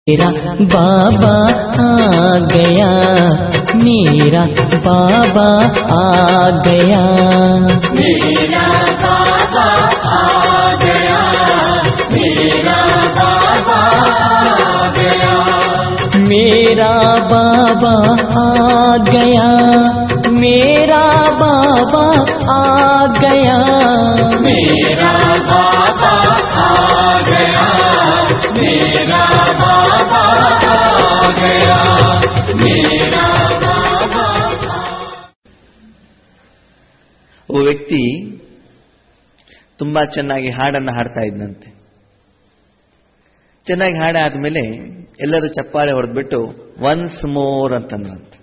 मेरा बाबा आ गया मेरा बाबा आ गया मेरा बाबा आ गया मेरा बाबा आ गया मेरा बाबा आ गया मेरा बाबा आ गया मेरा बाबा आ गया मेरा बाबा आ गया मेरा बाबा ಒಬ್ಬ ವ್ಯಕ್ತಿ ತುಂಬಾ ಚೆನ್ನಾಗಿ ಹಾಡನ್ನು ಹಾಡ್ತಾ ಇದ್ದಂತೆ ಚೆನ್ನಾಗಿ ಹಾಡಾದ್ಮೇಲೆ ಎಲ್ಲರೂ ಚಪ್ಪಾಳೆ ಹೊಡೆದ್ಬಿಟ್ಟು ಒನ್ಸ್ ಮೋರ್ ಅಂತಂದ್ರಂತೆ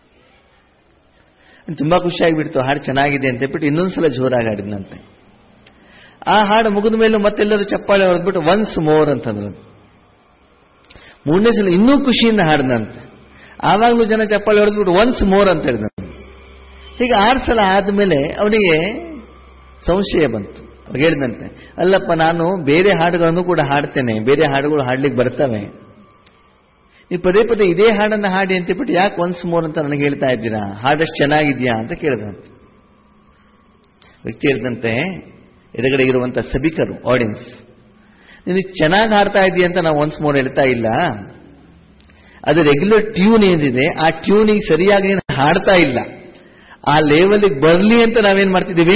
ತುಂಬಾ ಖುಷಿಯಾಗಿಬಿಡ್ತು ಹಾಡು ಚೆನ್ನಾಗಿದೆ ಅಂತ ಹೇಳ್ಬಿಟ್ಟು ಇನ್ನೊಂದ್ಸಲ ಜೋರಾಗಿ ಹಾಡಿದ್ನಂತೆ ಆ ಹಾಡು ಮುಗಿದ ಮೇಲೂ ಮತ್ತೆಲ್ಲರೂ ಚಪ್ಪಾಳೆ ಹೊಡೆದ್ಬಿಟ್ಟು ಒನ್ಸ್ ಮೋರ್ ಅಂತಂದ್ರು ಮೂರನೇ ಸಲ ಇನ್ನೂ ಖುಷಿಯಿಂದ ಹಾಡಿದಂತೆ ಆವಾಗಲೂ ಜನ ಚಪ್ಪಾಳೆ ಹೊಡೆದ್ಬಿಟ್ಟು ಒನ್ಸ್ ಮೋರ್ ಅಂತ ಹೇಳಿದಂತೆ ಹೀಗೆ ಆರು ಸಲ ಆದಮೇಲೆ ಅವನಿಗೆ ಸಂಶಯ ಬಂತು ಅವಾಗ ಹೇಳಿದಂತೆ ಅಲ್ಲಪ್ಪ ನಾನು ಬೇರೆ ಹಾಡುಗಳನ್ನು ಕೂಡ ಹಾಡ್ತೇನೆ ಬೇರೆ ಹಾಡುಗಳು ಹಾಡ್ಲಿಕ್ಕೆ ಬರ್ತವೆ ನೀವು ಪದೇ ಪದೇ ಇದೇ ಹಾಡನ್ನು ಹಾಡಿ ಅಂತ ಬಿಟ್ಟು ಯಾಕೆ ಒನ್ಸ್ ಮೋರ್ ಅಂತ ನನಗೆ ಹೇಳ್ತಾ ಇದ್ದೀರಾ ಹಾಡಷ್ಟು ಚೆನ್ನಾಗಿದ್ಯಾ ಅಂತ ಕೇಳಿದಂತೆ ವ್ಯಕ್ತಿ ಹೇಳಿದಂತೆ ಎದುರುಗಡೆ ಇರುವಂತ ಸಭಿಕರು ಆಡಿಯನ್ಸ್ ನೀನು ಚೆನ್ನಾಗಿ ಹಾಡ್ತಾ ಇದೀಯ ಅಂತ ನಾವು ಒನ್ಸ್ ಮೋರ್ ಹೇಳ್ತಾ ಇಲ್ಲ ಅದು ರೆಗ್ಯುಲರ್ ಟ್ಯೂನ್ ಏನಿದೆ ಆ ಟ್ಯೂನಿಗೆ ಸರಿಯಾಗಿ ನೀನು ಹಾಡ್ತಾ ಇಲ್ಲ ಆ ಲೆವೆಲ್ಗೆ ಬರಲಿ ಅಂತ ನಾವೇನ್ ಮಾಡ್ತಿದ್ದೀವಿ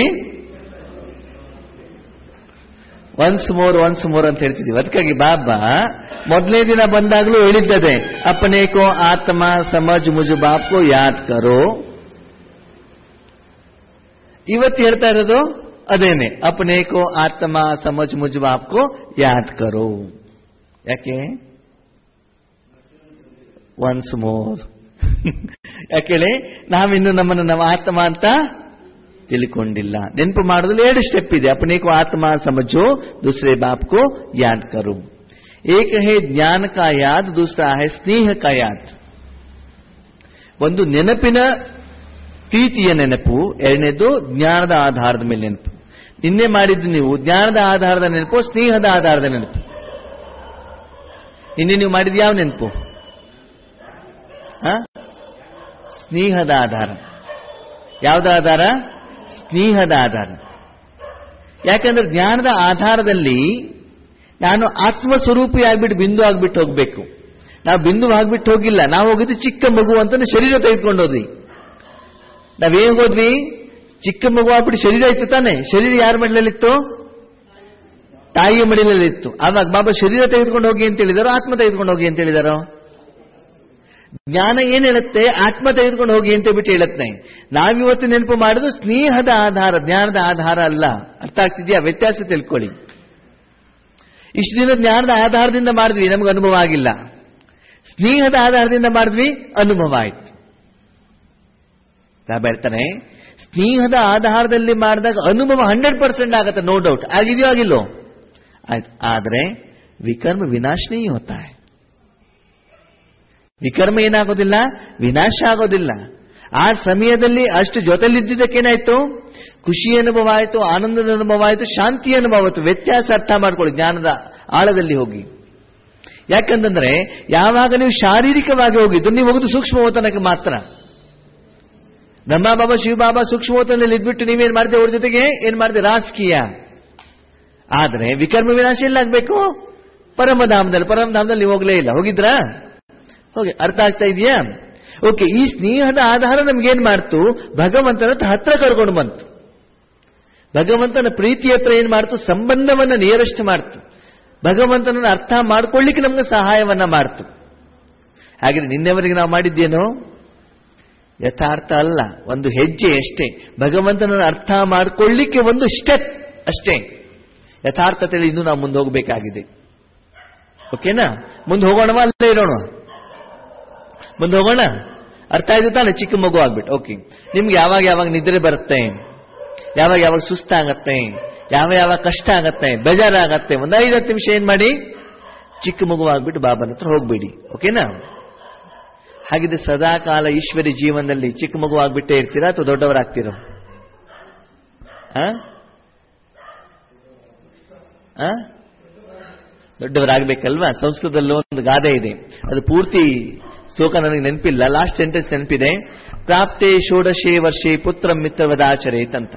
ಒನ್ಸ್ ಮೋರ್ ಒನ್ಸ್ ಮೋರ್ ಅಂತ ಹೇಳ್ತಿದೀವಿ ಅದಕ್ಕಾಗಿ ಬಾಬಾ ಮೊದಲನೇ ದಿನ ಬಂದಾಗಲೂ ಹೇಳಿದ್ದದೆ ಅಪನೇಕೋ ಆತ್ಮ ಸಮಜ್ ಮುಜ್ ಬಾಪ್ಕೋ ಯಾದ್ ಕರೋ ಇವತ್ತು ಹೇಳ್ತಾ ಇರೋದು ಅದೇನೆ ಅಪನೇಕೋ ಆತ್ಮ ಸಮಜ್ ಮುಜ್ ಬಾಪ್ಕೋ ಯಾದ್ ಕರೋ ಯಾಕೆ ಒನ್ಸ್ ಮೋರ್ ಯಾಕೇಳಿ ನಾವಿನ್ನು ನಮ್ಮನ್ನು ನಾವು ಆತ್ಮ ಅಂತ ತಿಳ್ಕೊಂಡಿಲ್ಲ ನೆನಪು ಮಾಡೋದ್ರಲ್ಲಿ ಎರಡು ಸ್ಟೆಪ್ ಇದೆ ಅಪನೇಕೋ ಆತ್ಮ ಸಮಜೋ ದೂಸರೆ ಬಾಪ್ ಕೋ ಯಾದ್ ಕರು ಏಕ ಹೇ ಜ್ಞಾನ ಕಾ ಯಾದ್ ದೂಸರಾ ಹೇ ಸ್ನೇಹ ಕಾ ಯಾದ್ ಒಂದು ನೆನಪಿನ ಪ್ರೀತಿಯ ನೆನಪು ಎರಡನೇದು ಜ್ಞಾನದ ಆಧಾರದ ಮೇಲೆ ನೆನಪು ನಿನ್ನೆ ಮಾಡಿದ್ದು ನೀವು ಜ್ಞಾನದ ಆಧಾರದ ನೆನಪು ಸ್ನೇಹದ ಆಧಾರದ ನೆನಪು ನಿನ್ನೆ ನೀವು ಮಾಡಿದ ಯಾವ ನೆನಪು ಆ? ಸ್ನೇಹದ ಆಧಾರ ಯಾವುದ ಆಧಾರ ಸ್ನೇಹದ ಆಧಾರ ಯಾಕಂದ್ರೆ ಜ್ಞಾನದ ಆಧಾರದಲ್ಲಿ ನಾನು ಆತ್ಮಸ್ವರೂಪಿ ಆಗ್ಬಿಟ್ಟು ಬಿಂದು ಆಗ್ಬಿಟ್ಟು ಹೋಗ್ಬೇಕು ನಾವು ಬಿಂದು ಆಗ್ಬಿಟ್ಟು ಹೋಗಿಲ್ಲ ನಾವು ಹೋಗಿದ್ದು ಚಿಕ್ಕ ಮಗು ಅಂತ ಶರೀರ ತೆಗೆದುಕೊಂಡು ಹೋದ್ವಿ ನಾವೇನ್ ಹೋದ್ವಿ ಚಿಕ್ಕ ಮಗು ಆಗ್ಬಿಟ್ಟು ಶರೀರ ಇತ್ತು ತಾನೆ ಶರೀರ ಯಾರ ಮಡಿಲಲ್ಲಿತ್ತು ತಾಯಿಯ ಮಡಿಲಲ್ಲಿತ್ತು ಆವಾಗ ಬಾಬಾ ಶರೀರ ತೆಗೆದುಕೊಂಡು ಹೋಗಿ ಅಂತ ಹೇಳಿದಾರೋ ಆತ್ಮ ತೆಗೆದುಕೊಂಡು ಹೋಗಿ ಅಂತ ಹೇಳಿದಾರೋ ಜ್ಞಾನ ಏನ್ ಹೇಳುತ್ತೆ ಆತ್ಮ ತೆಗೆದುಕೊಂಡು ಹೋಗಿ ಅಂತ ಬಿಟ್ಟು ಹೇಳುತ್ತೆ ನಾವಿವತ್ತು ನೆನಪು ಮಾಡೋದು ಸ್ನೇಹದ ಆಧಾರ ಜ್ಞಾನದ ಆಧಾರ ಅಲ್ಲ ಅರ್ಥ ಆಗ್ತಿದ್ಯಾ ವ್ಯತ್ಯಾಸ ತಿಳ್ಕೊಳ್ಳಿ ಇಷ್ಟು ದಿನ ಜ್ಞಾನದ ಆಧಾರದಿಂದ ಮಾಡಿದ್ವಿ ನಮ್ಗೆ ಅನುಭವ ಆಗಿಲ್ಲ ಸ್ನೇಹದ ಆಧಾರದಿಂದ ಮಾಡಿದ್ವಿ ಅನುಭವ ಆಯ್ತು ನಾ ಹೇಳ್ತಾನೆ ಸ್ನೇಹದ ಆಧಾರದಲ್ಲಿ ಮಾಡಿದಾಗ ಅನುಭವ ಹಂಡ್ರೆಡ್ ಪರ್ಸೆಂಟ್ ಆಗತ್ತೆ ನೋ ಡೌಟ್ ಆಗಿದೆಯೋ ಆಗಿಲ್ಲೋ ಆಯ್ತು ಆದ್ರೆ ವಿಕರ್ಮ ವಿನಾಶನೇ ಹೋತಾ है ವಿಕರ್ಮ ಏನಾಗೋದಿಲ್ಲ ವಿನಾಶ ಆಗೋದಿಲ್ಲ ಆ ಸಮಯದಲ್ಲಿ ಅಷ್ಟು ಜೊತೆಲಿದ್ದಿದ್ದಕ್ಕೇನಾಯ್ತು ಖುಷಿ ಅನುಭವ ಆಯಿತು ಆನಂದದ ಅನುಭವ ಆಯಿತು ಶಾಂತಿ ಅನುಭವ ಆಯಿತು ವ್ಯತ್ಯಾಸ ಅರ್ಥ ಮಾಡ್ಕೊಳ್ಳಿ ಜ್ಞಾನದ ಆಳದಲ್ಲಿ ಹೋಗಿ ಯಾಕಂತಂದ್ರೆ ಯಾವಾಗ ನೀವು ಶಾರೀರಿಕವಾಗಿ ಹೋಗಿದ್ದು ನೀವು ಹೋಗುದು ಸೂಕ್ಷ್ಮವತನಕ್ಕೆ ಮಾತ್ರ ಬ್ರಹ್ಮ ಬಾಬಾ ಶಿವಬಾಬಾ ಸೂಕ್ಷ್ಮವತನಲ್ಲಿ ಇದ್ಬಿಟ್ಟು ನೀವೇನ್ ಮಾಡಿದೆ ಅವ್ರ ಜೊತೆಗೆ ಏನ್ ಮಾಡಿದೆ ರಾಜಕೀಯ ಆದ್ರೆ ವಿಕರ್ಮ ವಿನಾಶ ಎಲ್ಲ ಆಗ್ಬೇಕು ಪರಮಧಾಮದಲ್ಲಿ ಪರಮಧಾಮದಲ್ಲಿ ನೀವು ಹೋಗ್ಲೇ ಇಲ್ಲ ಹೋಗಿದ್ರಾ ಹೋಗಿ ಅರ್ಥ ಆಗ್ತಾ ಇದೆಯಾ ಓಕೆ ಈ ಸ್ನೇಹದ ಆಧಾರ ನಮ್ಗೇನ್ ಮಾಡ್ತು ಭಗವಂತನ ಹತ್ರ ಕರ್ಕೊಂಡು ಬಂತು ಭಗವಂತನ ಪ್ರೀತಿ ಹತ್ರ ಏನ್ ಮಾಡ್ತು ಸಂಬಂಧವನ್ನ ನಿಯರೆಸ್ಟ್ ಮಾಡ್ತು ಭಗವಂತನನ್ನ ಅರ್ಥ ಮಾಡ್ಕೊಳ್ಳಿಕ್ಕೆ ನಮ್ಗೆ ಸಹಾಯವನ್ನ ಮಾಡ್ತು ಹಾಗೆ ನಿನ್ನೆವರೆಗೆ ನಾವು ಮಾಡಿದ್ದೇನೋ ಯಥಾರ್ಥ ಅಲ್ಲ ಒಂದು ಹೆಜ್ಜೆ ಅಷ್ಟೇ ಭಗವಂತನನ್ನ ಅರ್ಥ ಮಾಡ್ಕೊಳ್ಳಿಕ್ಕೆ ಒಂದು ಸ್ಟೆಪ್ ಅಷ್ಟೇ ಯಥಾರ್ಥತೆಯಲ್ಲಿ ಇನ್ನೂ ನಾವು ಮುಂದೆ ಹೋಗಬೇಕಾಗಿದೆ ಓಕೆನಾ ಮುಂದೆ ಹೋಗೋಣವಾ ಅಲ್ಲೇ ಇರೋಣ ಮುಂದೆ ಹೋಗೋಣ ಅರ್ಥ ಆಯ್ತು ತಾನೆ ಚಿಕ್ಕ ಮಗು ಆಗ್ಬಿಟ್ಟು ಓಕೆ ನಿಮ್ಗೆ ಯಾವಾಗ ಯಾವಾಗ ನಿದ್ರೆ ಬರುತ್ತೆ ಯಾವಾಗ ಯಾವಾಗ ಸುಸ್ತಾಗತ್ತೆ ಯಾವ ಯಾವ ಕಷ್ಟ ಆಗತ್ತೆ ಬೇಜಾರಾಗತ್ತೆ ಒಂದು ಐದು ಹತ್ತು ನಿಮಿಷ ಏನ್ ಮಾಡಿ ಚಿಕ್ಕ ಮಗು ಆಗ್ಬಿಟ್ಟು ಬಾಬನ ಹತ್ರ ಹೋಗ್ಬೇಡಿ ಓಕೆನಾ ಹಾಗಿದ್ರೆ ಸದಾ ಕಾಲ ಈಶ್ವರಿ ಜೀವನದಲ್ಲಿ ಚಿಕ್ಕ ಮಗು ಆಗ್ಬಿಟ್ಟೇ ಇರ್ತೀರಾ ಅಥವಾ ದೊಡ್ಡವರಾಗ್ತೀರೋ ಆ? ಆ? ದೊಡ್ಡವರಾಗಬೇಕಲ್ವಾ ಸಂಸ್ಕೃತದಲ್ಲಿ ಒಂದು ಗಾದೆ ಇದೆ ಅದು ಪೂರ್ತಿ ಶ್ಲೋಕ ನನಗೆ ನೆನಪಿಲ್ಲ ಲಾಸ್ಟ್ ಸೆಂಟೆನ್ಸ್ ನೆನಪಿದೆ ಪ್ರಾಪ್ತೆ ಷೋಡಶೇ ವರ್ಷೇ ಪುತ್ರ ಮಿತ್ರವದಾಚರೇತ್ ಅಂತ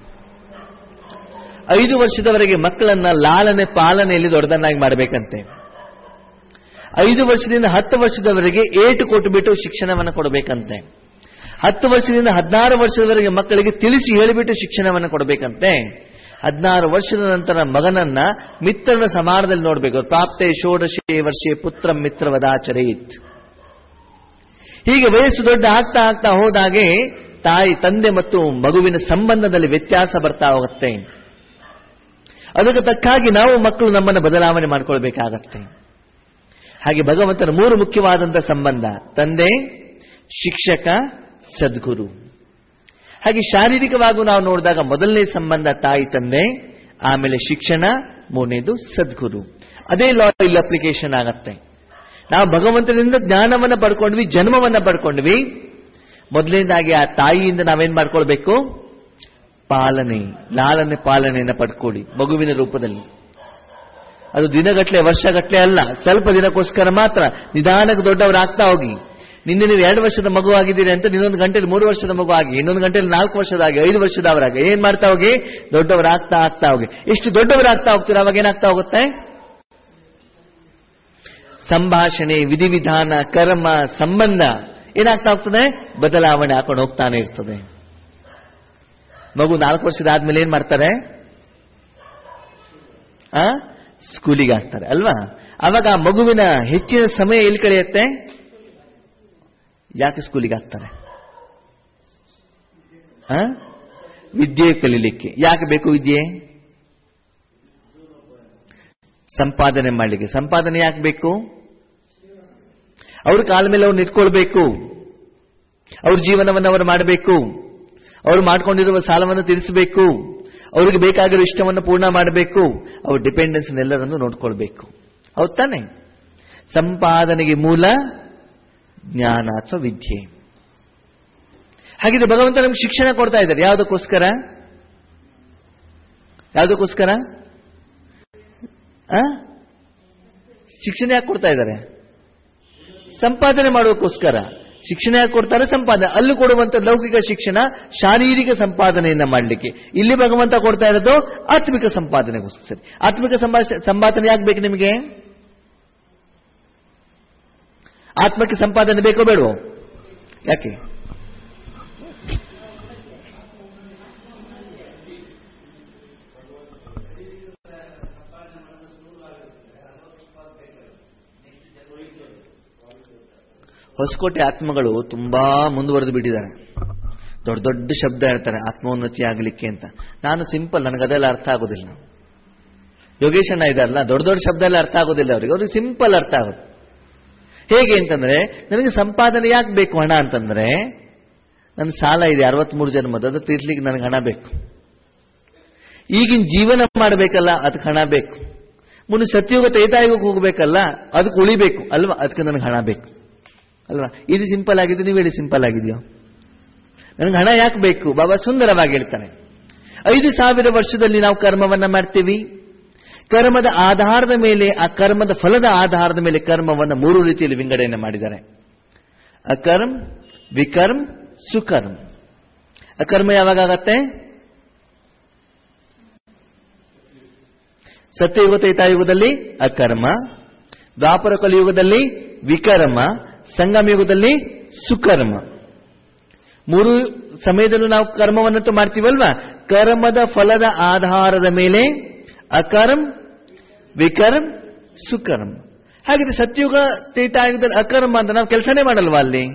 ಐದು ವರ್ಷದವರೆಗೆ ಮಕ್ಕಳನ್ನ ಲಾಲನೆ ಪಾಲನೆಯಲ್ಲಿ ದೊಡ್ಡದನ್ನಾಗಿ ಮಾಡಬೇಕಂತೆ ಐದು ವರ್ಷದಿಂದ ಹತ್ತು ವರ್ಷದವರೆಗೆ ಏಟು ಕೊಟ್ಟು ಬಿಟ್ಟು ಶಿಕ್ಷಣವನ್ನು ಕೊಡಬೇಕಂತೆ ಹತ್ತು ವರ್ಷದಿಂದ ಹದಿನಾರು ವರ್ಷದವರೆಗೆ ಮಕ್ಕಳಿಗೆ ತಿಳಿಸಿ ಹೇಳಿಬಿಟ್ಟು ಶಿಕ್ಷಣವನ್ನು ಕೊಡಬೇಕಂತೆ ಹದಿನಾರು ವರ್ಷದ ನಂತರ ಮಗನನ್ನ ಮಿತ್ರನ ಸಮಾನದಲ್ಲಿ ನೋಡಬೇಕು ಪ್ರಾಪ್ತೆ ಷೋಡಶೇ ವರ್ಷೇ ಪುತ್ರ ಮಿತ್ರವದಾಚರೇತ್ ಹೀಗೆ ವಯಸ್ಸು ದೊಡ್ಡ ಆಗ್ತಾ ಆಗ್ತಾ ಹೋದಾಗೆ ತಾಯಿ ತಂದೆ ಮತ್ತು ಮಗುವಿನ ಸಂಬಂಧದಲ್ಲಿ ವ್ಯತ್ಯಾಸ ಬರ್ತಾ ಹೋಗುತ್ತೆ ಅದಕ್ಕೆ ತಕ್ಕಾಗಿ ನಾವು ಮಕ್ಕಳು ನಮ್ಮನ್ನು ಬದಲಾವಣೆ ಮಾಡಿಕೊಳ್ಬೇಕಾಗತ್ತೆ ಹಾಗೆ ಭಗವಂತನ ಮೂರು ಮುಖ್ಯವಾದಂತಹ ಸಂಬಂಧ ತಂದೆ ಶಿಕ್ಷಕ ಸದ್ಗುರು ಹಾಗೆ ಶಾರೀರಿಕವಾಗಿ ನಾವು ನೋಡಿದಾಗ ಮೊದಲನೇ ಸಂಬಂಧ ತಾಯಿ ತಂದೆ ಆಮೇಲೆ ಶಿಕ್ಷಣ ಮೂರನೇದು ಸದ್ಗುರು ಅದೇ ಲಾ ಇಲ್ಲಿ ಅಪ್ಲಿಕೇಶನ್ ಆಗತ್ತೆ ನಾವು ಭಗವಂತನಿಂದ ಜ್ಞಾನವನ್ನ ಪಡ್ಕೊಂಡ್ವಿ ಜನ್ಮವನ್ನ ಪಡ್ಕೊಂಡ್ವಿ ಮೊದಲನೇದಾಗಿ ಆ ತಾಯಿಯಿಂದ ನಾವೇನ್ ಮಾಡ್ಕೊಳ್ಬೇಕು ಪಾಲನೆ ಲಾಲನೆ ಪಾಲನೆಯನ್ನ ಪಡ್ಕೊಳ್ಳಿ ಮಗುವಿನ ರೂಪದಲ್ಲಿ ಅದು ದಿನಗಟ್ಲೆ ವರ್ಷಗಟ್ಲೆ ಅಲ್ಲ ಸ್ವಲ್ಪ ದಿನಕ್ಕೋಸ್ಕರ ಮಾತ್ರ ನಿಧಾನಕ್ಕೆ ದೊಡ್ಡವರಾಗ್ತಾ ಹೋಗಿ ನಿನ್ನೆ ನೀವು ಎರಡು ವರ್ಷದ ಮಗು ಆಗಿದ್ದೀರಿ ಅಂತ ಇನ್ನೊಂದು ಗಂಟೆಲಿ ಮೂರು ವರ್ಷದ ಮಗು ಆಗಿ ಇನ್ನೊಂದು ಗಂಟೆಲಿ ನಾಲ್ಕು ವರ್ಷದಾಗಿ ಐದು ವರ್ಷದವರಾಗಿ ಏನ್ ಮಾಡ್ತಾ ಹೋಗಿ ದೊಡ್ಡವರಾಗ್ತಾ ಆಗ್ತಾ ಹೋಗಿ ಎಷ್ಟು ದೊಡ್ಡವರಾಗ್ತಾ ಹೋಗ್ತೀರಾ ಅವಾಗ ಏನಾಗ್ತಾ ಹೋಗುತ್ತೆ ಸಂಭಾಷಣೆ ವಿಧಿವಿಧಾನ ಕರ್ಮ ಸಂಬಂಧ ಏನಾಗ್ತಾ ಹೋಗ್ತದೆ ಬದಲಾವಣೆ ಹಾಕೊಂಡು ಹೋಗ್ತಾನೆ ಇರ್ತದೆ ಮಗು ನಾಲ್ಕು ವರ್ಷದ ಆದ್ಮೇಲೆ ಏನ್ ಮಾಡ್ತಾರೆ ಆ ಸ್ಕೂಲಿಗೆ ಹಾಕ್ತಾರೆ ಅಲ್ವಾ ಅವಾಗ ಆ ಮಗುವಿನ ಹೆಚ್ಚಿನ ಸಮಯ ಎಲ್ಲಿ ಕಳೆಯುತ್ತೆ ಯಾಕೆ ಸ್ಕೂಲಿಗೆ ಹಾಕ್ತಾರೆ ಆ? ವಿದ್ಯೆ ಕಲೀಲಿಕ್ಕೆ ಯಾಕೆ ಬೇಕು ವಿದ್ಯೆ ಸಂಪಾದನೆ ಮಾಡಲಿಕ್ಕೆ ಸಂಪಾದನೆ ಯಾಕೆ ಬೇಕು ಅವ್ರ ಕಾಲ ಮೇಲೆ ಅವ್ರು ನಿಂತ್ಕೊಳ್ಬೇಕು ಅವ್ರ ಜೀವನವನ್ನು ಅವರು ಮಾಡಬೇಕು ಅವರು ಮಾಡ್ಕೊಂಡಿರುವ ಸಾಲವನ್ನು ತೀರಿಸಬೇಕು ಅವರಿಗೆ ಬೇಕಾಗಿರೋ ಇಷ್ಟವನ್ನು ಪೂರ್ಣ ಮಾಡಬೇಕು ಅವ್ರ ಡಿಪೆಂಡೆನ್ಸ್ ಎಲ್ಲರನ್ನು ನೋಡ್ಕೊಳ್ಬೇಕು ಹೌದ್ ತಾನೆ ಸಂಪಾದನೆಗೆ ಮೂಲ ಜ್ಞಾನ ಅಥವಾ ವಿದ್ಯೆ ಹಾಗಿದ್ರೆ ಭಗವಂತ ನಮ್ಗೆ ಶಿಕ್ಷಣ ಕೊಡ್ತಾ ಇದ್ದಾರೆ ಯಾವುದಕ್ಕೋಸ್ಕರ ಯಾವುದಕ್ಕೋಸ್ಕರ ಆ? ಶಿಕ್ಷಣ ಯಾಕೆ ಕೊಡ್ತಾ ಇದ್ದಾರೆ ಸಂಪಾದನೆ ಮಾಡೋಕ್ಕೋಸ್ಕರ ಶಿಕ್ಷಣ ಯಾಕೆ ಕೊಡ್ತಾರೆ ಸಂಪಾದನೆ ಅಲ್ಲಿ ಕೊಡುವಂತ ಲೌಕಿಕ ಶಿಕ್ಷಣ ಶಾರೀರಿಕ ಸಂಪಾದನೆಯನ್ನ ಮಾಡಲಿಕ್ಕೆ ಇಲ್ಲಿ ಭಗವಂತ ಕೊಡ್ತಾ ಇರೋದು ಆತ್ಮಿಕ ಸಂಪಾದನೆಗೋಸ್ಕರ ಆತ್ಮಿಕ ಸಂಭಾಷ- ಸಂಪಾದನೆ ಯಾಕೆ ಬೇಕು ನಿಮಗೆ ಆತ್ಮಕ್ಕೆ ಸಂಪಾದನೆ ಬೇಕೋ ಬೇಡವೋ ಯಾಕೆ ಹೊಸಕೋಟೆ ಆತ್ಮಗಳು ತುಂಬಾ ಮುಂದುವರೆದು ಬಿಟ್ಟಿದ್ದಾರೆ ದೊಡ್ಡ ದೊಡ್ಡ ಶಬ್ದ ಹೇಳ್ತಾರೆ ಆತ್ಮೋನ್ನತಿ ಆಗಲಿಕ್ಕೆ ಅಂತ ನಾನು ಸಿಂಪಲ್ ನನಗದೆಲ್ಲ ಅರ್ಥ ಆಗೋದಿಲ್ಲ ಯೋಗೇಶ್ ಅಣ್ಣ ಇದಾರಲ್ಲ ದೊಡ್ಡ ದೊಡ್ಡ ಶಬ್ದ ಎಲ್ಲ ಅರ್ಥ ಆಗೋದಿಲ್ಲ ಅವರಿಗೆ ಅವ್ರಿಗೆ ಸಿಂಪಲ್ ಅರ್ಥ ಆಗೋದು ಹೇಗೆ ಅಂತಂದ್ರೆ ನನಗೆ ಸಂಪಾದನೆ ಯಾಕೆ ಬೇಕು ಹಣ ಅಂತಂದ್ರೆ ನನ್ನ ಸಾಲ ಇದೆ ಅರವತ್ಮೂರು ಜನ್ಮದ ಅದು ತೀರ್ಸ್ಲಿಕ್ಕೆ ನನಗೆ ಹಣ ಬೇಕು ಈಗಿನ ಜೀವನ ಮಾಡಬೇಕಲ್ಲ ಅದಕ್ಕೆ ಹಣ ಬೇಕು ಮುಂದೆ ಸತ್ಯುಗ ತೈತಾಯುಗಕ್ಕೆ ಹೋಗ್ಬೇಕಲ್ಲ ಅದಕ್ಕೆ ಉಳಿಬೇಕು ಅಲ್ವಾ ಅದಕ್ಕೆ ನನಗೆ ಹಣ ಬೇಕು ಅಲ್ವಾ ಇದು ಸಿಂಪಲ್ ಆಗಿದ್ದು ನೀವು ಹೇಳಿ ಸಿಂಪಲ್ ಆಗಿದೆಯೋ ನನಗೆ ಹಣ ಯಾಕೆ ಬೇಕು ಬಾಬಾ ಸುಂದರವಾಗಿ ಹೇಳ್ತಾನೆ ಐದು ಸಾವಿರ ವರ್ಷದಲ್ಲಿ ನಾವು ಕರ್ಮವನ್ನ ಮಾಡ್ತೀವಿ ಕರ್ಮದ ಆಧಾರದ ಮೇಲೆ ಆ ಕರ್ಮದ ಫಲದ ಆಧಾರದ ಮೇಲೆ ಕರ್ಮವನ್ನು ಮೂರು ರೀತಿಯಲ್ಲಿ ವಿಂಗಡಣೆ ಮಾಡಿದ್ದಾರೆ ಅಕರ್ಮ್ ವಿಕರ್ಮ್ ಸುಕರ್ಮ್ ಅಕರ್ಮ ಯಾವಾಗ ಆಗತ್ತೆ ಸತ್ಯಯುಗ ತ್ರೇತಾಯುಗದಲ್ಲಿ ಅಕರ್ಮ ದ್ವಾಪರ ಕಲಿಯುಗದಲ್ಲಿ ವಿಕರ್ಮ ಸಂಗಮ ಯುಗದಲ್ಲಿ ಸುಕರ್ಮ ಮೂರು ಸಮಯದಲ್ಲೂ ನಾವು ಕರ್ಮವನ್ನಂತೂ ಮಾಡ್ತೀವಲ್ವಾ ಕರ್ಮದ ಫಲದ ಆಧಾರದ ಮೇಲೆ ಅಕರ್ಮ್ ವಿಕರ್ಮ್ ಸುಕರ್ಮ್ ಹಾಗಿದ್ರೆ ಸತ್ಯುಗ ತ್ರೇತಾಯುಗದಲ್ಲಿ ಅಕರ್ಮ ಅಂತ ನಾವು ಕೆಲಸನೇ ಮಾಡಲ್ವಾ ಅಲ್ಲಿ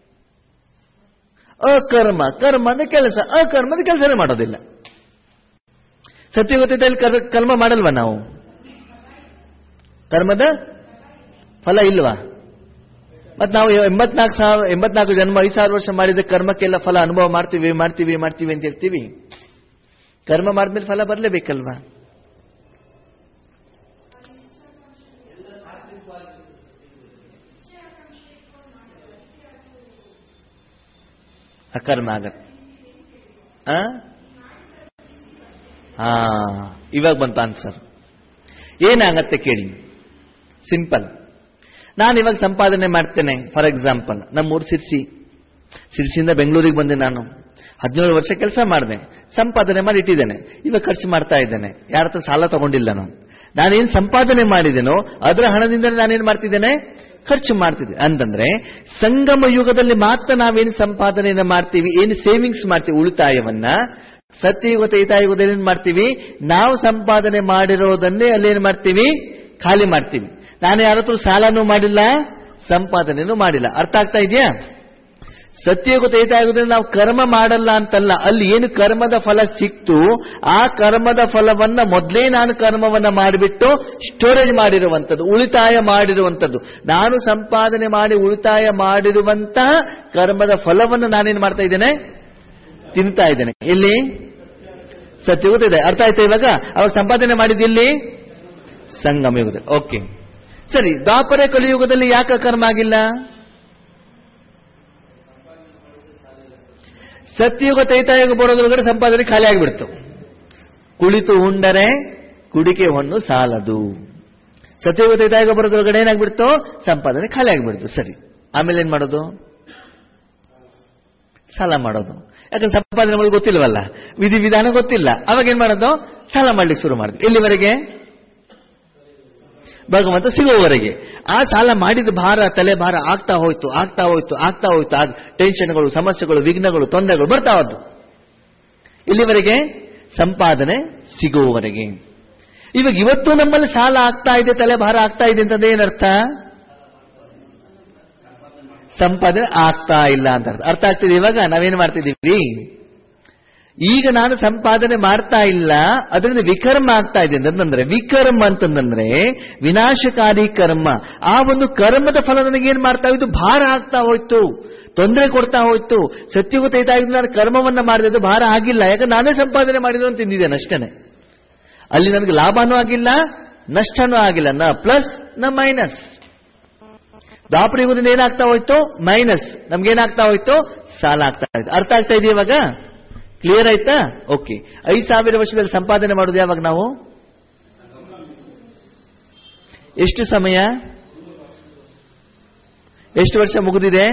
ಅಕರ್ಮ ಕರ್ಮ ಅಂದ್ರೆ ಕೆಲಸ ಅಕರ್ಮದ ಕೆಲಸನೇ ಮಾಡೋದಿಲ್ಲ ಸತ್ಯುಗ ತ್ರೇತಾಯಲ್ಲಿ ಕರ್- ಕರ್ಮ ಮಾಡಲ್ವಾ ನಾವು ಕರ್ಮದ ಫಲ ಇಲ್ವಾ ಮತ್ ನಾವು ಎಂಬತ್ನಾಲ್ಕು ಸಾವಿರ ಎಂಬತ್ನಾಲ್ಕು ಜನ್ಮ ಐದು ಸಾವಿರ ವರ್ಷ ಮಾಡಿದ ಕರ್ಮಕ್ಕೆಲ್ಲ ಫಲ ಅನುಭವ ಮಾಡ್ತೀವಿ ಮಾಡ್ತೀವಿ ಮಾಡ್ತೀವಿ ಅಂತ ಹೇಳ್ತೀವಿ ಕರ್ಮ ಮಾಡಿದ್ಮೇಲೆ ಫಲ ಬರಲೇಬೇಕಲ್ವಾ ಅಕರ್ಮ ಆಗತ್ತೆ ಆ? ಹಾ ಇವಾಗ ಬಂತ ಆನ್ಸರ್ ಏನಾಗತ್ತೆ ಕೇಳಿ ಸಿಂಪಲ್ ನಾನು ಇವಾಗ ಸಂಪಾದನೆ ಮಾಡ್ತೇನೆ ಫಾರ್ ಎಕ್ಸಾಂಪಲ್ ನಮ್ಮೂರು ಸಿರ್ಸಿ ಸಿರ್ಸಿಯಿಂದ ಬೆಂಗಳೂರಿಗೆ ಬಂದೆ ನಾನು ಹದಿನೇಳು ವರ್ಷ ಕೆಲಸ ಮಾಡಿದೆ ಸಂಪಾದನೆ ಮಾಡಿ ಇಟ್ಟಿದ್ದೇನೆ ಇವಾಗ ಖರ್ಚು ಮಾಡ್ತಾ ಇದ್ದೇನೆ ಯಾರ ಹತ್ರ ಸಾಲ ತಗೊಂಡಿಲ್ಲ ನಾನು ನಾನೇನು ಸಂಪಾದನೆ ಮಾಡಿದ್ದೇನೋ ಅದರ ಹಣದಿಂದ ನಾನೇನು ಮಾಡ್ತಿದ್ದೇನೆ ಖರ್ಚು ಮಾಡ್ತಿದ್ದೆ ಅಂತಂದ್ರೆ ಸಂಗಮ ಯುಗದಲ್ಲಿ ಮಾತ್ರ ನಾವೇನು ಸಂಪಾದನೆಯನ್ನ ಮಾಡ್ತೀವಿ ಏನು ಸೇವಿಂಗ್ಸ್ ಮಾಡ್ತೀವಿ ಉಳಿತಾಯವನ್ನ ಸತ್ಯಯುಗ ತ್ರೇತಾಯುಗದಲ್ಲಿ ಏನ್ ಮಾಡ್ತೀವಿ ನಾವು ಸಂಪಾದನೆ ಮಾಡಿರೋದನ್ನೇ ಅಲ್ಲೇನ್ ಮಾಡ್ತೀವಿ ಖಾಲಿ ಮಾಡ್ತೀವಿ ನಾನು ಯಾರ ಹತ್ರ ಸಾಲನೂ ಮಾಡಿಲ್ಲ ಸಂಪಾದನೆನೂ ಮಾಡಿಲ್ಲ ಅರ್ಥ ಆಗ್ತಾ ಇದೆಯಾ ಸತ್ಯಯುಗ ತ್ರೇತಾಯುಗದಲ್ಲಿ ನಾವು ಕರ್ಮ ಮಾಡಲ್ಲ ಅಂತಲ್ಲ ಅಲ್ಲಿ ಏನು ಕರ್ಮದ ಫಲ ಸಿಕ್ತು ಆ ಕರ್ಮದ ಫಲವನ್ನ ಮೊದಲೇ ನಾನು ಕರ್ಮವನ್ನ ಮಾಡಿಬಿಟ್ಟು ಸ್ಟೋರೇಜ್ ಮಾಡಿರುವಂಥದ್ದು ಉಳಿತಾಯ ಮಾಡಿರುವಂಥದ್ದು ನಾನು ಸಂಪಾದನೆ ಮಾಡಿ ಉಳಿತಾಯ ಮಾಡಿರುವಂತಹ ಕರ್ಮದ ಫಲವನ್ನು ನಾನೇನು ಮಾಡ್ತಾ ಇದ್ದೇನೆ ತಿಂತಾ ಇದ್ದೇನೆ ಎಲ್ಲಿ ಸತ್ಯಯುಗ ಇದೆ ಅರ್ಥ ಆಯ್ತಾ ಇವಾಗ ಅವಾಗ ಸಂಪಾದನೆ ಮಾಡಿದ್ದಿಲ್ಲಿ ಸಂಗಮ ಯುಗದಲ್ಲಿ ಓಕೆ ಸರಿ ದ್ವಾಪರ ಕಲಿಯುಗದಲ್ಲಿ ಯಾಕೆ ಕರ್ಮ ಆಗಿಲ್ಲ ಸತ್ಯಯುಗ ತೈತಾಯುಗ ಬರೋದ್ರೊಳಗಡೆ ಸಂಪಾದನೆ ಖಾಲಿ ಆಗಿಬಿಡ್ತು ಕುಳಿತು ಉಂಡರೆ ಕುಡಿಕೆ ಹೊನ್ನು ಸಾಲದು ಸತ್ಯಯುಗ ತೈತಾಯುಗ ಬರೋದ್ರೊಳಗಡೆ ಏನಾಗ್ಬಿಡ್ತು ಸಂಪಾದನೆ ಖಾಲಿ ಆಗಿಬಿಡ್ತು ಸರಿ ಆಮೇಲೆ ಏನ್ ಮಾಡೋದು ಸಾಲ ಮಾಡೋದು ಯಾಕಂದ್ರೆ ಸಂಪಾದನೆ ಮಾಡೋದು ಗೊತ್ತಿಲ್ವಲ್ಲ ವಿಧಿ ವಿಧಾನ ಗೊತ್ತಿಲ್ಲ ಅವಾಗ ಏನ್ ಮಾಡೋದು ಸಾಲ ಮಾಡ್ಲಿಕ್ಕೆ ಶುರು ಮಾಡಿದ್ವಿ ಎಲ್ಲಿವರೆಗೆ ಭಗವಂತ ಸಿಗುವವರೆಗೆ ಆ ಸಾಲ ಮಾಡಿದ ಭಾರ ತಲೆ ಭಾರ ಆಗ್ತಾ ಹೋಯ್ತು ಆಗ್ತಾ ಹೋಯ್ತು ಆಗ್ತಾ ಹೋಯ್ತು ಆಗ ಟೆನ್ಷನ್ಗಳು ಸಮಸ್ಯೆಗಳು ವಿಘ್ನಗಳು ತೊಂದರೆಗಳು ಬರ್ತಾ ಹೋದ್ದು ಇಲ್ಲಿವರೆಗೆ ಸಂಪಾದನೆ ಸಿಗುವವರೆಗೆ ಇವಾಗ ಇವತ್ತು ನಮ್ಮಲ್ಲಿ ಸಾಲ ಆಗ್ತಾ ಇದೆ ತಲೆ ಭಾರ ಆಗ್ತಾ ಇದೆ ಅಂತಂದ್ರೆ ಏನರ್ಥ ಸಂಪಾದನೆ ಆಗ್ತಾ ಇಲ್ಲ ಅಂತ ಅರ್ಥ ಅರ್ಥ ಆಗ್ತಿದೆ ಇವಾಗ ನಾವೇನು ಮಾಡ್ತಿದ್ದೀವಿ ಈಗ ನಾನು ಸಂಪಾದನೆ ಮಾಡ್ತಾ ಇಲ್ಲ ಅದರಿಂದ ವಿಕರ್ಮ ಆಗ್ತಾ ಇದೆ ಅಂತಂದ್ರೆ ವಿಕರ್ಮ ಅಂತಂದ್ರೆ ವಿನಾಶಕಾರಿ ಕರ್ಮ ಆ ಒಂದು ಕರ್ಮದ ಫಲ ನನಗೇನ್ ಮಾಡ್ತಾ ಹೋಯ್ತು ಭಾರ ಆಗ್ತಾ ಹೋಯ್ತು ತೊಂದರೆ ಕೊಡ್ತಾ ಹೋಯ್ತು ಸತ್ಯಗುತ ಇದಾಗಿ ನಾನು ಕರ್ಮವನ್ನ ಮಾಡಿದ್ದು ಭಾರ ಆಗಿಲ್ಲ ಯಾಕಂದ್ರೆ ನಾನೇ ಸಂಪಾದನೆ ಮಾಡಿದ್ದು ಅಂತ ತಿಂದಿದ್ದೇನೆ ಅಷ್ಟೇನೆ ಅಲ್ಲಿ ನನಗೆ ಲಾಭನೂ ಆಗಿಲ್ಲ ನಷ್ಟನೂ ಆಗಿಲ್ಲ ನ ಪ್ಲಸ್ ನ ಮೈನಸ್ ದಾಪರ ಯುಗದಿಂದ ಏನಾಗ್ತಾ ಹೋಯ್ತು ಮೈನಸ್ ನಮ್ಗೇನಾಗ್ತಾ ಹೋಯ್ತು ಸಾಲ ಆಗ್ತಾ ಇತ್ತು ಅರ್ಥ ಆಗ್ತಾ ಇದೆ ಇವಾಗ ಕ್ಲಿಯರ್ ಆಯ್ತಾ ಓಕೆ ಐದು ಸಾವಿರ ವರ್ಷದಲ್ಲಿ ಸಂಪಾದನೆ ಮಾಡೋದು ಯಾವಾಗ ನಾವು ಎಷ್ಟು ಸಮಯ ಎಷ್ಟು ವರ್ಷ ಮುಗಿದಿದೆ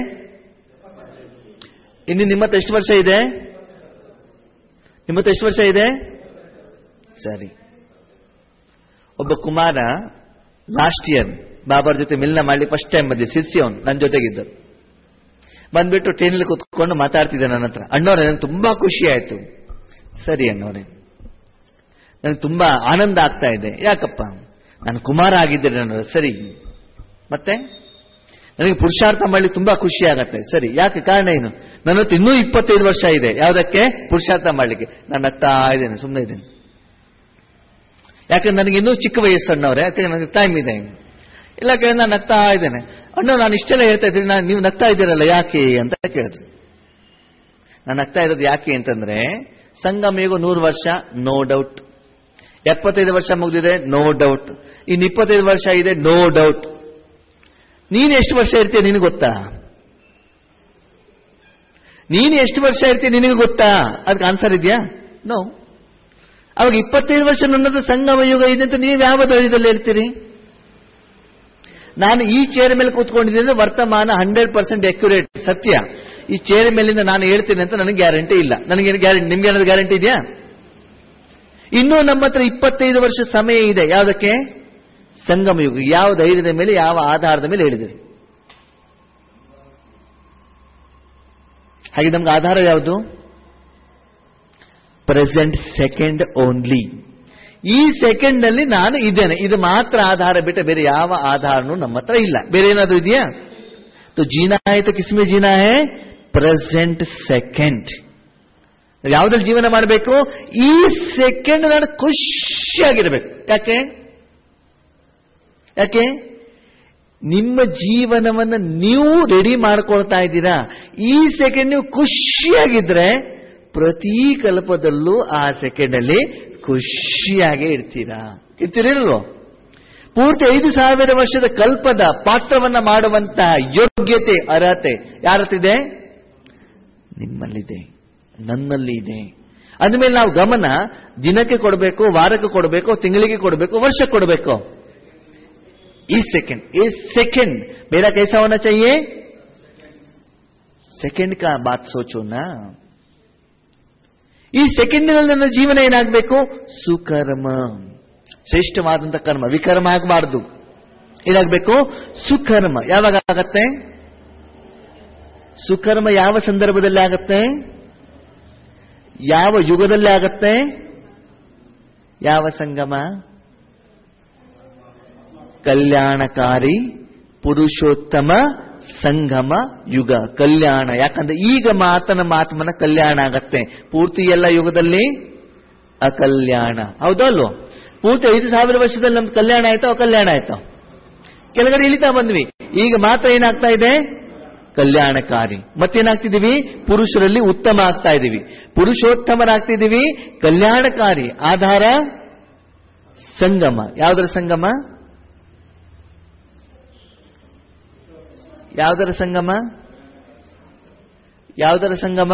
ಇನ್ನು ನಿಮ್ಮತ್ತ ಎಷ್ಟು ವರ್ಷ ಇದೆ ನಿಮ್ಮತ್ತ ಎಷ್ಟು ವರ್ಷ ಇದೆ ಸರಿ ಒಬ್ಬ ಕುಮಾರ ಲಾಸ್ಟ್ ಇಯರ್ ಬಾಬಾರ್ ಜೊತೆ ಮಿಲ್ನ ಮಾಡಿ ಫಸ್ಟ್ ಟೈಮ್ ಬಂದಿದ್ದೆ ಸಿರ್ಸಿ ಅವನು ನನ್ನ ಜೊತೆಗಿದ್ದರು ಬಂದ್ಬಿಟ್ಟು ಟ್ರೈನಲ್ಲಿ ಕೂತ್ಕೊಂಡು ಮಾತಾಡ್ತಿದ್ದೆ ನನ್ನ ಹತ್ರ ಅಣ್ಣವ್ರೆ ನನಗೆ ತುಂಬಾ ಖುಷಿ ಆಯ್ತು ಸರಿ ಅಣ್ಣವ್ರೆ ನನಗೆ ತುಂಬಾ ಆನಂದ ಆಗ್ತಾ ಇದೆ ಯಾಕಪ್ಪ ನಾನು ಕುಮಾರ ಆಗಿದ್ದೆ ನನ್ನ ಸರಿ ಮತ್ತೆ ನನಗೆ ಪುರುಷಾರ್ಥ ಮಾಡಲಿ ತುಂಬಾ ಖುಷಿ ಆಗತ್ತೆ ಸರಿ ಯಾಕೆ ಕಾರಣ ಏನು ನನ್ನ ಹತ್ರ ಇನ್ನೂ ಇಪ್ಪತ್ತೈದು ವರ್ಷ ಇದೆ ಯಾವುದಕ್ಕೆ ಪುರುಷಾರ್ಥ ಮಾಡಲಿಕ್ಕೆ ನಾನು ನಗ್ತಾ ಇದ್ದೇನೆ ಸುಮ್ಮನೆ ಇದ್ದೇನೆ ಯಾಕಂದ್ರೆ ನನಗೆ ಇನ್ನೂ ಚಿಕ್ಕ ವಯಸ್ಸು ಅಣ್ಣವ್ರೆ ಯಾಕೆ ನನಗೆ ಟೈಮ್ ಇದೆ ಇಲ್ಲ ಕೇಳಿ ನಾನು ನಗ್ತಾ ಇದ್ದೇನೆ ಅಣ್ಣ ನಾನು ಇಷ್ಟೆಲ್ಲ ಹೇಳ್ತಾ ಇದ್ದೀನಿ ನಾನು ನೀವು ನಗ್ತಾ ಇದ್ದೀರಲ್ಲ ಯಾಕೆ ಅಂತ ಕೇಳಿದ್ರು ನಾನು ನಗ್ತಾ ಇರೋದು ಯಾಕೆ ಅಂತಂದ್ರೆ ಸಂಗಮ ಈಗ ನೂರು ವರ್ಷ ನೋ ಡೌಟ್ ಎಪ್ಪತ್ತೈದು ವರ್ಷ ಮುಗಿದಿದೆ ನೋ ಡೌಟ್ ಇನ್ನು ಇಪ್ಪತ್ತೈದು ವರ್ಷ ಇದೆ ನೋ ಡೌಟ್ ನೀನು ಎಷ್ಟು ವರ್ಷ ಇರ್ತೀಯ ನಿನಗೆ ಗೊತ್ತಾ ನೀನು ಎಷ್ಟು ವರ್ಷ ಇರ್ತೀಯ ನಿನಗೆ ಗೊತ್ತಾ ಅದಕ್ಕೆ ಆನ್ಸರ್ ಇದೆಯಾ ನೋ ಅವಾಗ ಇಪ್ಪತ್ತೈದು ವರ್ಷ ನನ್ನದು ಸಂಗಮ ಯುಗ ಇದೆ ಅಂತ ನೀವು ಯಾವ ಧೈರ್ಯದಲ್ಲಿ ಹೇಳ್ತೀರಿ ನಾನು ಈ ಚೇರ್ ಮೇಲೆ ಕೂತ್ಕೊಂಡಿದ್ದೀನಿ ಅಂದ್ರೆ ವರ್ತಮಾನ ಹಂಡ್ರೆಡ್ ಪರ್ಸೆಂಟ್ ಅಕ್ಯುರೇಟ್ ಸತ್ಯ ಈ ಚೇರ್ ಮೇಲಿಂದ ನಾನು ಹೇಳ್ತೀನಿ ಅಂತ ನನಗೆ ಗ್ಯಾರಂಟಿ ಇಲ್ಲ ನನಗೇನು ಗ್ಯಾರಂಟಿ ನಿಮ್ಗೆ ಏನಾದ್ರು ಗ್ಯಾರಂಟಿ ಇದೆಯಾ ಇನ್ನೂ ನಮ್ಮ ಹತ್ರ ಇಪ್ಪತ್ತೈದು ವರ್ಷ ಸಮಯ ಇದೆ ಯಾವುದಕ್ಕೆ ಸಂಗಮ ಯುಗ ಯಾವ ಧೈರ್ಯದ ಮೇಲೆ ಯಾವ ಆಧಾರದ ಮೇಲೆ ಹೇಳಿದಿರಿ ಹಾಗೆ ನಮ್ಗೆ ಆಧಾರ ಯಾವುದು ಪ್ರೆಸೆಂಟ್ ಸೆಕೆಂಡ್ ಓನ್ಲಿ ಈ ಸೆಕೆಂಡ್ ನಲ್ಲಿ ನಾನು ಇದ್ದೇನೆ ಇದು ಮಾತ್ರ ಆಧಾರ ಬಿಟ್ಟು ಬೇರೆ ಯಾವ ಆಧಾರನೂ ನಮ್ಮ ಹತ್ರ ಇಲ್ಲ ಬೇರೆ ಏನಾದ್ರು ಇದೆಯಾ तो जीना है तो किसमें जीना है ಪ್ರೆಸೆಂಟ್ ಸೆಕೆಂಡ್ ಯಾವುದ್ರಲ್ಲಿ ಜೀವನ ಮಾಡಬೇಕು ಈ ಸೆಕೆಂಡ್ ನಾನು ಖುಷಿಯಾಗಿರ್ಬೇಕು ಯಾಕೆ ಯಾಕೆ ನಿಮ್ಮ ಜೀವನವನ್ನು ನೀವು ರೆಡಿ ಮಾಡ್ಕೊಳ್ತಾ ಇದ್ದೀರಾ ಈ ಸೆಕೆಂಡ್ ನೀವು ಖುಷಿಯಾಗಿದ್ರೆ ಪ್ರತಿ ಕಲ್ಪದಲ್ಲೂ ಆ ಸೆಕೆಂಡ್ ಅಲ್ಲಿ ಖುಷಿಯಾಗೇ ಇರ್ತೀರಾ ಇರ್ತೀರಿಲ್ವೋ ಪೂರ್ತಿ ಐದು ಸಾವಿರ ವರ್ಷದ ಕಲ್ಪದ ಪಾತ್ರವನ್ನ ಮಾಡುವಂತಹ ಯೋಗ್ಯತೆ ಅರ್ಹತೆ ಯಾರತ್ತಿದೆ ನಿಮ್ಮಲ್ಲಿದೆ ನನ್ನಲ್ಲಿ ಇದೆ ಅಂದಮೇಲೆ ನಾವು ಗಮನ ದಿನಕ್ಕೆ ಕೊಡಬೇಕು ವಾರಕ್ಕೆ ಕೊಡಬೇಕು ತಿಂಗಳಿಗೆ ಕೊಡಬೇಕು ವರ್ಷಕ್ಕೆ ಕೊಡಬೇಕು इस सेकंड इस सेकंड मेरा कैसा होना चाहिए ಸೆಕೆಂಡ್ ಕಾ ಬಾತ್ ಸೋಚೋಣ ಈ ಸೆಕೆಂಡಿನಲ್ಲಿ ನನ್ನ ಜೀವನ ಏನಾಗಬೇಕು ಸುಕರ್ಮ ಶ್ರೇಷ್ಠವಾದಂತ ಕರ್ಮ ವಿಕರ್ಮ ಆಗಬಾರ್ದು ಏನಾಗಬೇಕು ಸುಕರ್ಮ ಯಾವಾಗ ಆಗತ್ತೆ ಸುಕರ್ಮ ಯಾವ ಸಂದರ್ಭದಲ್ಲಿ ಆಗತ್ತೆ ಯಾವ ಯುಗದಲ್ಲಿ ಆಗತ್ತೆ ಯಾವ ಸಂಗಮ ಕಲ್ಯಾಣಕಾರಿ ಪುರುಷೋತ್ತಮ ಸಂಗಮ ಯುಗ ಕಲ್ಯಾಣ ಯಾಕಂದ್ರೆ ಈಗ ಮಾತನ ಮಾತ್ಮನ ಕಲ್ಯಾಣ ಆಗತ್ತೆ ಪೂರ್ತಿ ಎಲ್ಲ ಯುಗದಲ್ಲಿ ಅಕಲ್ಯಾಣ ಹೌದಲ್ವೋ ಪೂರ್ತಿ ಐದು ಸಾವಿರ ವರ್ಷದಲ್ಲಿ ನಮ್ದು ಕಲ್ಯಾಣ ಆಯ್ತಾ ಅಕಲ್ಯಾಣ ಆಯ್ತಾ ಕೆಳಗಡೆ ಇಳಿತಾ ಬಂದ್ವಿ ಈಗ ಮಾತ್ರ ಏನಾಗ್ತಾ ಇದೆ ಕಲ್ಯಾಣಕಾರಿ ಮತ್ತೇನಾಗ್ತಿದೀವಿ ಪುರುಷರಲ್ಲಿ ಉತ್ತಮ ಆಗ್ತಾ ಇದೀವಿ ಪುರುಷೋತ್ತಮರಾಗ್ತಿದೀವಿ ಕಲ್ಯಾಣಕಾರಿ ಆಧಾರ ಸಂಗಮ ಯಾವುದರ ಸಂಗಮ ಯಾವುದರ ಸಂಗಮ ಯಾವುದರ ಸಂಗಮ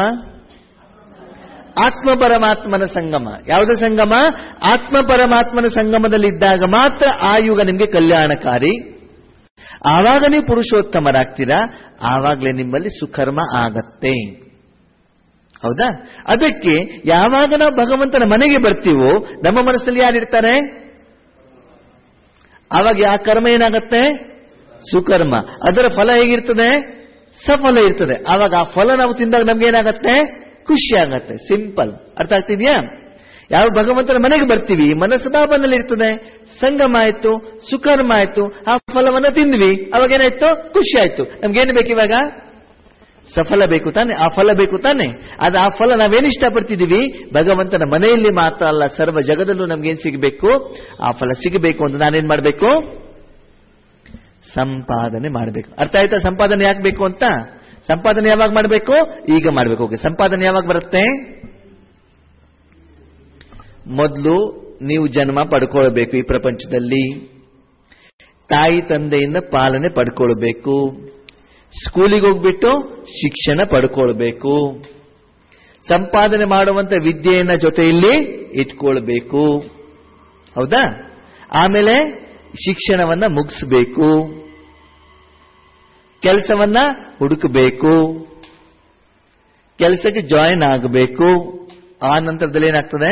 ಆತ್ಮ ಪರಮಾತ್ಮನ ಸಂಗಮ ಯಾವುದರ ಸಂಗಮ ಆತ್ಮ ಪರಮಾತ್ಮನ ಸಂಗಮದಲ್ಲಿದ್ದಾಗ ಮಾತ್ರ ಆ ಯುಗ ನಿಮಗೆ ಕಲ್ಯಾಣಕಾರಿ ಆವಾಗ ನೀವು ಪುರುಷೋತ್ತಮರಾಗ್ತೀರಾ ಆವಾಗಲೇ ನಿಮ್ಮಲ್ಲಿ ಸುಕರ್ಮ ಆಗತ್ತೆ ಹೌದಾ ಅದಕ್ಕೆ ಯಾವಾಗ ನಾವು ಭಗವಂತನ ಮನೆಗೆ ಬರ್ತೀವೋ ನಮ್ಮ ಮನಸ್ಸಲ್ಲಿ ಯಾರಿರ್ತಾರೆ ಆವಾಗ ಆ ಕರ್ಮ ಏನಾಗತ್ತೆ ಸುಕರ್ಮ ಅದರ ಫಲ ಹೇಗಿರ್ತದೆ ಸಫಲ ಇರ್ತದೆ ಆವಾಗ ಆ ಫಲ ನಾವು ತಿಂದಾಗ ನಮ್ಗೆ ಏನಾಗತ್ತೆ ಖುಷಿ ಆಗತ್ತೆ ಸಿಂಪಲ್ ಅರ್ಥ ಆಗ್ತಿದ್ಯಾ ಯಾವ ಭಗವಂತನ ಮನೆಗೆ ಬರ್ತೀವಿ ಮನಸ್ಸು ಬಾಬನಲ್ಲಿ ಇರ್ತದೆ ಸಂಗಮ ಆಯ್ತು ಸುಕರ್ಮ ಆಯ್ತು ಆ ಫಲವನ್ನ ತಿಂದ್ವಿ ಅವಾಗ ಏನಾಯ್ತು ಖುಷಿ ಆಯ್ತು ನಮ್ಗೇನು ಬೇಕು ಇವಾಗ ಸಫಲ ಬೇಕು ತಾನೆ ಆ ಫಲ ಬೇಕು ತಾನೆ ಅದು ಆ ಫಲ ನಾವೇನು ಇಷ್ಟಪಡ್ತಿದ್ದೀವಿ ಭಗವಂತನ ಮನೆಯಲ್ಲಿ ಮಾತ್ರ ಅಲ್ಲ ಸರ್ವ ಜಗದಲ್ಲೂ ನಮ್ಗೇನ್ ಸಿಗಬೇಕು ಆ ಫಲ ಸಿಗಬೇಕು ಅಂತ ನಾನೇನ್ ಮಾಡಬೇಕು ಸಂಪಾದನೆ ಮಾಡಬೇಕು ಅರ್ಥ ಆಯ್ತಾ ಸಂಪಾದನೆ ಯಾಕೆ ಬೇಕು ಅಂತ ಸಂಪಾದನೆ ಯಾವಾಗ ಮಾಡಬೇಕು ಈಗ ಮಾಡಬೇಕು ಓಕೆ ಸಂಪಾದನೆ ಯಾವಾಗ ಬರುತ್ತೆ ಮೊದಲು ನೀವು ಜನ್ಮ ಪಡ್ಕೊಳ್ಬೇಕು ಈ ಪ್ರಪಂಚದಲ್ಲಿ ತಾಯಿ ತಂದೆಯಿಂದ ಪಾಲನೆ ಪಡ್ಕೊಳ್ಬೇಕು ಸ್ಕೂಲಿಗೆ ಹೋಗ್ಬಿಟ್ಟು ಶಿಕ್ಷಣ ಪಡ್ಕೊಳ್ಬೇಕು ಸಂಪಾದನೆ ಮಾಡುವಂತ ವಿದ್ಯೆಯನ್ನ ಜೊತೆಯಲ್ಲಿ ಇಟ್ಕೊಳ್ಬೇಕು ಹೌದಾ ಆಮೇಲೆ ಶಿಕ್ಷಣವನ್ನ ಮುಗಿಸ್ಬೇಕು ಕೆಲಸವನ್ನ ಹುಡುಕಬೇಕು ಕೆಲಸಕ್ಕೆ ಜಾಯಿನ್ ಆಗಬೇಕು ಆ ನಂತರದಲ್ಲಿ ಏನಾಗ್ತದೆ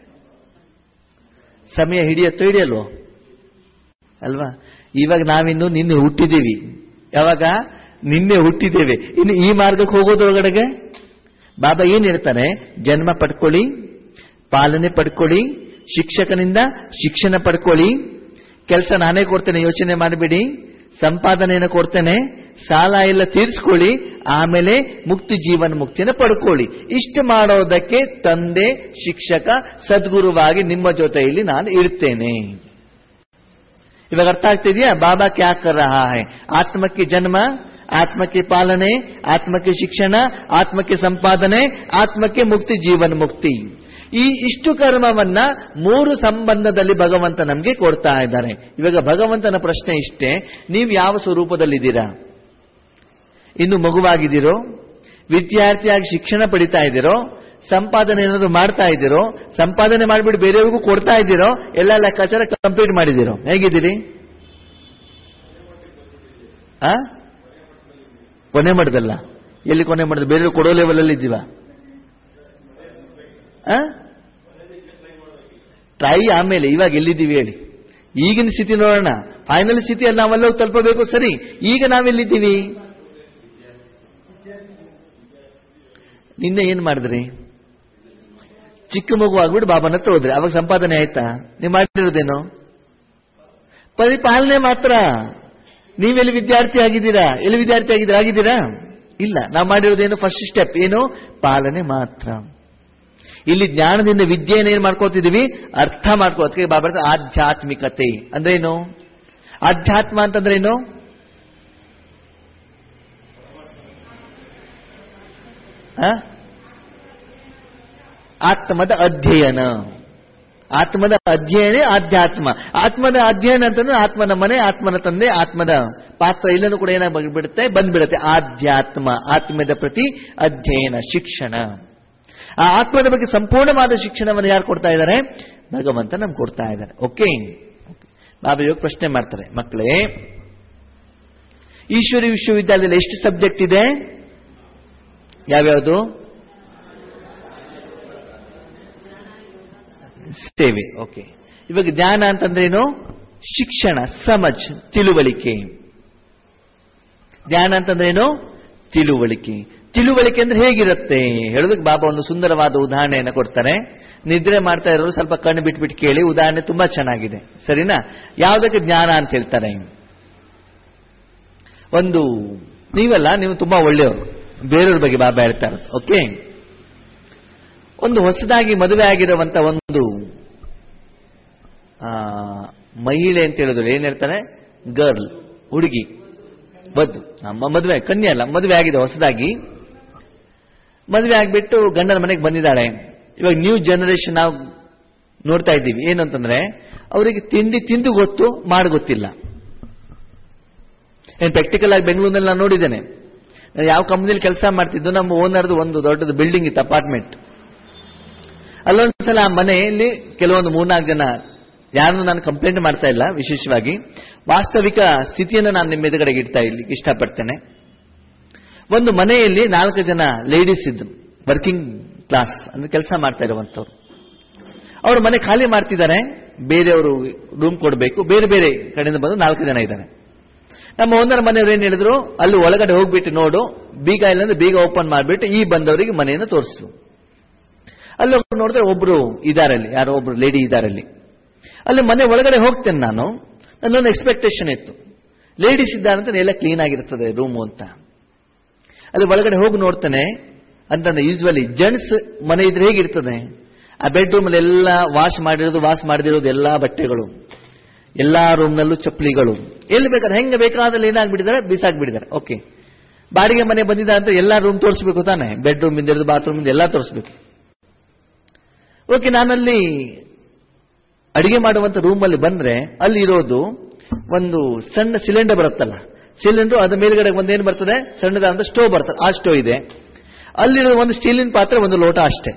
ಸಮಯ ಹಿಡಿಯತ್ತೋ ಹಿಡಿಯಲ್ವೋ ಅಲ್ವಾ ಇವಾಗ ನಾವಿನ್ನು ನಿನ್ನೆ ಹುಟ್ಟಿದ್ದೀವಿ ಯಾವಾಗ ನಿನ್ನೆ ಹುಟ್ಟಿದ್ದೇವೆ ಇನ್ನು ಈ ಮಾರ್ಗಕ್ಕೆ ಹೋಗೋದ್ರೊಳಗಡೆಗೆ ಬಾಬಾ ಏನ್ ಹೇಳ್ತಾನೆ ಜನ್ಮ ಪಡ್ಕೊಳ್ಳಿ ಪಾಲನೆ ಪಡ್ಕೊಳ್ಳಿ ಶಿಕ್ಷಕನಿಂದ ಶಿಕ್ಷಣ ಪಡ್ಕೊಳ್ಳಿ ಕೆಲಸ ನಾನೇ ಕೊಡ್ತೇನೆ ಯೋಚನೆ ಮಾಡಬೇಡಿ ಸಂಪಾದನೆಯನ್ನು ಕೊಡ್ತೇನೆ ಸಾಲ ಎಲ್ಲ ತೀರಿಸ್ಕೊಳ್ಳಿ ಆಮೇಲೆ ಮುಕ್ತಿ ಜೀವನ ಮುಕ್ತಿಯನ್ನು ಪಡ್ಕೊಳ್ಳಿ ಇಷ್ಟು ಮಾಡೋದಕ್ಕೆ ತಂದೆ ಶಿಕ್ಷಕ ಸದ್ಗುರುವಾಗಿ ನಿಮ್ಮ ಜೊತೆಯಲ್ಲಿ ನಾನು ಇರ್ತೇನೆ ಇವಾಗ ಅರ್ಥ ಆಗ್ತಿದ್ಯಾ ಬಾಬಾ ಕ್ಯಾ ಕರ್ ರಹಾ ಹೈ ಆತ್ಮಕ್ಕೆ ಜನ್ಮ ಆತ್ಮಕ್ಕೆ ಪಾಲನೆ ಆತ್ಮಕ್ಕೆ ಶಿಕ್ಷಣ ಆತ್ಮಕ್ಕೆ ಸಂಪಾದನೆ ಆತ್ಮಕ್ಕೆ ಮುಕ್ತಿ ಜೀವನ ಮುಕ್ತಿ ಈ ಇಷ್ಟು ಕರ್ಮವನ್ನ ಮೂರು ಸಂಬಂಧದಲ್ಲಿ ಭಗವಂತ ನಮಗೆ ಕೊಡ್ತಾ ಇದ್ದಾರೆ ಇವಾಗ ಭಗವಂತನ ಪ್ರಶ್ನೆ ಇಷ್ಟೇ ನೀವು ಯಾವ ಸ್ವರೂಪದಲ್ಲಿದ್ದೀರಾ ಇನ್ನು ಮಗುವಾಗಿದ್ದೀರೋ ವಿದ್ಯಾರ್ಥಿಯಾಗಿ ಶಿಕ್ಷಣ ಪಡಿತಾ ಇದ್ದೀರೋ ಸಂಪಾದನೆ ಏನಾದ್ರು ಮಾಡ್ತಾ ಇದ್ದೀರೋ ಸಂಪಾದನೆ ಮಾಡಿಬಿಟ್ಟು ಬೇರೆಯವ್ರಿಗೂ ಕೊಡ್ತಾ ಇದ್ದೀರೋ ಎಲ್ಲ ಲೆಕ್ಕಾಚಾರ ಕಂಪ್ಲೀಟ್ ಮಾಡಿದ್ದೀರೋ ಹೇಗಿದ್ದೀರಿ ಆ ಕೊನೆ ಮಾಡಿದಲ್ಲ ಎಲ್ಲಿ ಕೊನೆ ಮಾಡಿದ್ರು ಬೇರೆ ಕೊಡೋ ಲೆವೆಲ್ ಅಲ್ಲಿ ಇದ್ದೀವ ಟ್ರೈ ಆಮೇಲೆ ಇವಾಗ ಎಲ್ಲಿದ್ದೀವಿ ಹೇಳಿ ಈಗಿನ ಸ್ಥಿತಿ ನೋಡೋಣ ಫೈನಲ್ ಸ್ಥಿತಿಯಲ್ಲಿ ನಾವೆಲ್ಲ ತಲುಪಬೇಕು ಸರಿ ಈಗ ನಾವೆಲ್ಲಿದ್ದೀವಿ ನಿನ್ನೆ ಏನ್ ಮಾಡಿದ್ರಿ ಚಿಕ್ಕ ಮಗು ಆಗ್ಬಿಟ್ಟು ಬಾಬನ ಹತ್ರ ಹೋದ್ರಿ ಅವಾಗ ಸಂಪಾದನೆ ಆಯ್ತಾ ನೀವು ಮಾಡಿರೋದೇನು ಪರಿಪಾಲನೆ ಮಾತ್ರ ನೀವೆಲ್ಲಿ ವಿದ್ಯಾರ್ಥಿ ಆಗಿದ್ದೀರಾ ಎಲ್ಲಿ ವಿದ್ಯಾರ್ಥಿ ಆಗಿದ್ದೀರಾ ಆಗಿದ್ದೀರಾ ಇಲ್ಲ ನಾವು ಮಾಡಿರೋದೇನು ಫಸ್ಟ್ ಸ್ಟೆಪ್ ಏನು ಪಾಲನೆ ಮಾತ್ರ ಇಲ್ಲಿ ಜ್ಞಾನದಿಂದ ವಿದ್ಯೆಯನ್ನು ಏನ್ ಮಾಡ್ಕೊಳ್ತಿದೀವಿ ಅರ್ಥ ಮಾಡ್ಕೊಳ್ಳೋದಕ್ಕೆ ಬಾಬಾ ಹೇಳ್ತಾರೆ ಆಧ್ಯಾತ್ಮಿಕತೆ ಅಂದ್ರೆ ಏನು ಆಧ್ಯಾತ್ಮ ಅಂತಂದ್ರೆ ಏನು ಆ? ಆತ್ಮದ ಅಧ್ಯಯನ ಆತ್ಮದ ಅಧ್ಯಯನ ಆಧ್ಯಾತ್ಮ ಆತ್ಮದ ಅಧ್ಯಯನ ಅಂತಂದ್ರೆ ಆತ್ಮನ ಮನೆ ಆತ್ಮನ ತಂದೆ ಆತ್ಮದ ಪಾತ್ರ ಇಲ್ಲೂ ಕೂಡ ಏನಾಗಿ ಬಿಡುತ್ತೆ ಬಂದ್ಬಿಡುತ್ತೆ ಆಧ್ಯಾತ್ಮ ಆತ್ಮದ ಪ್ರತಿ ಅಧ್ಯಯನ ಶಿಕ್ಷಣ ಆ ಆತ್ಮದ ಬಗ್ಗೆ ಸಂಪೂರ್ಣವಾದ ಶಿಕ್ಷಣವನ್ನು ಯಾರು ಕೊಡ್ತಾ ಇದ್ದಾರೆ ಭಗವಂತ ನಮ್ಗೆ ಕೊಡ್ತಾ ಇದ್ದಾರೆ ಓಕೆ ಬಾಬಾ ಇವಾಗ ಪ್ರಶ್ನೆ ಮಾಡ್ತಾರೆ ಮಕ್ಕಳೇ ಈಶ್ವರಿ ವಿಶ್ವವಿದ್ಯಾಲಯದಲ್ಲಿ ಎಷ್ಟು ಸಬ್ಜೆಕ್ಟ್ ಇದೆ ಯಾವ್ಯಾವುದು ಸೇವೆ ಓಕೆ ಇವಾಗ ಜ್ಞಾನ ಅಂತಂದ್ರೇನು ಶಿಕ್ಷಣ ಸಮಜ್ ತಿಳುವಳಿಕೆ ಜ್ಞಾನ ಅಂತಂದ್ರೇನು ತಿಳುವಳಿಕೆ ತಿಳುವಳಿಕೆ ಅಂದ್ರೆ ಹೇಗಿರುತ್ತೆ ಹೇಳೋದಕ್ಕೆ ಬಾಬಾ ಒಂದು ಸುಂದರವಾದ ಉದಾಹರಣೆಯನ್ನು ಕೊಡ್ತಾರೆ ನಿದ್ರೆ ಮಾಡ್ತಾ ಇರೋರು ಸ್ವಲ್ಪ ಕಣ್ಣು ಬಿಟ್ಬಿಟ್ಟು ಕೇಳಿ ಉದಾಹರಣೆ ತುಂಬಾ ಚೆನ್ನಾಗಿದೆ ಸರಿನಾ ಯಾವುದಕ್ಕೆ ಜ್ಞಾನ ಅಂತ ಹೇಳ್ತಾರೆ ಒಂದು ನೀವಲ್ಲ ನೀವು ತುಂಬಾ ಒಳ್ಳೆಯವರು ಬೇರೆಯವ್ರ ಬಗ್ಗೆ ಬಾಬಾ ಹೇಳ್ತಾರೆ ಓಕೆ ಒಂದು ಹೊಸದಾಗಿ ಮದುವೆ ಆಗಿರುವಂತ ಒಂದು ಆ, ಮಹಿಳೆ ಅಂತ ಹೇಳಿದ್ರು ಏನ್ ಹೇಳ್ತಾರೆ ಗರ್ಲ್ ಹುಡುಗಿ ಬದ್ದು ನಮ್ಮ ಮದುವೆ ಕನ್ಯೆ ಅಲ್ಲ ಮದುವೆ ಆಗಿದೆ ಹೊಸದಾಗಿ ಮದುವೆ ಆಗಿಬಿಟ್ಟು ಗಂಡನ ಮನೆಗೆ ಬಂದಿದ್ದಾಳೆ ಇವಾಗ ನ್ಯೂ ಜನರೇಷನ್ ನಾವು ನೋಡ್ತಾ ಇದ್ದೀವಿ ಏನು ಅಂತಂದ್ರೆ ಅವರಿಗೆ ತಿಂಡಿ ತಿಂದು ಗೊತ್ತು ಮಾಡಿ ಗೊತ್ತಿಲ್ಲ ಏನು ಪ್ರಾಕ್ಟಿಕಲ್ ಆಗಿ ಬೆಂಗಳೂರಿನಲ್ಲಿ ನಾನು ನೋಡಿದ್ದೇನೆ ನಾನು ಯಾವ ಕಂಪ್ನಿಲಿ ಕೆಲಸ ಮಾಡ್ತಿದ್ದು ನಮ್ಮ ಓನರ್ದು ಒಂದು ದೊಡ್ಡದು ಬಿಲ್ಡಿಂಗ್ ಇತ್ತು ಅಪಾರ್ಟ್ಮೆಂಟ್ ಅಲ್ಲೊಂದ್ಸಲ ಆ ಮನೆಯಲ್ಲಿ ಕೆಲವೊಂದು ಮೂರ್ನಾಲ್ಕು ಜನ ಯಾರನ್ನು ನಾನು ಕಂಪ್ಲೇಂಟ್ ಮಾಡ್ತಾ ಇಲ್ಲ ವಿಶೇಷವಾಗಿ ವಾಸ್ತವಿಕ ಸ್ಥಿತಿಯನ್ನು ನಾನು ನಿಮ್ಮ ಎದುರುಗಡೆಗೆ ಇಡ್ತಾ ಇಲ್ಲಿ ಇಷ್ಟಪಡ್ತೇನೆ ಒಂದು ಮನೆಯಲ್ಲಿ ನಾಲ್ಕು ಜನ ಲೇಡೀಸ್ ಇದ್ರು ವರ್ಕಿಂಗ್ ಕ್ಲಾಸ್ ಅಂದ್ರೆ ಕೆಲಸ ಮಾಡ್ತಾ ಇರುವಂತವ್ರು ಅವರು ಮನೆ ಖಾಲಿ ಮಾಡ್ತಿದ್ದಾರೆ ಬೇರೆಯವರು ರೂಮ್ ಕೊಡಬೇಕು ಬೇರೆ ಬೇರೆ ಕಡೆಯಿಂದ ಬಂದು ನಾಲ್ಕು ಜನ ಇದ್ದಾರೆ ನಮ್ಮ ಓನರ್ ಮನೆಯವರು ಏನ್ ಹೇಳಿದ್ರು ಅಲ್ಲಿ ಒಳಗಡೆ ಹೋಗ್ಬಿಟ್ಟು ನೋಡು ಬೀಗ ಇಲ್ಲಂದ್ರೆ ಬೀಗ ಓಪನ್ ಮಾಡಿಬಿಟ್ಟು ಈ ಬಂದವರಿಗೆ ಮನೆಯನ್ನು ತೋರಿಸು ಅಲ್ಲಿ ಹೋಗಿ ನೋಡಿದ್ರೆ ಒಬ್ರು ಇದಾರಲ್ಲಿ ಯಾರೋ ಒಬ್ರು ಲೇಡಿ ಇದಾರಲ್ಲಿ ಅಲ್ಲಿ ಮನೆ ಒಳಗಡೆ ಹೋಗ್ತೇನೆ ನಾನು ನನ್ನೊಂದು ಎಕ್ಸ್ಪೆಕ್ಟೇಷನ್ ಇತ್ತು ಲೇಡೀಸ್ ಇದ್ದಾರಂತ ಎಲ್ಲ ಕ್ಲೀನ್ ಆಗಿರ್ತದೆ ರೂಮು ಅಂತ ಅಲ್ಲಿ ಒಳಗಡೆ ಹೋಗಿ ನೋಡ್ತಾನೆ ಅಂತಂದ್ರೆ ಯೂಸ್ವಲಿ ಜೆಂಟ್ಸ್ ಮನೆ ಇದ್ರೆ ಹೇಗಿರ್ತದೆ ಆ ಬೆಡ್ರೂಮ್ ಅಲ್ಲಿ ಎಲ್ಲ ವಾಶ್ ಮಾಡಿರೋದು ವಾಶ್ ಮಾಡದಿರೋದು ಎಲ್ಲಾ ಬಟ್ಟೆಗಳು ಎಲ್ಲಾ ರೂಮ್ನಲ್ಲೂ ಚಪ್ಪಲಿಗಳು ಎಲ್ಲಿ ಬೇಕಾದ್ರೆ ಹೆಂಗೆ ಬೇಕಾದಲ್ಲಿ ಏನಾಗ್ಬಿಟ್ಟಿದ್ದಾರೆ ಬಿಸಾಕ್ಬಿಟ್ಟಿದ್ದಾರೆ ಓಕೆ ಬಾಡಿಗೆ ಮನೆ ಬಂದಿದೆ ಅಂತ ಎಲ್ಲಾ ರೂಮ್ ತೋರಿಸ್ಬೇಕು ತಾನೆ ಬೆಡ್ರೂಮ್ ಇಂದ ಹಿಡಿದು ಬಾತ್ರೂಮ್ ಇಂದ ಎಲ್ಲ ತೋರಿಸ್ಬೇಕು ಓಕೆ ನಾನಲ್ಲಿ ಅಡಿಗೆ ಮಾಡುವಂತ ರೂಮಲ್ಲಿ ಬಂದ್ರೆ ಅಲ್ಲಿ ಇರೋದು ಒಂದು ಸಣ್ಣ ಸಿಲಿಂಡರ್ ಬರುತ್ತಲ್ಲ ಸಿಲಿಂಡರ್ ಅದ್ರ ಮೇಲ್ಗಡೆ ಒಂದೇನು ಬರ್ತದೆ ಸಣ್ಣದಾದ ಸ್ಟೋವ್ ಬರ್ತದೆ ಆ ಸ್ಟೋವ್ ಇದೆ ಅಲ್ಲಿರೋ ಒಂದು ಸ್ಟೀಲಿನ ಪಾತ್ರೆ ಒಂದು ಲೋಟ ಅಷ್ಟೇ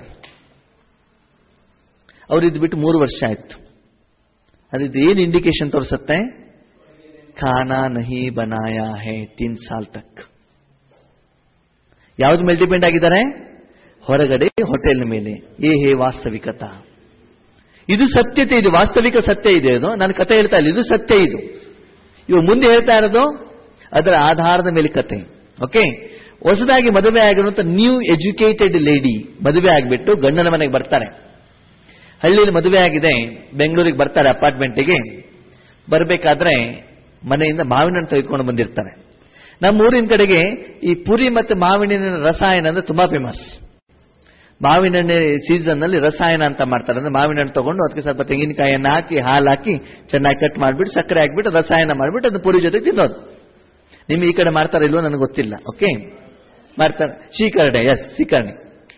ಅವ್ರು ಇದು ಬಿಟ್ಟು ಮೂರು ವರ್ಷ ಆಯ್ತು ಅದಿದ್ದು ಏನು ಇಂಡಿಕೇಶನ್ ತೋರಿಸುತ್ತೆ ಖಾನಾ ನಹಿ ಬನಾಯಾ ಹೇ ತೀನ್ ಸಾಲ್ ತಕ್ ಯಾವ್ದು ಮೇಲೆ ಡಿಪೆಂಡ್ ಆಗಿದ್ದಾರೆ ಹೊರಗಡೆ ಹೋಟೆಲ್ ಮೇಲೆ ಏ ಹೇ ವಾಸ್ತವಿಕತಾ ಇದು ಸತ್ಯತೆ ಇದು ವಾಸ್ತವಿಕ ಸತ್ಯ ಇದೆ ಇದು ನಾನು ಕತೆ ಹೇಳ್ತಾ ಇಲ್ಲ ಇದು ಸತ್ಯ ಇದು ಇವು ಮುಂದೆ ಹೇಳ್ತಾ ಇರೋದು ಅದರ ಆಧಾರದ ಮೇಲೆ ಕತೆ ಓಕೆ ಹೊಸದಾಗಿ ಮದುವೆ ಆಗಿರುವಂತ ನ್ಯೂ ಎಜುಕೇಟೆಡ್ ಲೇಡಿ ಮದುವೆ ಆಗಿಬಿಟ್ಟು ಗಂಡನ ಮನೆಗೆ ಬರ್ತಾರೆ ಹಳ್ಳಿಯಲ್ಲಿ ಮದುವೆ ಆಗಿದೆ ಬೆಂಗಳೂರಿಗೆ ಬರ್ತಾರೆ ಅಪಾರ್ಟ್ಮೆಂಟಿಗೆ ಬರಬೇಕಾದ್ರೆ ಮನೆಯಿಂದ ಮಾವಿನ ಹಣ್ಣು ತೆಗೆದುಕೊಂಡು ಬಂದಿರ್ತಾರೆ ನಮ್ಮ ಊರಿನ ಕಡೆಗೆ ಈ ಪುರಿ ಮತ್ತು ಮಾವಿನ ಹಣ್ಣಿನ ರಸಾಯನ ಅಂದ್ರೆ ತುಂಬಾ ಫೇಮಸ್ ಮಾವಿನ ಹಣ್ಣೆ ಸೀಸನ್ ನಲ್ಲಿ ರಸಾಯನ ಅಂತ ಮಾಡ್ತಾರೆ ಅಂದ್ರೆ ಮಾವಿನ ಹಣ್ಣು ತಗೊಂಡು ಅದಕ್ಕೆ ಸ್ವಲ್ಪ ತೆಂಗಿನಕಾಯಿಯನ್ನು ಹಾಕಿ ಹಾಲು ಹಾಕಿ ಚೆನ್ನಾಗಿ ಕಟ್ ಮಾಡಿಬಿಟ್ಟು ಸಕ್ಕರೆ ಹಾಕ್ಬಿಟ್ಟು ರಸಾಯನ ಮಾಡಿಬಿಟ್ಟು ಅದು ಪುರಿ ಜೊತೆ ತಿನ್ನೋದು ನಿಮ್ ಈ ಕಡೆ ಮಾಡ್ತಾರ ಇಲ್ವೋ ನನಗೆ ಗೊತ್ತಿಲ್ಲ ಓಕೆ ಮಾಡ್ತಾರೆ ಶೀಕರಣೆ ಎಸ್ ಶೀಕರಣೆ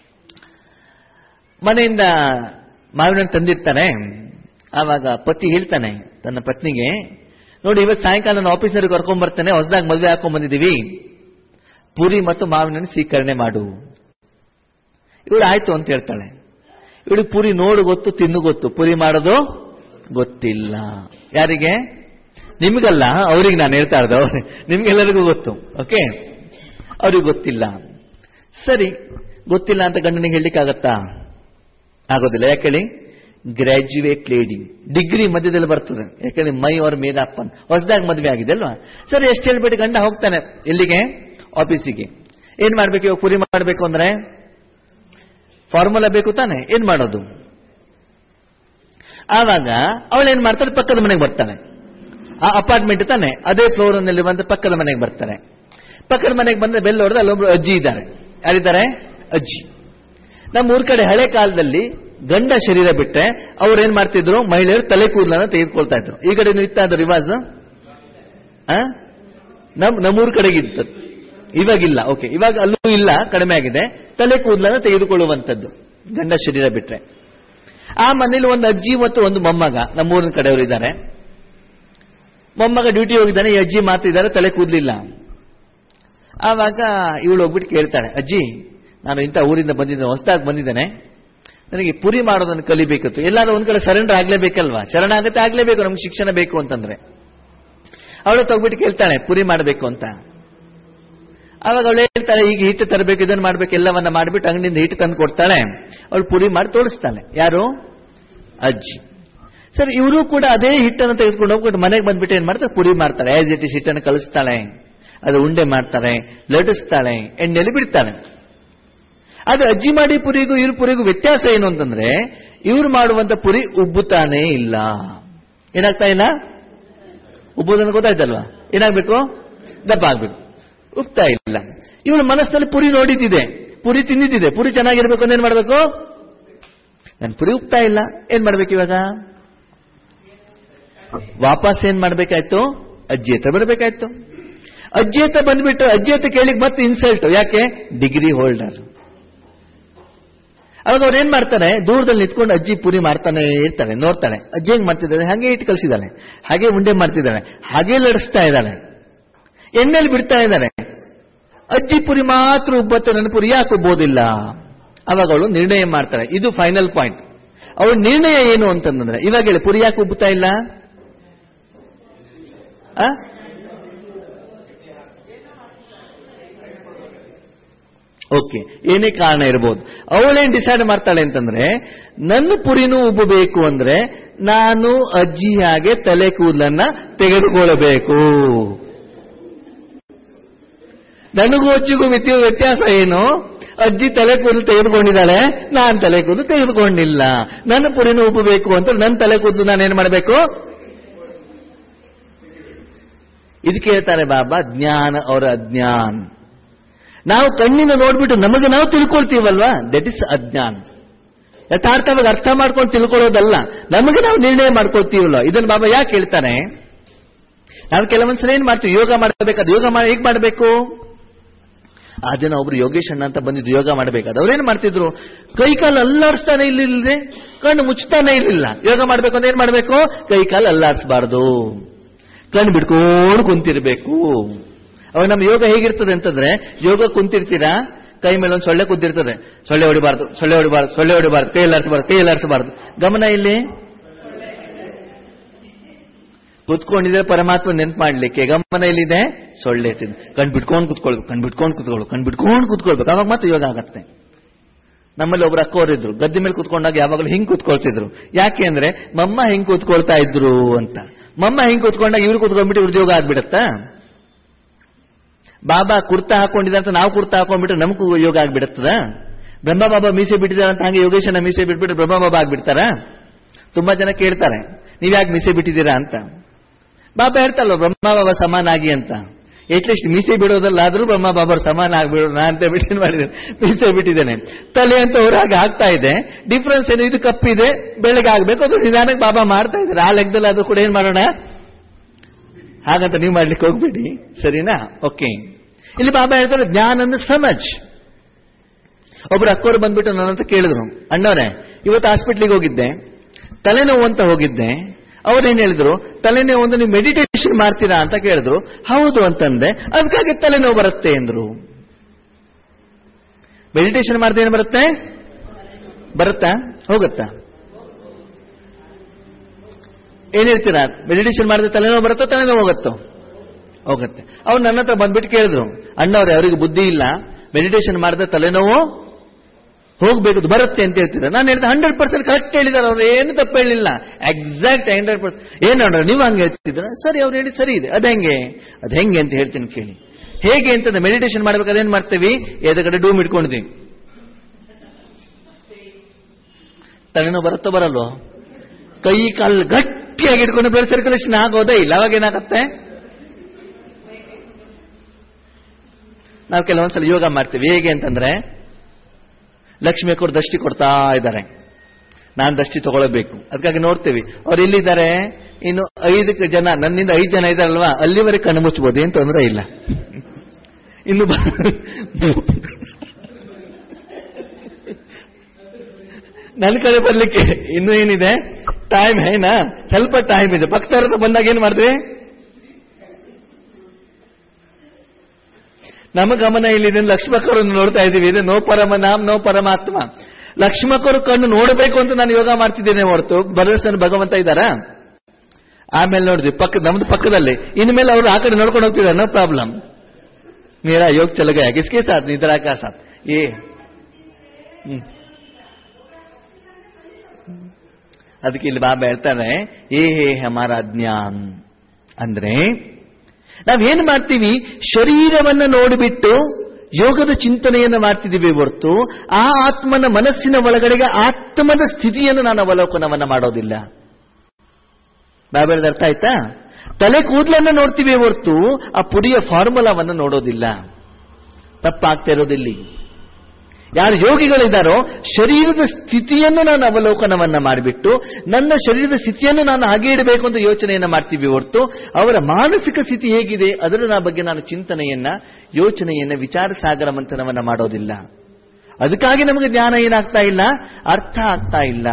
ಮನೆಯಿಂದ ಮಾವಿನ ಹಣ್ಣು ತಂದಿರ್ತಾನೆ ಆವಾಗ ಪತಿ ಹೇಳ್ತಾನೆ ತನ್ನ ಪತ್ನಿಗೆ ನೋಡಿ ಇವತ್ತು ಸಾಯಂಕಾಲ ನಾನು ಆಫೀಸ್ನವ್ರಿಗೆ ಕರ್ಕೊಂಡ್ ಬರ್ತೇನೆ ಹೊಸದಾಗಿ ಮದುವೆ ಹಾಕೊಂಡ್ ಬಂದಿದ್ದೀವಿ ಪುರಿ ಮತ್ತು ಮಾವಿನ ಹಣ್ಣು ಸ್ವೀಕರಣೆ ಮಾಡು ಇವಳು ಆಯ್ತು ಅಂತ ಹೇಳ್ತಾಳೆ ಇವಳಿಗೆ ಪುರಿ ನೋಡು ಗೊತ್ತು ತಿನ್ನು ಗೊತ್ತು ಪುರಿ ಮಾಡೋದು ಗೊತ್ತಿಲ್ಲ ಯಾರಿಗೆ ನಿಮ್ಗಲ್ಲ ಅವ್ರಿಗೆ ನಾನು ಹೇಳ್ತಾ ಇರೋದು ನಿಮ್ಗೆಲ್ಲರಿಗೂ ಗೊತ್ತು ಓಕೆ ಅವ್ರಿಗೆ ಗೊತ್ತಿಲ್ಲ ಸರಿ ಗೊತ್ತಿಲ್ಲ ಅಂತ ಗಂಡನಿಗೆ ಹೇಳಲಿಕ್ಕಾಗತ್ತಾ ಆಗೋದಿಲ್ಲ ಯಾಕೇಳಿ ಗ್ರಾಜ್ಯುಯೇಟ್ ಲೇಡಿ ಡಿಗ್ರಿ ಮಧ್ಯದಲ್ಲಿ ಬರ್ತದೆ ಯಾಕಂದ್ರೆ ಮೈ ಅವ್ರ ಮೇದಪ್ಪನ್ ಹೊಸದಾಗಿ ಮದುವೆ ಆಗಿದೆ ಅಲ್ವಾ ಸರಿ ಎಷ್ಟು ಹೇಳ್ಬಿಟ್ಟು ಗಂಡ ಹೋಗ್ತಾನೆ ಎಲ್ಲಿಗೆ ಆಫೀಸಿಗೆ ಏನ್ ಮಾಡ್ಬೇಕು ಇವಾಗ ಪುರಿ ಮಾಡಬೇಕು ಅಂದ್ರೆ ಫಾರ್ಮುಲಾ ಬೇಕು ತಾನೆ ಏನ್ ಮಾಡೋದು ಆವಾಗ ಅವಳೇನ್ ಮಾಡ್ತಾಳೆ ಪಕ್ಕದ ಮನೆಗೆ ಬರ್ತಾಳೆ ಆ ಅಪಾರ್ಟ್ಮೆಂಟ್ ತಾನೆ ಅದೇ ಫ್ಲೋರ್ ನಲ್ಲಿ ಬಂದು ಪಕ್ಕದ ಮನೆಗೆ ಬರ್ತಾರೆ ಪಕ್ಕದ ಮನೆಗೆ ಬಂದ್ರೆ ಬೆಲ್ ಹೊಡೆದು ಅಲ್ಲೊಬ್ರು ಅಜ್ಜಿ ಇದ್ದಾರೆ ಯಾರಿದ್ದಾರೆ ಅಜ್ಜಿ ನಮ್ಮ ಊರ್ ಕಡೆ ಹಳೆ ಕಾಲದಲ್ಲಿ ಗಂಡ ಶರೀರ ಬಿಟ್ಟರೆ ಅವ್ರು ಏನ್ ಮಾಡ್ತಿದ್ರು ಮಹಿಳೆಯರು ತಲೆ ಕೂದಲನ್ನ ತೆಗೆದುಕೊಳ್ತಾ ಇದ್ರು ಈ ಕಡೆ ಇತ್ತ ಅದು ರಿವಾಜ್ ನಮ್ ನಮ್ಮೂರ್ ಕಡೆಗೆ ಇತ್ತು ಇವಾಗಿಲ್ಲ ಓಕೆ ಇವಾಗ ಅಲ್ಲೂ ಇಲ್ಲ ಕಡಿಮೆ ಆಗಿದೆ ತಲೆ ಕೂದಲನ್ನ ತೆಗೆದುಕೊಳ್ಳುವಂಥದ್ದು ಗಂಡ ಶರೀರ ಬಿಟ್ರೆ ಆ ಮನೇಲಿ ಒಂದು ಅಜ್ಜಿ ಮತ್ತು ಒಂದು ಮೊಮ್ಮಗ ನಮ್ಮೂರಿನ ಕಡೆಯವರು ಇದ್ದಾರೆ ಮೊಮ್ಮಗ ಡ್ಯೂಟಿ ಹೋಗಿದ್ದಾನೆ ಈ ಅಜ್ಜಿ ಮಾತಿದ್ದಾರೆ ತಲೆ ಕೂದಲಿಲ್ಲ ಆವಾಗ ಇವಳು ಹೋಗ್ಬಿಟ್ಟು ಕೇಳ್ತಾಳೆ ಅಜ್ಜಿ ನಾನು ಇಂಥ ಊರಿಂದ ಬಂದಿದ್ದೇನೆ ಹೊಸದಾಗಿ ಬಂದಿದ್ದೇನೆ ನನಗೆ ಪುರಿ ಮಾಡೋದನ್ನು ಕಲಿಬೇಕಿತ್ತು ಎಲ್ಲಾದ್ರೂ ಒಂದ್ ಕಡೆ ಸರೆಂಡರ್ ಆಗ್ಲೇಬೇಕಲ್ವಾ ಶರಣಾಗತೆ ಆಗ್ಲೇಬೇಕು ನಮ್ಗೆ ಶಿಕ್ಷಣ ಬೇಕು ಅಂತಂದ್ರೆ ಅವಳು ತಗ್ಬಿಟ್ಟು ಕೇಳ್ತಾಳೆ ಪುರಿ ಮಾಡಬೇಕು ಅಂತ ಅವಾಗ ಅವಳು ಹೇಳ್ತಾಳೆ ಈಗ ಹಿಟ್ಟು ತರಬೇಕು ಇದನ್ನ ಮಾಡ್ಬೇಕು ಎಲ್ಲವನ್ನ ಮಾಡ್ಬಿಟ್ಟು ಅಂಗಡಿಯಿಂದ ಹಿಟ್ಟು ತಂದು ಕೊಡ್ತಾಳೆ ಅವಳು ಪುರಿ ಮಾಡಿ ತೋರಿಸ್ತಾಳೆ ಯಾರು ಅಜ್ಜಿ ಸರ್ ಇವರು ಕೂಡ ಅದೇ ಹಿಟ್ಟನ್ನು ತೆಗೆದುಕೊಂಡು ಹೋಗ್ಬಿಟ್ಟು ಮನೆಗೆ ಬಂದ್ಬಿಟ್ಟು ಏನ್ ಮಾಡ್ತಾರೆ ಪುರಿ ಮಾಡ್ತಾಳೆ ಆಸ್ ಇಟ್ ಇಸ್ ಹಿಟ್ಟನ್ನು ಕಲಿಸ್ತಾಳೆ ಅದು ಉಂಡೆ ಮಾಡ್ತಾಳೆ ಲಟಿಸ್ತಾಳೆ ಎಣ್ಣೆಲಿ ಬಿಡ್ತಾಳೆ ಆದ್ರೆ ಅಜ್ಜಿ ಮಾಡಿ ಪುರಿಗೂ ಇವ್ರ ಪುರಿಗೂ ವ್ಯತ್ಯಾಸ ಏನು ಅಂತಂದ್ರೆ ಇವ್ರು ಮಾಡುವಂತ ಪುರಿ ಉಬ್ಬುತ್ತಾನೇ ಇಲ್ಲ ಏನಾಗ್ತಾ ಇಲ್ಲ ಉಬ್ಬುವುದನ್ನು ಗೊತ್ತಾಯ್ತಲ್ವಾ ಏನಾಗ್ಬೇಕು ದಪ್ಪ ಆಗ್ಬೇಕು ಉಪ್ತಾ ಇಲ್ಲ ಇವಳ ಮನಸ್ಸಿನಲ್ಲಿ ಪುರಿ ನೋಡಿದ್ದಿದೆ ಪುರಿ ತಿಂದಿದ್ದಿದೆ ಪುರಿ ಚೆನ್ನಾಗಿರ್ಬೇಕು ಅಂದ್ರೆ ಏನ್ ಮಾಡ್ಬೇಕು ನನ್ ಪುರಿ ಉಪ್ತಾ ಇಲ್ಲ ಏನ್ ಮಾಡ್ಬೇಕು ಇವಾಗ ವಾಪಸ್ ಏನ್ ಮಾಡ್ಬೇಕಾಯ್ತು ಅಜ್ಜಿ ಹತ್ರ ಬರ್ಬೇಕಾಯ್ತು ಅಜ್ಜಿ ಹತ್ರ ಬಂದ್ಬಿಟ್ಟು ಅಜ್ಜಿ ಹತ್ರ ಕೇಳಿಕ್ ಮತ್ತೆ ಇನ್ಸಲ್ಟ್ ಯಾಕೆ ಡಿಗ್ರಿ ಹೋಲ್ಡರ್ ಅವಾಗ ಅವ್ರು ಏನ್ ಮಾಡ್ತಾರೆ ದೂರದಲ್ಲಿ ನಿಂತ್ಕೊಂಡು ಅಜ್ಜಿ ಪುರಿ ಮಾಡ್ತಾನೆ ಇರ್ತಾಳೆ ನೋಡ್ತಾಳೆ ಅಜ್ಜಿ ಹೆಂಗ್ ಮಾಡ್ತಿದ್ದಾಳೆ ಹಾಗೆ ಇಟ್ಟು ಕಲಿಸಿದಾಳೆ ಹಾಗೆ ಉಂಡೆ ಮಾಡ್ತಿದ್ದಾಳೆ ಹಾಗೆ ಲಡಿಸ್ತಾ ಇದ್ದಾಳೆ ಎಣ್ಣೆಲಿ ಬಿಡ್ತಾ ಇದ್ದಾಳೆ ಅಜ್ಜಿ ಪುರಿ ಮಾತ್ರ ಉಬ್ಬತ್ತೆ ನನ್ನ ಪುರಿ ಯಾಕೆ ಉಬ್ಬೋದಿಲ್ಲ ಅವಾಗ ಅವಳು ನಿರ್ಣಯ ಮಾಡ್ತಾಳೆ ಇದು ಫೈನಲ್ ಪಾಯಿಂಟ್ ಅವಳ ನಿರ್ಣಯ ಏನು ಅಂತಂದ್ರೆ ಇವಾಗ ಹೇಳಿ ಪುರಿ ಯಾಕೆ ಉಬ್ಬುತ್ತಾ ಇಲ್ಲ ಆ? ಓಕೆ ಏನೇ ಕಾರಣ ಇರಬಹುದು ಅವಳೇನ್ ಡಿಸೈಡ್ ಮಾಡ್ತಾಳೆ ಅಂತಂದ್ರೆ ನನ್ನ ಪುರಿನೂ ಉಬ್ಬಬೇಕು ಅಂದ್ರೆ ನಾನು ಅಜ್ಜಿ ಹಾಗೆ ತಲೆ ಕೂದಲನ್ನ ತೆಗೆದುಕೊಳ್ಳಬೇಕು ನನಗೂ ಅಜ್ಜಿಗೂ ವ್ಯತ್ಯ ವ್ಯತ್ಯಾಸ ಏನು ಅಜ್ಜಿ ತಲೆ ಕೂದಲು ತೆಗೆದುಕೊಂಡಿದ್ದಾಳೆ ನಾನು ತಲೆ ಕೂದಲು ತೆಗೆದುಕೊಂಡಿಲ್ಲ ನನ್ನ ಪುರಿನೂ ಉಬ್ಬಬೇಕು ಅಂತ ನನ್ನ ತಲೆ ಕೂದಲು ನಾನೇನ್ ಮಾಡಬೇಕು ಇದಕ್ಕೆ ಹೇಳ್ತಾರೆ ಬಾಬಾ ಜ್ಞಾನ ಅವರ ಅಜ್ಞಾನ್ ನಾವು ಕಣ್ಣಿನ ನೋಡ್ಬಿಟ್ಟು ನಮಗೆ ನಾವು ತಿಳ್ಕೊಳ್ತೀವಲ್ವಾ ದಟ್ ಇಸ್ ಅಜ್ಞಾನ್ ಯಥಾರ್ಥವಾಗಿ ಅರ್ಥ ಮಾಡ್ಕೊಂಡು ತಿಳ್ಕೊಳ್ಳೋದಲ್ಲ ನಮಗೆ ನಾವು ನಿರ್ಣಯ ಮಾಡ್ಕೊಳ್ತೀವಲ್ಲ ಇದನ್ನ ಬಾಬಾ ಯಾಕೆ ಹೇಳ್ತಾನೆ ನಾವು ಕೆಲವೊಂದ್ಸಲ ಏನ್ ಮಾಡ್ತೀವಿ ಯೋಗ ಮಾಡಬೇಕಾದ ಯೋಗ ಮಾಡಿ ಹೇಗೆ ಮಾಡಬೇಕು ಆ ದಿನ ಒಬ್ರು ಯೋಗೇಶ್ ಅಣ್ಣ ಅಂತ ಬಂದಿದ್ರು ಯೋಗ ಮಾಡಬೇಕಾದ ಅವ್ರೇನ್ ಮಾಡ್ತಿದ್ರು ಕೈ ಕಾಲು ಅಲ್ಲಾಡಿಸ್ತಾನೆ ಇಲ್ಲಿಲ್ಲದೆ ಕಣ್ಣು ಮುಚ್ತಾನೆ ಇರಲಿಲ್ಲ ಯೋಗ ಮಾಡ್ಬೇಕು ಅಂದ್ರೆ ಏನ್ ಮಾಡ್ಬೇಕು ಕೈ ಕಾಲು ಅಲ್ಲಾಡಿಸಬಾರ್ದು ಕಣ್ಣು ಬಿಡ್ಕೊಂಡು ಕುಂತಿರ್ಬೇಕು ಅವಾಗ ನಮ್ಮ ಯೋಗ ಹೇಗಿರ್ತದೆ ಅಂತಂದ್ರೆ ಯೋಗ ಕುಂತಿರ್ತೀರಾ ಕೈ ಮೇಲೆ ಒಂದು ಸೊಳ್ಳೆ ಕುಂತಿರ್ತದೆ ಸೊಳ್ಳೆ ಹೊಡಿಬಾರ್ದು ಸೊಳ್ಳೆ ಹೊಡಿಬಾರ್ದು ಸೊಳ್ಳೆ ಹೊಡಿಬಾರ್ದು ಕೈ ಎಲ್ಲಾಡಿಸಬಾರ್ದು ಕೈ ಎಲ್ಲಾಡಿಸಬಾರ್ದು ಗಮನ ಇಲ್ಲಿ ಕುತ್ಕೊಂಡಿದ್ರೆ ಪರಮಾತ್ಮ ನೆನ್ಪು ಮಾಡ್ಲಿಕ್ಕೆ ಗಮನ ಎಲ್ಲಿದೆ ಸೊಳ್ಳೆ ತಿಂದು ಕಣ್ ಬಿಟ್ಕೊಂಡು ಕುತ್ಕೊಳ್ಬೇಕು ಕಣ್ ಬಿಟ್ಕೊಂಡು ಕುತ್ಕೊಳ್ಬೇಕು ಕಣ್ ಬಿಟ್ಕೊಂಡು ಕುತ್ಕೊಳ್ಬೇಕು ಅವಾಗ ಮತ್ತೆ ಯೋಗ ಆಗತ್ತೆ ನಮ್ಮಲ್ಲಿ ಒಬ್ರು ಅಕ್ಕವರಿದ್ರು ಗದ್ದೆ ಮೇಲೆ ಕುತ್ಕೊಂಡಾಗ ಯಾವಾಗಲೂ ಹಿಂಗ್ ಕುತ್ಕೊಳ್ತಿದ್ರು ಯಾಕೆ ಅಂದ್ರೆ ಮಮ್ಮ ಹಿಂಗ್ ಕೂತ್ಕೊಳ್ತಾ ಇದ್ರು ಅಂತ ಮಮ್ಮ ಹಿಂಗ್ ಕೂತ್ಕೊಂಡಾಗ ಇವ್ರು ಕೂತ್ಕೊಂಡ್ಬಿಟ್ಟು ಇವ್ರದ್ದು ಯೋಗ ಆಗ್ಬಿಡತ್ತಾ ಬಾಬಾ ಕುರ್ತಾ ಹಾಕೊಂಡಿದ ಅಂತ ನಾವು ಕುರ್ತಾ ಹಾಕೊಂಡ್ಬಿಟ್ರೆ ನಮಗೂ ಯೋಗ ಆಗ್ಬಿಡತ್ತದ ಬ್ರಹ್ಮ ಬಾಬಾ ಮೀಸೆ ಬಿಟ್ಟಿದ್ದಾರೆ ಅಂತ ಹಾಗೆ ಯೋಗೇಶನ ಮೀಸೆ ಬಿಟ್ಬಿಟ್ಟು ಬ್ರಹ್ಮ ಬಾಬಾ ಆಗ್ಬಿಡ್ತಾರ ತುಂಬಾ ಜನ ಕೇಳ್ತಾರೆ ನೀವ್ ಯಾಕೆ ಮೀಸೆ ಬಿಟ್ಟಿದ್ದೀರಾ ಅಂತ ಬಾಬಾ ಹೇಳ್ತಲ್ವ ಬ್ರಹ್ಮ ಬಾಬಾ ಸಮಾನಾಗಿ ಅಂತ ಎಟ್ಲೀಸ್ಟ್ ಮೀಸೆ ಬಿಡೋದಲ್ಲಾದ್ರೂ ಬ್ರಹ್ಮ ಬಾಬಾ ಸಮಾನ ಆಗ್ಬಿಡೋಣ ಅಂತ ಬಿಟ್ಟು ಮಾಡಿದ್ದೇನೆ ಮೀಸೆ ಬಿಟ್ಟಿದ್ದೇನೆ ತಲೆ ಅಂತ ಹೊರಗೆ ಆಗ್ತಾ ಇದೆ ಡಿಫ್ರೆನ್ಸ್ ಏನು ಇದು ಕಪ್ಪಿದೆ ಬೆಳಗ್ಗೆ ಆಗ್ಬೇಕು ಅದು ನಿಧಾನಕ್ಕೆ ಬಾಬಾ ಮಾಡ್ತಾ ಇದ್ದಾರೆ ಆ ಲೆಕ್ಕದಲ್ಲಿ ಅದು ಕೂಡ ಏನ್ ಮಾಡೋಣ ಹಾಗಂತ ನೀವು ಮಾಡ್ಲಿಕ್ಕೆ ಹೋಗ್ಬೇಡಿ ಸರಿನಾ ಓಕೆ ಇಲ್ಲಿ ಬಾಬಾ ಹೇಳ್ತಾರೆ ಜ್ಞಾನನ್ನು ಸಮಜ್ ಒಬ್ರು ಅಕ್ಕೋರು ಬಂದ್ಬಿಟ್ಟು ನನ್ನ ಹತ್ರ ಕೇಳಿದ್ರು ಅಣ್ಣವ್ರೆ ಇವತ್ತು ಹಾಸ್ಪಿಟ್ಲಿಗೆ ಹೋಗಿದ್ದೆ ತಲೆನೋವು ಅಂತ ಹೋಗಿದ್ದೆ ಅವ್ರೇನ್ ಹೇಳಿದ್ರು ತಲೆನೋವು ಒಂದು ನೀವು ಮೆಡಿಟೇಷನ್ ಮಾಡ್ತೀರಾ ಅಂತ ಕೇಳಿದ್ರು ಹೌದು ಅಂತಂದೆ ಅದಕ್ಕಾಗಿ ತಲೆನೋವು ಬರುತ್ತೆ ಎಂದ್ರು ಮೆಡಿಟೇಷನ್ ಮಾಡಿದ್ರೆ ಏನು ಬರುತ್ತೆ ಬರುತ್ತಾ ಹೋಗುತ್ತಾ ಏನ್ ಹೇಳ್ತೀರಾ ಮೆಡಿಟೇಷನ್ ಮಾಡಿದ್ರೆ ತಲೆನೋವು ಬರುತ್ತೋ ತಲೆನೋವು ಹೋಗುತ್ತೋ ಹೋಗುತ್ತೆ ಅವ್ರು ನನ್ನ ಹತ್ರ ಬಂದ್ಬಿಟ್ಟು ಕೇಳಿದ್ರು ಅಣ್ಣವ್ರೆ ಅವರಿಗೆ ಬುದ್ಧಿ ಇಲ್ಲ ಮೆಡಿಟೇಷನ್ ಮಾಡಿದ್ರೆ ತಲೆನೋವು ಹೋಗ್ಬೇಕು ಬರುತ್ತೆ ಅಂತ ಹೇಳ್ತಿದ್ದಾರೆ ನಾನು ಹೇಳಿದೆ ಹಂಡ್ರೆಡ್ ಪರ್ಸೆಂಟ್ ಕರೆಕ್ಟ್ ಹೇಳಿದ್ದಾರೆ ಅವ್ರು ಏನು ತಪ್ಪು ಹೇಳಿಲ್ಲ ಎಕ್ಸಾಕ್ಟ್ ಹಂಡ್ರೆಡ್ ಪರ್ಸೆಂಟ್ ಏನ್ ನೋಡ್ರ ನೀವು ಹಂಗೆ ಹೇಳ್ತಿದ್ರ ಸರಿ ಅವ್ರು ಹೇಳಿ ಸರಿ ಇದೆ ಅದ್ ಹೆಂಗೆ ಅದ್ ಹೆಂಗೆ ಅಂತ ಹೇಳ್ತೀನಿ ಕೇಳಿ ಹೇಗೆ ಅಂತಂದ್ರೆ ಮೆಡಿಟೇಷನ್ ಮಾಡ್ಬೇಕಾದ್ರೆ ಏನ್ ಮಾಡ್ತೀವಿ ಎದುರುಗಡೆ ಡೂಮ್ ಇಟ್ಕೊಂಡಿದ್ದೀವಿ ತಲೆನೋವು ಬರುತ್ತೋ ಬರಲ್ವೋ ಕೈ ಕಾಲು ಗಟ್ಟಿಯಾಗಿ ಇಟ್ಕೊಂಡು ಬ್ಲಡ್ ಸರ್ಕ್ಯುಲೇಷನ್ ಆಗೋದೇ ಇಲ್ಲ ಅವಾಗ ಏನಾಗತ್ತೆ ನಾವು ಕೆಲವೊಂದ್ಸಲ ಯೋಗ ಮಾಡ್ತೀವಿ ಹೇಗೆ ಅಂತಂದ್ರೆ ಲಕ್ಷ್ಮಿ ಅಕ್ಕವ್ರು ದೃಷ್ಟಿ ಕೊಡ್ತಾ ಇದ್ದಾರೆ ನಾನು ದೃಷ್ಟಿ ತಗೊಳ್ಬೇಕು ಅದಕ್ಕಾಗಿ ನೋಡ್ತೀವಿ ಅವ್ರು ಎಲ್ಲಿದ್ದಾರೆ ಇನ್ನು ಐದಕ್ಕೆ ಜನ ನನ್ನಿಂದ ಐದು ಜನ ಇದಾರಲ್ವಾ ಅಲ್ಲಿವರೆಗೆ ಕಣ್ಣು ಮುಚ್ಚಬಹುದು ಏನ್ ತೊಂದರೆ ಇಲ್ಲ ಇನ್ನು ಬ- ನನ್ನ ಕಡೆ ಬರ್ಲಿಕ್ಕೆ ಇನ್ನು ಏನಿದೆ ಟೈಮ್ ಹೇನಾ ಸ್ವಲ್ಪ ಟೈಮ್ ಇದೆ ಭಕ್ತರ ಹತ್ರ ಬಂದಾಗ ಏನ್ ಮಾಡಿದ್ವಿ ನಮ್ಮ ಗಮನ ಇಲ್ಲಿದೆ ಲಕ್ಷ್ಮಕ್ಕರನ್ನು ನೋಡ್ತಾ ಇದ್ದೀವಿ ಇದೆ ನೋ ಪರಮ ನಾಮ್ ನೋ ಪರಮಾತ್ಮ ಲಕ್ಷ್ಮಕ್ಕರು ಕಣ್ಣು ನೋಡಬೇಕು ಅಂತ ನಾನು ಯೋಗ ಮಾಡ್ತಿದ್ದೇನೆ ಹೊರತು ಭರವಸೆ ಭಗವಂತ ಇದ್ದಾರಾ ಆಮೇಲೆ ನೋಡಿದ್ವಿ ಪಕ್ಕ ನಮ್ದು ಪಕ್ಕದಲ್ಲಿ ಇನ್ಮೇಲೆ ಅವರು ಆ ಕಡೆ ನೋಡ್ಕೊಂಡು ಹೋಗ್ತಿದ್ದಾರೆ ನೋ ಪ್ರಾಬ್ಲಮ್ ಮೇರಾ ಯೋಗ ಚಲ ಗಯಾ ಕಿಸ್ಕೆ ಸಾಥ್ ನಿದ್ರಾ ಕಾ ಸಾಥ್ ಏ ಹ್ಮ್. ಅದಕ್ಕೆ ಇಲ್ಲಿ ಬಾಬಾ ಹೇಳ್ತಾರೆ ಏ ಹೇ ಹಮಾರ ಜ್ಞಾನ್ ಅಂದ್ರೆ ನಾವೇನು ಮಾಡ್ತೀವಿ ಶರೀರವನ್ನ ನೋಡಿಬಿಟ್ಟು ಯೋಗದ ಚಿಂತನೆಯನ್ನು ಮಾಡ್ತಿದ್ದೀವಿ ಹೊರತು ಆ ಆತ್ಮನ ಮನಸ್ಸಿನ ಒಳಗಡೆಗೆ ಆತ್ಮದ ಸ್ಥಿತಿಯನ್ನು ನಾನು ಅವಲೋಕನವನ್ನ ಮಾಡೋದಿಲ್ಲ ಬಾಬಾ ಹೇಳಿದ ಅರ್ಥ ಆಯ್ತಾ ತಲೆ ಕೂದಲನ್ನ ನೋಡ್ತೀವಿ ಹೊರತು ಆ ಪುಡಿಯ ಫಾರ್ಮುಲಾವನ್ನು ನೋಡೋದಿಲ್ಲ ತಪ್ಪಾಗ್ತಾ ಇರೋದಿಲ್ಲಿ ಯಾರು ಯೋಗಿಗಳಿದ್ದಾರೋ ಶರೀರದ ಸ್ಥಿತಿಯನ್ನು ನಾನು ಅವಲೋಕನವನ್ನ ಮಾಡಿಬಿಟ್ಟು ನನ್ನ ಶರೀರದ ಸ್ಥಿತಿಯನ್ನು ನಾನು ಹಾಗೆ ಇಡಬೇಕು ಅಂತ ಯೋಚನೆಯನ್ನ ಮಾಡ್ತೀವಿ ಹೊರತು ಅವರ ಮಾನಸಿಕ ಸ್ಥಿತಿ ಹೇಗಿದೆ ಅದರ ಬಗ್ಗೆ ನಾನು ಚಿಂತನೆಯನ್ನ ಯೋಚನೆಯನ್ನ ವಿಚಾರ ಸಾಗರ ಮಂಥನವನ್ನ ಮಾಡೋದಿಲ್ಲ ಅದಕ್ಕಾಗಿ ನಮಗೆ ಜ್ಞಾನ ಏನಾಗ್ತಾ ಇಲ್ಲ ಅರ್ಥ ಆಗ್ತಾ ಇಲ್ಲ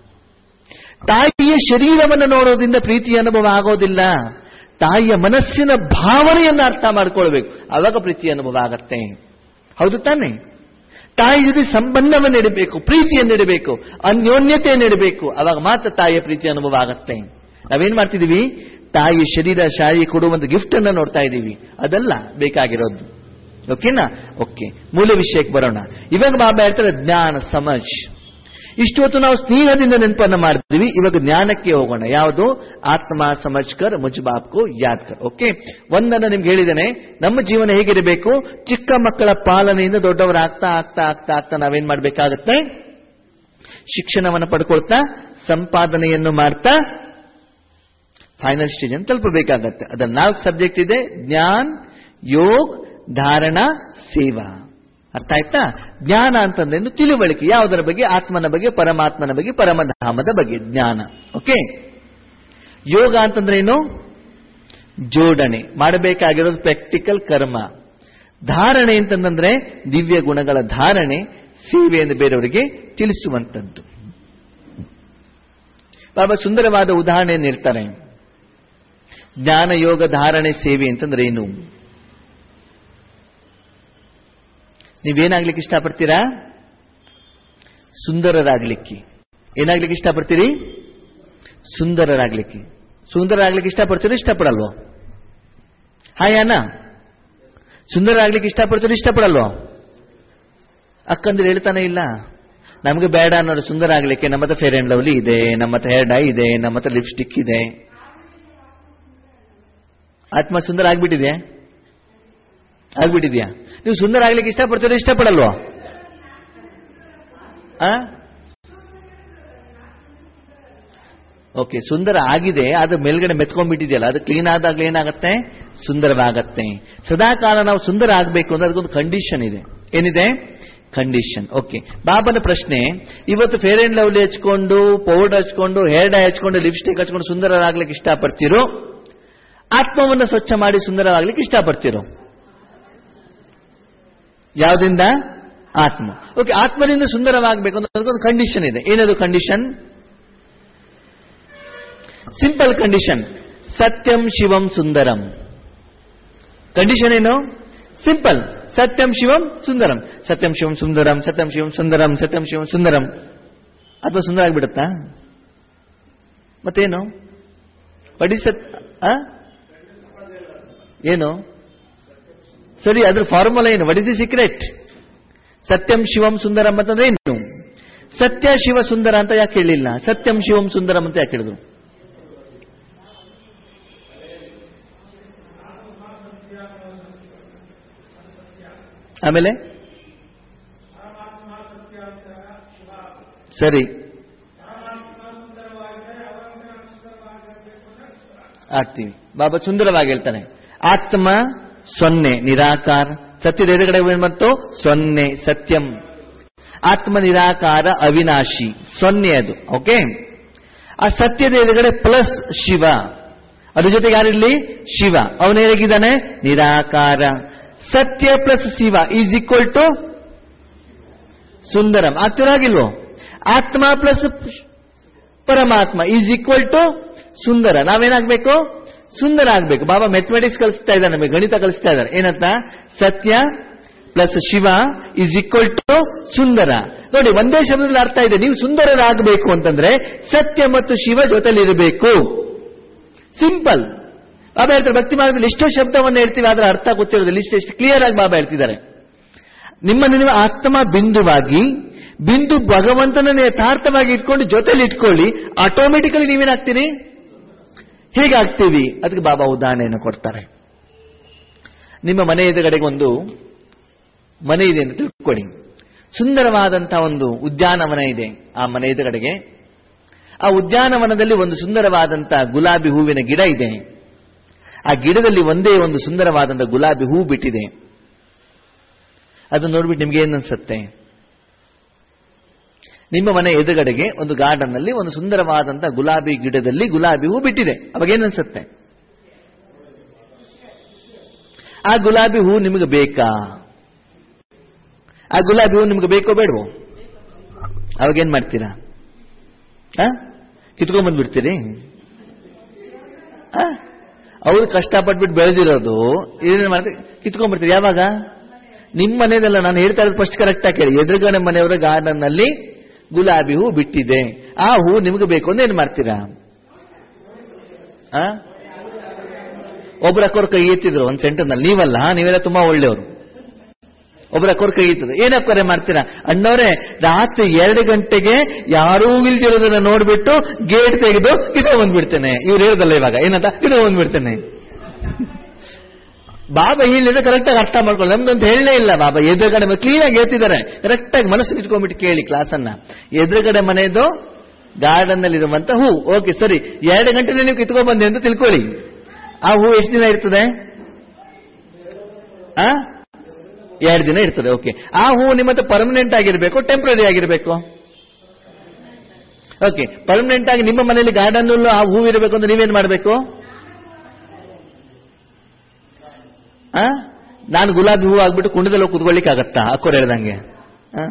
ತಾಯಿಯ ಶರೀರವನ್ನು ನೋಡೋದ್ರಿಂದ ಪ್ರೀತಿಯ ಅನುಭವ ಆಗೋದಿಲ್ಲ ತಾಯಿಯ ಮನಸ್ಸಿನ ಭಾವನೆಯನ್ನು ಅರ್ಥ ಮಾಡ್ಕೊಳ್ಬೇಕು ಅವಾಗ ಪ್ರೀತಿಯ ಅನುಭವ ಆಗತ್ತೆ ಹೌದು ತಾನೆ ತಾಯಿ ಜೊತೆ ಸಂಬಂಧವನ್ನು ಇಡಬೇಕು ಪ್ರೀತಿಯನ್ನು ಇಡಬೇಕು ಅನ್ಯೋನ್ಯತೆಯನ್ನು ಇಡಬೇಕು ಅವಾಗ ಮಾತ್ರ ತಾಯಿಯ ಪ್ರೀತಿಯ ಅನುಭವ ಆಗತ್ತೆ ನಾವೇನ್ ಮಾಡ್ತಿದೀವಿ ತಾಯಿಯ ಶರೀರ ಶಾರಿ ಕೊಡುವಂತ ಗಿಫ್ಟ್ ಅನ್ನ ನೋಡ್ತಾ ಇದ್ದೀವಿ ಅದಲ್ಲ ಬೇಕಾಗಿರೋದು ಓಕೆನಾ ಓಕೆ ಮೂಲ ವಿಷಯಕ್ಕೆ ಬರೋಣ ಇವಾಗ ಬಾಬಾ ಹೇಳ್ತಾರೆ ಜ್ಞಾನ ಸಮಜ್ ಇಷ್ಟು ಹೊತ್ತು ನಾವು ಸ್ನೇಹದಿಂದ ನೆನಪನ್ನ ಮಾಡಿದ್ವಿ ಇವಾಗ ಜ್ಞಾನಕ್ಕೆ ಹೋಗೋಣ ಯಾವುದು ಆತ್ಮ ಸಮಜ್ಕರ್ ಮುಜ್ಬಾಬ್ಕು ಯಾದ್ಕರ್ ಓಕೆ ಒಂದನ್ನ ನಿಮ್ಗೆ ಹೇಳಿದ್ದೇನೆ ನಮ್ಮ ಜೀವನ ಹೇಗಿರಬೇಕು ಚಿಕ್ಕ ಮಕ್ಕಳ ಪಾಲನೆಯಿಂದ ದೊಡ್ಡವರಾಗ್ತಾ ಆಗ್ತಾ ಆಗ್ತಾ ಆಗ್ತಾ ನಾವೇನ್ ಮಾಡ್ಬೇಕಾಗತ್ತೆ ಶಿಕ್ಷಣವನ್ನು ಪಡ್ಕೊಳ್ತಾ ಸಂಪಾದನೆಯನ್ನು ಮಾಡ್ತಾ ಫೈನಲ್ ಸ್ಟೇಜ್ ಅಂತ ತಲುಪಬೇಕಾಗತ್ತೆ ಅದರ ನಾಲ್ಕು ಸಬ್ಜೆಕ್ಟ್ ಇದೆ ಜ್ಞಾನ್ ಯೋಗ್ ಧಾರಣ ಸೇವಾ ಅರ್ಥ ಆಯ್ತಾ ಜ್ಞಾನ ಅಂತಂದ್ರೆ ತಿಳುವಳಿಕೆ ಯಾವುದರ ಬಗ್ಗೆ ಆತ್ಮನ ಬಗ್ಗೆ ಪರಮಾತ್ಮನ ಬಗ್ಗೆ ಪರಮಧಾಮದ ಬಗ್ಗೆ ಜ್ಞಾನ ಓಕೆ ಯೋಗ ಅಂತಂದ್ರೆ ಏನು ಜೋಡಣೆ ಮಾಡಬೇಕಾಗಿರೋದು ಪ್ರಾಕ್ಟಿಕಲ್ ಕರ್ಮ ಧಾರಣೆ ಅಂತಂದ್ರೆ ದಿವ್ಯ ಗುಣಗಳ ಧಾರಣೆ ಸೇವೆಯನ್ನು ಬೇರೆಯವರಿಗೆ ತಿಳಿಸುವಂತದ್ದು ಬಾಬಾ ಸುಂದರವಾದ ಉದಾಹರಣೆಯನ್ನು ನೀಡ್ತಾರೆ ಜ್ಞಾನ ಯೋಗ ಧಾರಣೆ ಸೇವೆ ಅಂತಂದ್ರೆ ಏನು ನೀವೇನಾಗ್ಲಿಕ್ಕೆ ಇಷ್ಟಪಡ್ತೀರಾ ಸುಂದರರಾಗ್ಲಿಕ್ಕೆ ಏನಾಗ್ಲಿಕ್ಕೆ ಇಷ್ಟಪಡ್ತೀರಿ ಸುಂದರರಾಗ್ಲಿಕ್ಕೆ ಸುಂದರರಾಗ್ಲಿಕ್ಕೆ ಇಷ್ಟಪಡ್ತೀರೋ ಇಷ್ಟಪಡಲ್ವೋ ಹಾಯ್ ಅಣ್ಣ ಸುಂದರರಾಗ್ಲಿಕ್ಕೆ ಇಷ್ಟಪಡ್ತೀರೋ ಇಷ್ಟಪಡಲ್ವೋ ಅಕ್ಕಂದ್ರೆ ಹೇಳ್ತಾನೆ ಇಲ್ಲ ನಮ್ಗೆ ಬೇಡ ಅನ್ನೋದು ಸುಂದರ ಆಗ್ಲಿಕ್ಕೆ ನಮ್ಮ ಹತ್ರ ಫೇರ್ ಅಂಡ್ ಲವ್ಲಿ ಇದೆ ನಮ್ಮ ಹತ್ರ ಹೇರ್ ಡೈ ಇದೆ ನಮ್ಮ ಹತ್ರ ಲಿಪ್ಸ್ಟಿಕ್ ಇದೆ ಆತ್ಮ ಸುಂದರ ಆಗ್ಬಿಟ್ಟಿದೆ ಆಗ್ಬಿಟ್ಟಿದ್ಯಾ ನೀವು ಸುಂದರ ಆಗ್ಲಿಕ್ಕೆ ಇಷ್ಟಪಡ್ತೀರೋ ಇಷ್ಟಪಡಲ್ವೋ ಆ ಓಕೆ ಸುಂದರ ಆಗಿದೆ ಅದು ಮೇಲ್ಗಡೆ ಮೆತ್ಕೊಂಡ್ಬಿಟ್ಟಿದೆಯಲ್ಲ ಅದು ಕ್ಲೀನ್ ಆದಾಗ್ಲೇ ಏನಾಗತ್ತೆ ಸುಂದರವಾಗತ್ತೆ ಸದಾಕಾಲ ನಾವು ಸುಂದರ ಆಗಬೇಕು ಅಂದ್ರೆ ಅದಕ್ಕೊಂದು ಕಂಡೀಷನ್ ಇದೆ ಏನಿದೆ ಕಂಡೀಷನ್ ಓಕೆ ಬಾಬನ ಪ್ರಶ್ನೆ ಇವತ್ತು ಫೇರ್ ಅಂಡ್ ಲವ್ಲಿ ಹಚ್ಕೊಂಡು ಪೌಡರ್ ಹಚ್ಕೊಂಡು ಹೇರ್ ಡೈ ಹಚ್ಕೊಂಡು ಲಿಪ್ಸ್ಟಿಕ್ ಹಚ್ಕೊಂಡು ಸುಂದರರಾಗ್ಲಿಕ್ಕೆ ಇಷ್ಟಪಡ್ತೀರೋ ಆತ್ಮವನ್ನು ಸ್ವಚ್ಛ ಮಾಡಿ ಸುಂದರವಾಗ್ಲಿಕ್ಕೆ ಇಷ್ಟಪಡ್ತೀರೋ ಯಾವುದರಿಂದ ಆತ್ಮ ಓಕೆ ಆತ್ಮದಿಂದ ಸುಂದರವಾಗಬೇಕು ಅಂತ ಅದಕ್ಕೊಂದು ಕಂಡೀಷನ್ ಇದೆ ಏನದು ಕಂಡೀಷನ್ ಸಿಂಪಲ್ ಕಂಡೀಷನ್ ಸತ್ಯಂ ಶಿವಂ ಸುಂದರಂ ಕಂಡೀಷನ್ ಏನು ಸಿಂಪಲ್ ಸತ್ಯಂ ಶಿವಂ ಸುಂದರಂ ಸತ್ಯಂ ಶಿವಂ ಸುಂದರಂ ಸತ್ಯಂ ಶಿವಂ ಸುಂದರಂ ಸತ್ಯಂ ಶಿವಂ ಸುಂದರಂ ಅಥವಾ ಸುಂದರ ಆಗ್ಬಿಡುತ್ತಾ ಮತ್ತೇನು ವಡಿ ಸತ್ ಆ? ಏನು ಸರಿ ಅದ್ರ ಫಾರ್ಮುಲಾ ಏನು ವಟ್ ಇಸ್ ದಿ ಸೀಕ್ರೆಟ್ ಸತ್ಯಂ ಶಿವಂ ಸುಂದರಂ ಅಂತಂದ್ರೆ ಏನು ಸತ್ಯ ಶಿವ ಸುಂದರ ಅಂತ ಯಾಕೆ ಹೇಳಿಲ್ಲ ಸತ್ಯಂ ಶಿವಂ ಸುಂದರಂ ಅಂತ ಯಾಕೆ ಹೇಳಿದ್ರು ಆಮೇಲೆ ಸರಿ ಆಗ್ತೀವಿ ಬಾಬಾ ಸುಂದರವಾಗಿ ಹೇಳ್ತಾನೆ ಆತ್ಮ ಸೊನ್ನೆ ನಿರಾಕಾರ ಸತ್ಯದ ಎದುರುಗಡೆ ಏನ್ ಬಂತು ಸೊನ್ನೆ ಸತ್ಯಂ ಆತ್ಮ ನಿರಾಕಾರ ಅವಿನಾಶಿ ಸೊನ್ನೆ ಅದು ಓಕೆ ಆ ಸತ್ಯದ ಎದುರುಗಡೆ ಪ್ಲಸ್ ಶಿವ ಅದ್ರ ಜೊತೆಗೆ ಯಾರಿಲ್ಲಿ ಶಿವ ಅವನು ಹೇಗಿದ್ದಾನೆ ನಿರಾಕಾರ ಸತ್ಯ plus Shiva is equal to ಸುಂದರಂ ಆಗ್ತಿರಾಗಿಲ್ವೋ ಆತ್ಮ ಪ್ಲಸ್ ಪರಮಾತ್ಮ ಈಸ್ ಈಕ್ವಲ್ ಟು ಸುಂದರ ನಾವೇನಾಗ್ಬೇಕು ಸುಂದರ ಆಗ್ಬೇಕು ಬಾಬಾ ಮೆಥಮೆಟಿಕ್ಸ್ ಕಲಿಸ್ತಾ ಇದ್ದಾರೆ ನಮಗೆ ಗಣಿತ ಕಲಿಸ್ತಾ ಇದ್ದಾರೆ ಏನಂತ ಸತ್ಯ plus Shiva is equal to ಸುಂದರ ನೋಡಿ ಒಂದೇ ಶಬ್ದದಲ್ಲಿ ಅರ್ಥ ಇದೆ ನೀವು ಸುಂದರರಾಗಬೇಕು ಅಂತಂದ್ರೆ ಸತ್ಯ ಮತ್ತು ಶಿವ ಜೊತೆಲಿರಬೇಕು ಸಿಂಪಲ್ ಬಾಬಾ ಹೇಳ್ತಾರೆ ಭಕ್ತಿ ಮಾರ್ಗದಲ್ಲಿ ಎಷ್ಟೋ ಶಬ್ದವನ್ನು ಹೇಳ್ತೀವಿ ಅದರ ಅರ್ಥ ಗೊತ್ತಿರೋದಿಲ್ಲ ಇಷ್ಟು ಎಷ್ಟು ಕ್ಲಿಯರ್ ಆಗಿ ಬಾಬಾ ಹೇಳ್ತಿದ್ದಾರೆ ನಿಮ್ಮನ್ನು ನೀವು ಆತ್ಮ ಬಿಂದುವಾಗಿ ಬಿಂದು ಭಗವಂತನನ್ನು ಯಥಾರ್ಥವಾಗಿ ಇಟ್ಕೊಂಡು ಜೊತೆಲಿ ಇಟ್ಕೊಳ್ಳಿ ಆಟೋಮೆಟಿಕಲಿ ನೀವೇನಾಗ್ತೀರಿ ಹೇಗಾಗ್ತೀವಿ ಅದಕ್ಕೆ ಬಾಬಾ ಉದಾಹರಣೆಯನ್ನು ಕೊಡ್ತಾರೆ ನಿಮ್ಮ ಮನೆ ಎದುರುಗಡೆಗೆ ಒಂದು ಮನೆ ಇದೆ ಅಂತ ತಿಳ್ಕೊಳ್ಳಿ ಸುಂದರವಾದಂತಹ ಒಂದು ಉದ್ಯಾನವನ ಇದೆ ಆ ಮನೆ ಎದುರುಗಡೆಗೆ ಆ ಉದ್ಯಾನವನದಲ್ಲಿ ಒಂದು ಸುಂದರವಾದಂತಹ ಗುಲಾಬಿ ಹೂವಿನ ಗಿಡ ಇದೆ ಆ ಗಿಡದಲ್ಲಿ ಒಂದೇ ಒಂದು ಸುಂದರವಾದಂತಹ ಗುಲಾಬಿ ಹೂ ಬಿಟ್ಟಿದೆ ಅದು ನೋಡ್ಬಿಟ್ಟು ನಿಮ್ಗೆ ಏನು ಅನ್ಸುತ್ತೆ ನಿಮ್ಮ ಮನೆ ಎದುರುಗಡೆಗೆ ಒಂದು ಗಾರ್ಡನ್ ನಲ್ಲಿ ಒಂದು ಸುಂದರವಾದಂತಹ ಗುಲಾಬಿ ಗಿಡದಲ್ಲಿ ಗುಲಾಬಿ ಹೂ ಬಿಟ್ಟಿದೆ ಅವಾಗ ಏನನ್ಸುತ್ತೆ ಆ ಗುಲಾಬಿ ಹೂ ನಿಮಗೆ ಬೇಕಾ ಆ ಗುಲಾಬಿ ಹೂ ನಿಮ್ಗೆ ಬೇಕೋ ಬೇಡವೋ ಅವಾಗೇನ್ ಮಾಡ್ತೀರಾ ಆ ಕಿತ್ಕೊಂಡ್ಬಂದ್ಬಿಡ್ತೀರಿ ಆ ಅವ್ರು ಕಷ್ಟಪಟ್ಬಿಟ್ಟು ಬೆಳೆದಿರೋದು ಏನೇನು ಮಾಡ್ತೀರಿ ಕಿತ್ಕೊಂಡ್ಬಿಡ್ತೀರಿ ಯಾವಾಗ ನಿಮ್ಮ ಮನೆಯದಲ್ಲ ನಾನು ಹೇಳ್ತಾ ಇರೋದು ಫಸ್ಟ್ ಕರೆಕ್ಟ್ ಆಗಿ ಕೇಳಿ ಎದುರುಗಡೆ ಮನೆಯವರ ಗಾರ್ಡನ್ ನಲ್ಲಿ ಗುಲಾಬಿ ಹೂ ಬಿಟ್ಟಿದೆ ಆ ಹೂ ನಿಮ್ಗೆ ಬೇಕು ಅಂದ್ರೆ ಏನ್ ಮಾಡ್ತೀರಾ ಆ ಒಬ್ರ ಅಕ್ಕೋರ್ ಕೈ ಎತ್ತಿದ್ರು ಒಂದ್ ಸೆಂಟರ್ನಲ್ಲಿ ನೀವಲ್ಲ ನೀವೆಲ್ಲ ತುಂಬಾ ಒಳ್ಳೆಯವರು ಒಬ್ರ ಅಕ್ಕೋರ್ ಕೈ ಎತ್ತಿದ್ರು ಏನಕ್ಕೋರೆ ಮಾಡ್ತೀರಾ ಅಣ್ಣವ್ರೆ ರಾತ್ರಿ ಎರಡು ಗಂಟೆಗೆ ಯಾರೂ ಇಲ್ದಿರೋದನ್ನ ನೋಡ್ಬಿಟ್ಟು ಗೇಟ್ ತೆಗೆದು ಇದು ಬಂದ್ಬಿಡ್ತೇನೆ ಇವ್ರು ಹೇಳದಲ್ಲ ಇವಾಗ ಏನಂತ ಇದು ಬಂದ್ಬಿಡ್ತೇನೆ ಬಾಬಾ ಹೇಳಿದ್ರೆ ಕರೆಕ್ಟ್ ಆಗಿ ಅರ್ಥ ಮಾಡ್ಕೊಳ್ಳಿ ನಮ್ದಂತ ಹೇಳಲೇ ಇಲ್ಲ ಬಾಬಾ ಎದುರುಗಡೆ ಕ್ಲೀನ್ ಆಗಿ ಹೇಳ್ತಿದ್ದಾರೆ ಕರೆಕ್ಟ್ ಆಗಿ ಮನಸ್ಸು ಇಟ್ಕೊಂಡ್ಬಿಟ್ಟು ಕೇಳಿ ಕ್ಲಾಸ್ ಅನ್ನ ಎದುರುಗಡೆ ಮನೆಯದು ಗಾರ್ಡನ್ ನಲ್ಲಿ ಇರುವಂತ ಹೂ ಓಕೆ ಸರಿ ಎರಡು ಗಂಟೆ ನೀವು ಕಿತ್ಕೊಂಡ್ ಬಂದೆ ಅಂತ ತಿಳ್ಕೊಳ್ಳಿ ಆ ಹೂ ಎಷ್ಟು ದಿನ ಇರ್ತದೆ ಆ ಎರಡು ದಿನ ಇರ್ತದೆ ಓಕೆ ಆ ಹೂ ನಿಮ್ಮ ಹತ್ರ ಪರ್ಮನೆಂಟ್ ಆಗಿರ್ಬೇಕು ಟೆಂಪ್ರರಿ ಆಗಿರ್ಬೇಕು ಓಕೆ ಪರ್ಮನೆಂಟ್ ಆಗಿ ನಿಮ್ಮ ಮನೆಯಲ್ಲಿ ಗಾರ್ಡನ್ ಆ ಹೂ ಇರಬೇಕು ಅಂದ್ರೆ ನೀವೇನ್ ಮಾಡಬೇಕು ಆ ನಾನು ಗುಲಾಬಿ ಹೂ ಆಗ್ಬಿಟ್ಟು ಕುಂಡದಲ್ಲಿ ಹೋಗಿ ಕುತ್ಕೊಳ್ಳಿಕ್ಕೆ ಆಗತ್ತಾ ಅಕ್ಕೋರ್ ಹೇಳ್ದಂಗೆ ಆ?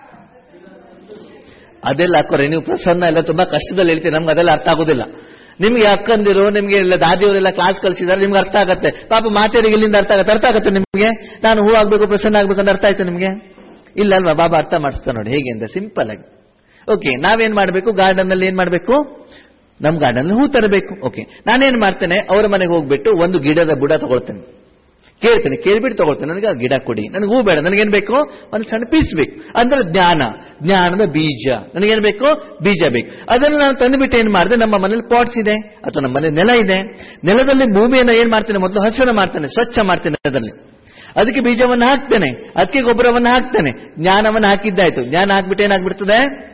ಅದೆಲ್ಲ ಅಕ್ಕೋರೆ ನೀವು ಪ್ರಸನ್ನ ಎಲ್ಲ ತುಂಬಾ ಕಷ್ಟದಲ್ಲಿ ಹೇಳ್ತೀರಿ ನಮ್ಗೆ ಅದೆಲ್ಲ ಅರ್ಥ ಆಗೋದಿಲ್ಲ ನಿಮ್ಗೆ ಅಕ್ಕಂದಿರು ನಿಮ್ಗೆ ಎಲ್ಲ ದಾದಿಯವರೆಲ್ಲ ಕ್ಲಾಸ್ ಕಲಿಸಿದಾರೆ ನಿಮ್ಗೆ ಅರ್ಥ ಆಗತ್ತೆ ಪಾಪ ಮಾತೆಯರಿಗೆ ಇಲ್ಲಿಂದ ಅರ್ಥ ಆಗತ್ತೆ ಅರ್ಥ ಆಗತ್ತೆ ನಿಮ್ಗೆ ನಾನು ಹೂ ಆಗ್ಬೇಕು ಪ್ರಸನ್ನ ಆಗ್ಬೇಕು ಅಂತ ಅರ್ಥ ಆಯ್ತು ನಿಮ್ಗೆ ಇಲ್ಲ ಅಲ್ವಾ ಬಾಬಾ ಅರ್ಥ ಮಾಡಿಸ್ತಾ ನೋಡಿ ಹೇಗೆ ಅಂತ ಸಿಂಪಲ್ ಆಗಿ ಓಕೆ ನಾವೇನ್ ಮಾಡಬೇಕು ಗಾರ್ಡನ್ ಅಲ್ಲಿ ಏನ್ ಮಾಡಬೇಕು ನಮ್ ಗಾರ್ಡನ್ ಅಲ್ಲಿ ಹೂ ತರಬೇಕು ಓಕೆ ನಾನೇನ್ ಮಾಡ್ತೇನೆ ಅವರ ಮನೆಗೆ ಹೋಗ್ಬಿಟ್ಟು ಒಂದು ಗಿಡದ ಬುಡ ತಗೊಳ್ತೇನೆ ಕೇಳ್ತೇನೆ ಕೇಳ್ಬಿಟ್ಟು ತಗೊಳ್ತೇನೆ ನನಗೆ ಆ ಗಿಡ ಕೊಡಿ ನನಗೆ ಹೂ ಬೇಡ ನನಗೇನ್ ಬೇಕು ಒಂದು ಸಣ್ಣ ಪೀಸ್ ಬೇಕು ಅಂದ್ರೆ ಜ್ಞಾನ ಜ್ಞಾನದ ಬೀಜ ನನಗೇನ್ ಬೇಕು ಬೀಜ ಬೇಕು ಅದನ್ನು ನಾನು ತಂದುಬಿಟ್ಟು ಏನ್ ಮಾಡಿದೆ ನಮ್ಮ ಮನೇಲಿ ಪಾಟ್ಸ್ ಇದೆ ಅಥವಾ ನಮ್ಮ ಮನೆ ನೆಲ ಇದೆ ನೆಲದಲ್ಲಿ ಭೂಮಿಯನ್ನು ಏನ್ ಮಾಡ್ತೇನೆ ಮೊದಲು ಹಸಿರು ಮಾಡ್ತೇನೆ ಸ್ವಚ್ಛ ಮಾಡ್ತೇನೆ ನೆಲದಲ್ಲಿ ಅದಕ್ಕೆ ಬೀಜವನ್ನು ಹಾಕ್ತೇನೆ ಅದಕ್ಕೆ ಗೊಬ್ಬರವನ್ನು ಹಾಕ್ತೇನೆ ಜ್ಞಾನವನ್ನು ಹಾಕಿದ್ದಾಯ್ತು ಜ್ಞಾನ ಹಾಕ್ಬಿಟ್ಟು ಏನಾಗ್ಬಿಡ್ತದೆ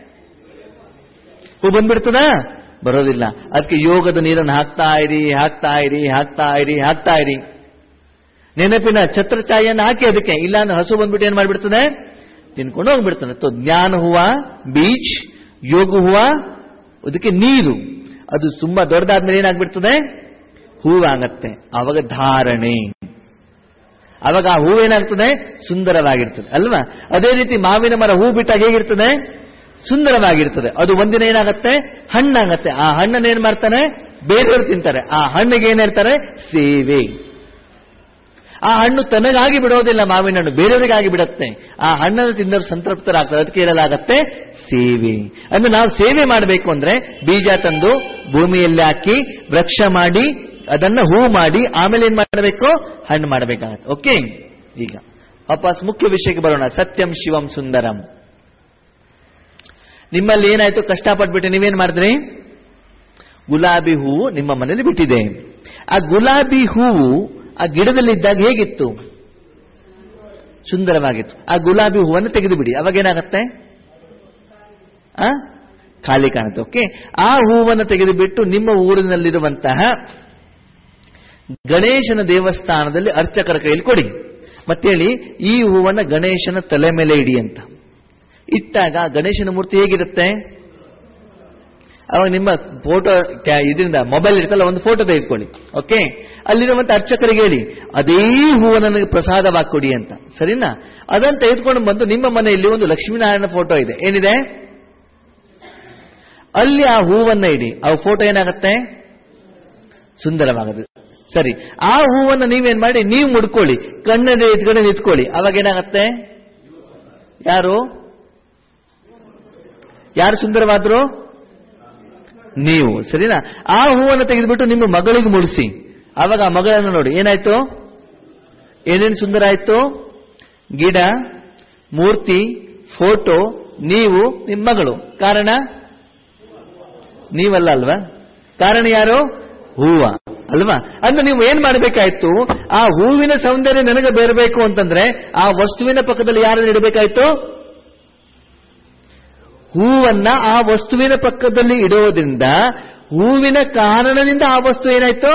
ಹೂ ಬಂದ್ಬಿಡ್ತದ ಬರೋದಿಲ್ಲ ಅದಕ್ಕೆ ಯೋಗದ ನೀರನ್ನು ಹಾಕ್ತಾ ಇರಿ ಹಾಕ್ತಾ ಇರಿ ಹಾಕ್ತಾ ಇರಿ ಹಾಕ್ತಾ ಇರಿ ನೆನಪಿನ ಛತ್ರಛಾಯನ್ನು ಹಾಕಿ ಅದಕ್ಕೆ ಇಲ್ಲ ಅಂದ್ರೆ ಹಸು ಬಂದ್ಬಿಟ್ಟು ಏನ್ ಮಾಡ್ಬಿಡ್ತದೆ ತಿನ್ಕೊಂಡು ಹೋಗ್ಬಿಡ್ತಾನೆ ತೋ ಜ್ಞಾನ ಹೂವ ಬೀಚ್ ಯೋಗ ಹೂವ ಅದಕ್ಕೆ ನೀರು ಅದು ತುಂಬಾ ದೊಡ್ಡದಾದ್ಮೇಲೆ ಏನಾಗ್ಬಿಡ್ತದೆ ಹೂವಾಗತ್ತೆ ಅವಾಗ ಧಾರಣೆ ಅವಾಗ ಆ ಹೂವೇನಾಗ್ತದೆ ಸುಂದರವಾಗಿರ್ತದೆ ಅಲ್ವಾ ಅದೇ ರೀತಿ ಮಾವಿನ ಮರ ಹೂ ಬಿಟ್ಟಾಗ ಹೇಗಿರ್ತದೆ ಸುಂದರವಾಗಿರ್ತದೆ ಅದು ಒಂದಿನ ಏನಾಗತ್ತೆ ಹಣ್ಣಾಗತ್ತೆ ಆ ಹಣ್ಣನ್ನು ಏನ್ ಮಾಡ್ತಾನೆ ಬೇರೆಯವರು ತಿಂತಾರೆ ಆ ಹಣ್ಣಿಗೆ ಏನ್ ಹೇಳ್ತಾರೆ ಸೇವೆ ಆ ಹಣ್ಣು ತನಗಾಗಿ ಬಿಡೋದಿಲ್ಲ ಮಾವಿನ ಹಣ್ಣು ಬೇರೆಯವರಿಗಾಗಿ ಬಿಡುತ್ತೆ ಆ ಹಣ್ಣನ್ನು ತಿನ್ನೋರು ಸಂತೃಪ್ತರಾಗ್ತದೆ ಅದಕ್ಕೆ ಹೇಳಲಾಗತ್ತೆ ಸೇವೆ ಅಂದ್ರೆ ನಾವು ಸೇವೆ ಮಾಡಬೇಕು ಅಂದ್ರೆ ಬೀಜ ತಂದು ಭೂಮಿಯಲ್ಲಿ ಹಾಕಿ ವೃಕ್ಷ ಮಾಡಿ ಅದನ್ನ ಹೂ ಮಾಡಿ ಆಮೇಲೆ ಏನ್ ಮಾಡಬೇಕು ಹಣ್ಣು ಮಾಡಬೇಕಾಗತ್ತೆ ಓಕೆ ಈಗ ವಾಪಸ್ ಮುಖ್ಯ ವಿಷಯಕ್ಕೆ ಬರೋಣ ಸತ್ಯಂ ಶಿವಂ ಸುಂದರಂ ನಿಮ್ಮಲ್ಲಿ ಏನಾಯ್ತು ಕಷ್ಟಪಟ್ಬಿಟ್ಟು ನೀವೇನ್ ಮಾಡಿದ್ರಿ ಗುಲಾಬಿ ಹೂವು ನಿಮ್ಮ ಮನೇಲಿ ಬಿಟ್ಟಿದೆ ಆ ಗುಲಾಬಿ ಹೂವು ಆ ಗಿಡದಲ್ಲಿದ್ದಾಗ ಹೇಗಿತ್ತು ಸುಂದರವಾಗಿತ್ತು ಆ ಗುಲಾಬಿ ಹೂವನ್ನು ತೆಗೆದು ಬಿಡಿ ಅವಾಗ ಏನಾಗತ್ತೆ ಆ ಖಾಲಿ ಕಾಣುತ್ತೆ ಓಕೆ ಆ ಹೂವನ್ನು ತೆಗೆದು ಬಿಟ್ಟು ನಿಮ್ಮ ಊರಿನಲ್ಲಿರುವಂತಹ ಗಣೇಶನ ದೇವಸ್ಥಾನದಲ್ಲಿ ಅರ್ಚಕರ ಕೈಯಲ್ಲಿ ಕೊಡಿ ಮತ್ತೇಳಿ ಈ ಹೂವನ್ನ ಗಣೇಶನ ತಲೆ ಮೇಲೆ ಇಡಿ ಅಂತ ಇಟ್ಟಾಗ ಗಣೇಶನ ಮೂರ್ತಿ ಹೇಗಿರುತ್ತೆ ಅವಾಗ ನಿಮ್ಮ ಫೋಟೋ ಇದರಿಂದ ಮೊಬೈಲ್ ಇರ್ತಲ್ಲ ಒಂದು ಫೋಟೋ ತೆಗೆದುಕೊಳ್ಳಿ ಓಕೆ ಅಲ್ಲಿರುವಂತ ಅರ್ಚಕರಿಗೆ ಹೇಳಿ ಅದೇ ಹೂವು ನನಗೆ ಪ್ರಸಾದವಾಗಿ ಕೊಡಿ ಅಂತ ಸರಿನಾ ಅದನ್ನು ತೆಗೆದುಕೊಂಡು ಬಂದು ನಿಮ್ಮ ಮನೆಯಲ್ಲಿ ಒಂದು ಲಕ್ಷ್ಮೀನಾರಾಯಣ ಫೋಟೋ ಇದೆ ಏನಿದೆ ಅಲ್ಲಿ ಆ ಹೂವನ್ನ ಇಡಿ ಆ ಫೋಟೋ ಏನಾಗತ್ತೆ ಸುಂದರವಾಗದು ಸರಿ ಆ ಹೂವನ್ನ ನೀವೇನ್ ಮಾಡಿ ನೀವು ಮುಡ್ಕೊಳ್ಳಿ ಕಣ್ಣಲ್ಲಿ ಎತ್ಕಡೆ ನಿಂತ್ಕೊಳ್ಳಿ ಅವಾಗ ಏನಾಗತ್ತೆ ಯಾರು ಯಾರು ಸುಂದರವಾದ್ರು ನೀವು ಸರಿನಾ ಆ ಹೂವನ್ನು ತೆಗೆದುಬಿಟ್ಟು ನಿಮ್ಮ ಮಗಳಿಗೆ ಮುಡಿಸಿ ಆವಾಗ ಆ ಮಗಳನ್ನು ನೋಡಿ ಏನಾಯ್ತು ಏನೇನು ಸುಂದರ ಆಯ್ತು ಗಿಡ ಮೂರ್ತಿ ಫೋಟೋ ನೀವು ನಿಮ್ಮ ಮಗಳು ಕಾರಣ ನೀವಲ್ಲ ಅಲ್ವಾ ಕಾರಣ ಯಾರು ಹೂವ ಅಲ್ವಾ ಅಂದ್ರೆ ನೀವು ಏನ್ ಮಾಡಬೇಕಾಯ್ತು ಆ ಹೂವಿನ ಸೌಂದರ್ಯ ನನಗೆ ಬೇರಬೇಕು ಅಂತಂದ್ರೆ ಆ ವಸ್ತುವಿನ ಪಕ್ಕದಲ್ಲಿ ಯಾರನ್ನು ಇಡಬೇಕಾಯ್ತು ಹೂವನ್ನ ಆ ವಸ್ತುವಿನ ಪಕ್ಕದಲ್ಲಿ ಇಡೋದ್ರಿಂದ ಹೂವಿನ ಕಾರಣದಿಂದ ಆ ವಸ್ತು ಏನಾಯ್ತು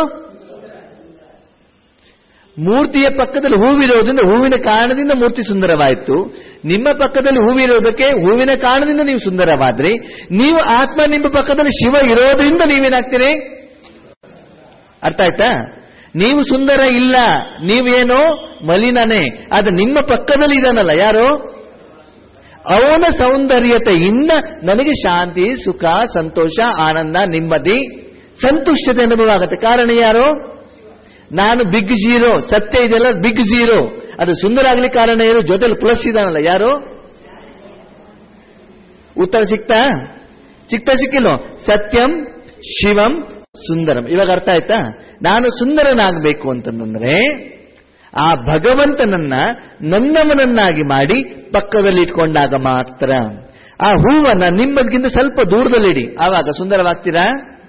ಮೂರ್ತಿಯ ಪಕ್ಕದಲ್ಲಿ ಹೂವಿರೋದ್ರಿಂದ ಹೂವಿನ ಕಾರಣದಿಂದ ಮೂರ್ತಿ ಸುಂದರವಾಯಿತು ನಿಮ್ಮ ಪಕ್ಕದಲ್ಲಿ ಹೂವಿರೋದಕ್ಕೆ ಹೂವಿನ ಕಾರಣದಿಂದ ನೀವು ಸುಂದರವಾದ್ರಿ ನೀವು ಆತ್ಮ ನಿಮ್ಮ ಪಕ್ಕದಲ್ಲಿ ಶಿವ ಇರೋದ್ರಿಂದ ನೀವೇನಾಗ್ತೀರಿ ಅರ್ಥ ಆಯ್ತಾ ನೀವು ಸುಂದರ ಇಲ್ಲ ನೀವೇನೋ ಮಲಿನನೇ ಆದ್ರೆ ನಿಮ್ಮ ಪಕ್ಕದಲ್ಲಿ ಇದಾನಲ್ಲ ಯಾರು ಅವನ ಸೌಂದರ್ಯತೆಯಿಂದ ನನಗೆ ಶಾಂತಿ ಸುಖ ಸಂತೋಷ ಆನಂದ ನೆಮ್ಮದಿ ಸಂತುಷ್ಟತೆ ಅನುಭವ ಆಗುತ್ತೆ ಕಾರಣ ಯಾರು ನಾನು ಬಿಗ್ ಜೀರೋ ಸತ್ಯ ಇದೆಲ್ಲ ಬಿಗ್ ಜೀರೋ ಅದು ಸುಂದರ ಆಗ್ಲಿಕ್ಕೆ ಕಾರಣ ಏನು ಜೊತೆಲಿ ಪ್ಲಸ್ ಇದಾನಲ್ಲ ಯಾರು ಉತ್ತರ ಸಿಕ್ತಾ ಸಿಕ್ತಾ ಸಿಕ್ಕಿಲ್ವೋ ಸತ್ಯಂ ಶಿವಂ ಸುಂದರಂ ಇವಾಗ ಅರ್ಥ ಆಯ್ತಾ ನಾನು ಸುಂದರನಾಗಬೇಕು ಅಂತಂದ್ರೆ ಆ ಭಗವಂತನನ್ನ ನನ್ನವನನ್ನಾಗಿ ಮಾಡಿ ಪಕ್ಕದಲ್ಲಿ ಇಟ್ಕೊಂಡಾಗ ಮಾತ್ರ ಆ ಹೂವನ್ನ ನಿಮ್ಮದ್ಗಿಂತ ಸ್ವಲ್ಪ ದೂರದಲ್ಲಿಡಿ ಆವಾಗ ಸುಂದರವಾಗ್ತೀರಾ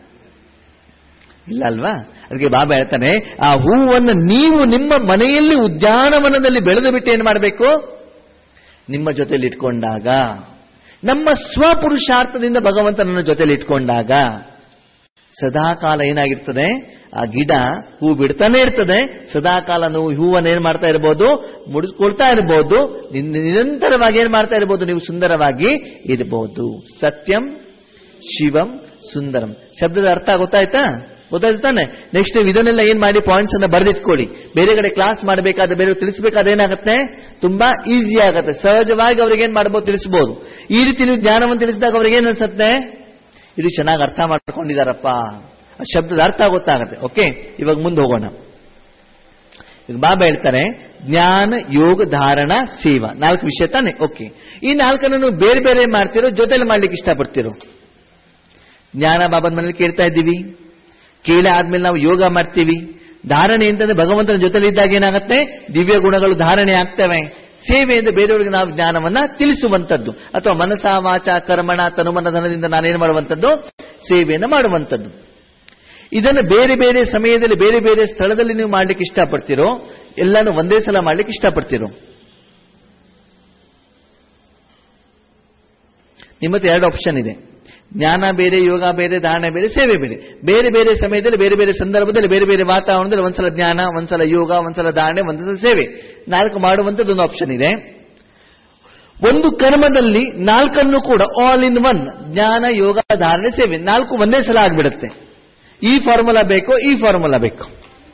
ಇಲ್ಲ ಅಲ್ವಾ ಅದಕ್ಕೆ ಬಾಬಾ ಹೇಳ್ತಾನೆ ಆ ಹೂವನ್ನು ನೀವು ನಿಮ್ಮ ಮನೆಯಲ್ಲಿ ಉದ್ಯಾನವನದಲ್ಲಿ ಬೆಳೆದು ಬಿಟ್ಟು ಏನು ಮಾಡಬೇಕು ನಿಮ್ಮ ಜೊತೆಲಿ ಇಟ್ಕೊಂಡಾಗ ನಮ್ಮ ಸ್ವಪುರುಷಾರ್ಥದಿಂದ ಭಗವಂತನನ್ನ ಜೊತೆಲಿ ಇಟ್ಕೊಂಡಾಗ ಸದಾಕಾಲ ಏನಾಗಿರ್ತದೆ ಆ ಗಿಡ ಹೂ ಬಿಡ್ತಾನೆ ಇರ್ತದೆ ಸದಾಕಾಲ ನೀವು ಹೂವನ್ನು ಏನ್ ಮಾಡ್ತಾ ಇರಬಹುದು ಮುಡಿಸ್ಕೊಳ್ತಾ ಇರಬಹುದು ನಿರಂತರವಾಗಿ ಏನ್ ಮಾಡ್ತಾ ಇರಬಹುದು ನೀವು ಸುಂದರವಾಗಿ ಇರಬಹುದು ಸತ್ಯಂ ಶಿವಂ ಸುಂದರಂ ಶಬ್ದದ ಅರ್ಥ ಗೊತ್ತಾಯ್ತಾ ಗೊತ್ತಾಯ್ತಾನೆ ನೆಕ್ಸ್ಟ್ ನೀವು ಇದನ್ನೆಲ್ಲ ಏನ್ ಮಾಡಿ ಪಾಯಿಂಟ್ಸ್ ಅನ್ನ ಬರೆದಿಟ್ಕೊಳ್ಳಿ ಬೇರೆ ಕಡೆ ಕ್ಲಾಸ್ ಮಾಡಬೇಕಾದ್ರೆ ಬೇರೆ ತಿಳಿಸಬೇಕಾದ್ರೆ ಏನಾಗುತ್ತೆ ತುಂಬಾ ಈಸಿ ಆಗುತ್ತೆ ಸಹಜವಾಗಿ ಅವ್ರಿಗೆ ಏನ್ ಮಾಡ್ಬೋದು ತಿಳಿಸಬಹುದು ಈ ರೀತಿ ನೀವು ಜ್ಞಾನವನ್ನು ತಿಳಿಸಿದಾಗ ಅವ್ರಿಗೆ ಏನ್ ಅನ್ಸುತ್ತೆ ಇದು ಚೆನ್ನಾಗಿ ಅರ್ಥ ಮಾಡ್ಕೊಂಡಿದಾರಪ್ಪ ಆ ಶಬ್ದದ ಅರ್ಥ ಗೊತ್ತಾಗುತ್ತೆ ಓಕೆ ಇವಾಗ ಮುಂದೆ ಹೋಗೋಣ ಈಗ ಬಾಬಾ ಹೇಳ್ತಾರೆ ಜ್ಞಾನ ಯೋಗ ಧಾರಣ ಸೇವಾ ನಾಲ್ಕು ವಿಷಯ ತಾನೆ ಓಕೆ ಈ ನಾಲ್ಕನ್ನು ನೀವು ಬೇರೆ ಬೇರೆ ಮಾಡ್ತಿರೋ ಜೊತೆಲಿ ಮಾಡ್ಲಿಕ್ಕೆ ಇಷ್ಟಪಡ್ತಿರೋ ಜ್ಞಾನ ಬಾಬನ ಮನೇಲಿ ಕೇಳ್ತಾ ಇದ್ದೀವಿ ಕೇಳಿ ಆದ್ಮೇಲೆ ನಾವು ಯೋಗ ಮಾಡ್ತೀವಿ ಧಾರಣೆ ಅಂತಂದ್ರೆ ಭಗವಂತನ ಜೊತೆಲಿ ಇದ್ದಾಗ ಏನಾಗುತ್ತೆ ದಿವ್ಯ ಗುಣಗಳು ಧಾರಣೆ ಆಗ್ತವೆ ಸೇವೆ ಎಂದು ಬೇರೆಯವರಿಗೆ ನಾವು ಜ್ಞಾನವನ್ನ ತಿಳಿಸುವಂತದ್ದು ಅಥವಾ ಮನಸ ವಾಚ ಕರ್ಮಣ ತನುಮನ ಧನದಿಂದ ನಾನೇನು ಮಾಡುವಂತದ್ದು ಸೇವೆಯನ್ನು ಮಾಡುವಂತದ್ದು ಇದನ್ನು ಬೇರೆ ಬೇರೆ ಸಮಯದಲ್ಲಿ ಬೇರೆ ಬೇರೆ ಸ್ಥಳದಲ್ಲಿ ನೀವು ಮಾಡ್ಲಿಕ್ಕೆ ಇಷ್ಟಪಡ್ತಿರೋ ಎಲ್ಲಾನು ಒಂದೇ ಸಲ ಮಾಡ್ಲಿಕ್ಕೆ ಇಷ್ಟಪಡ್ತಿರೋ ನಿಮ್ಮ ಹತ್ರ ಎರಡು ಆಪ್ಷನ್ ಇದೆ ಜ್ಞಾನ ಬೇರೆ ಯೋಗ ಬೇರೆ ಧಾರಣೆ ಬೇರೆ ಸೇವೆ ಬೇರೆ ಬೇರೆ ಬೇರೆ ಸಮಯದಲ್ಲಿ ಬೇರೆ ಬೇರೆ ಸಂದರ್ಭದಲ್ಲಿ ಬೇರೆ ಬೇರೆ ವಾತಾವರಣದಲ್ಲಿ ಒಂದ್ಸಲ ಜ್ಞಾನ ಒಂದ್ಸಲ ಯೋಗ ಒಂದ್ಸಲ ಧಾರಣೆ ಒಂದ್ಸಲ ಸೇವೆ ನಾಲ್ಕು ಮಾಡುವಂತದ್ದು ಒಂದು ಆಪ್ಷನ್ ಇದೆ ಒಂದು ಕರ್ಮದಲ್ಲಿ ನಾಲ್ಕನ್ನು ಕೂಡ ಆಲ್ ಇನ್ ಒನ್ ಜ್ಞಾನ ಯೋಗ ಧಾರಣೆ ಸೇವೆ ನಾಲ್ಕು ಒಂದೇ ಸಲ ಆಗ್ಬಿಡುತ್ತೆ ಈ ಫಾರ್ಮುಲಾ ಬೇಕು ಈ ಫಾರ್ಮುಲಾ ಬೇಕು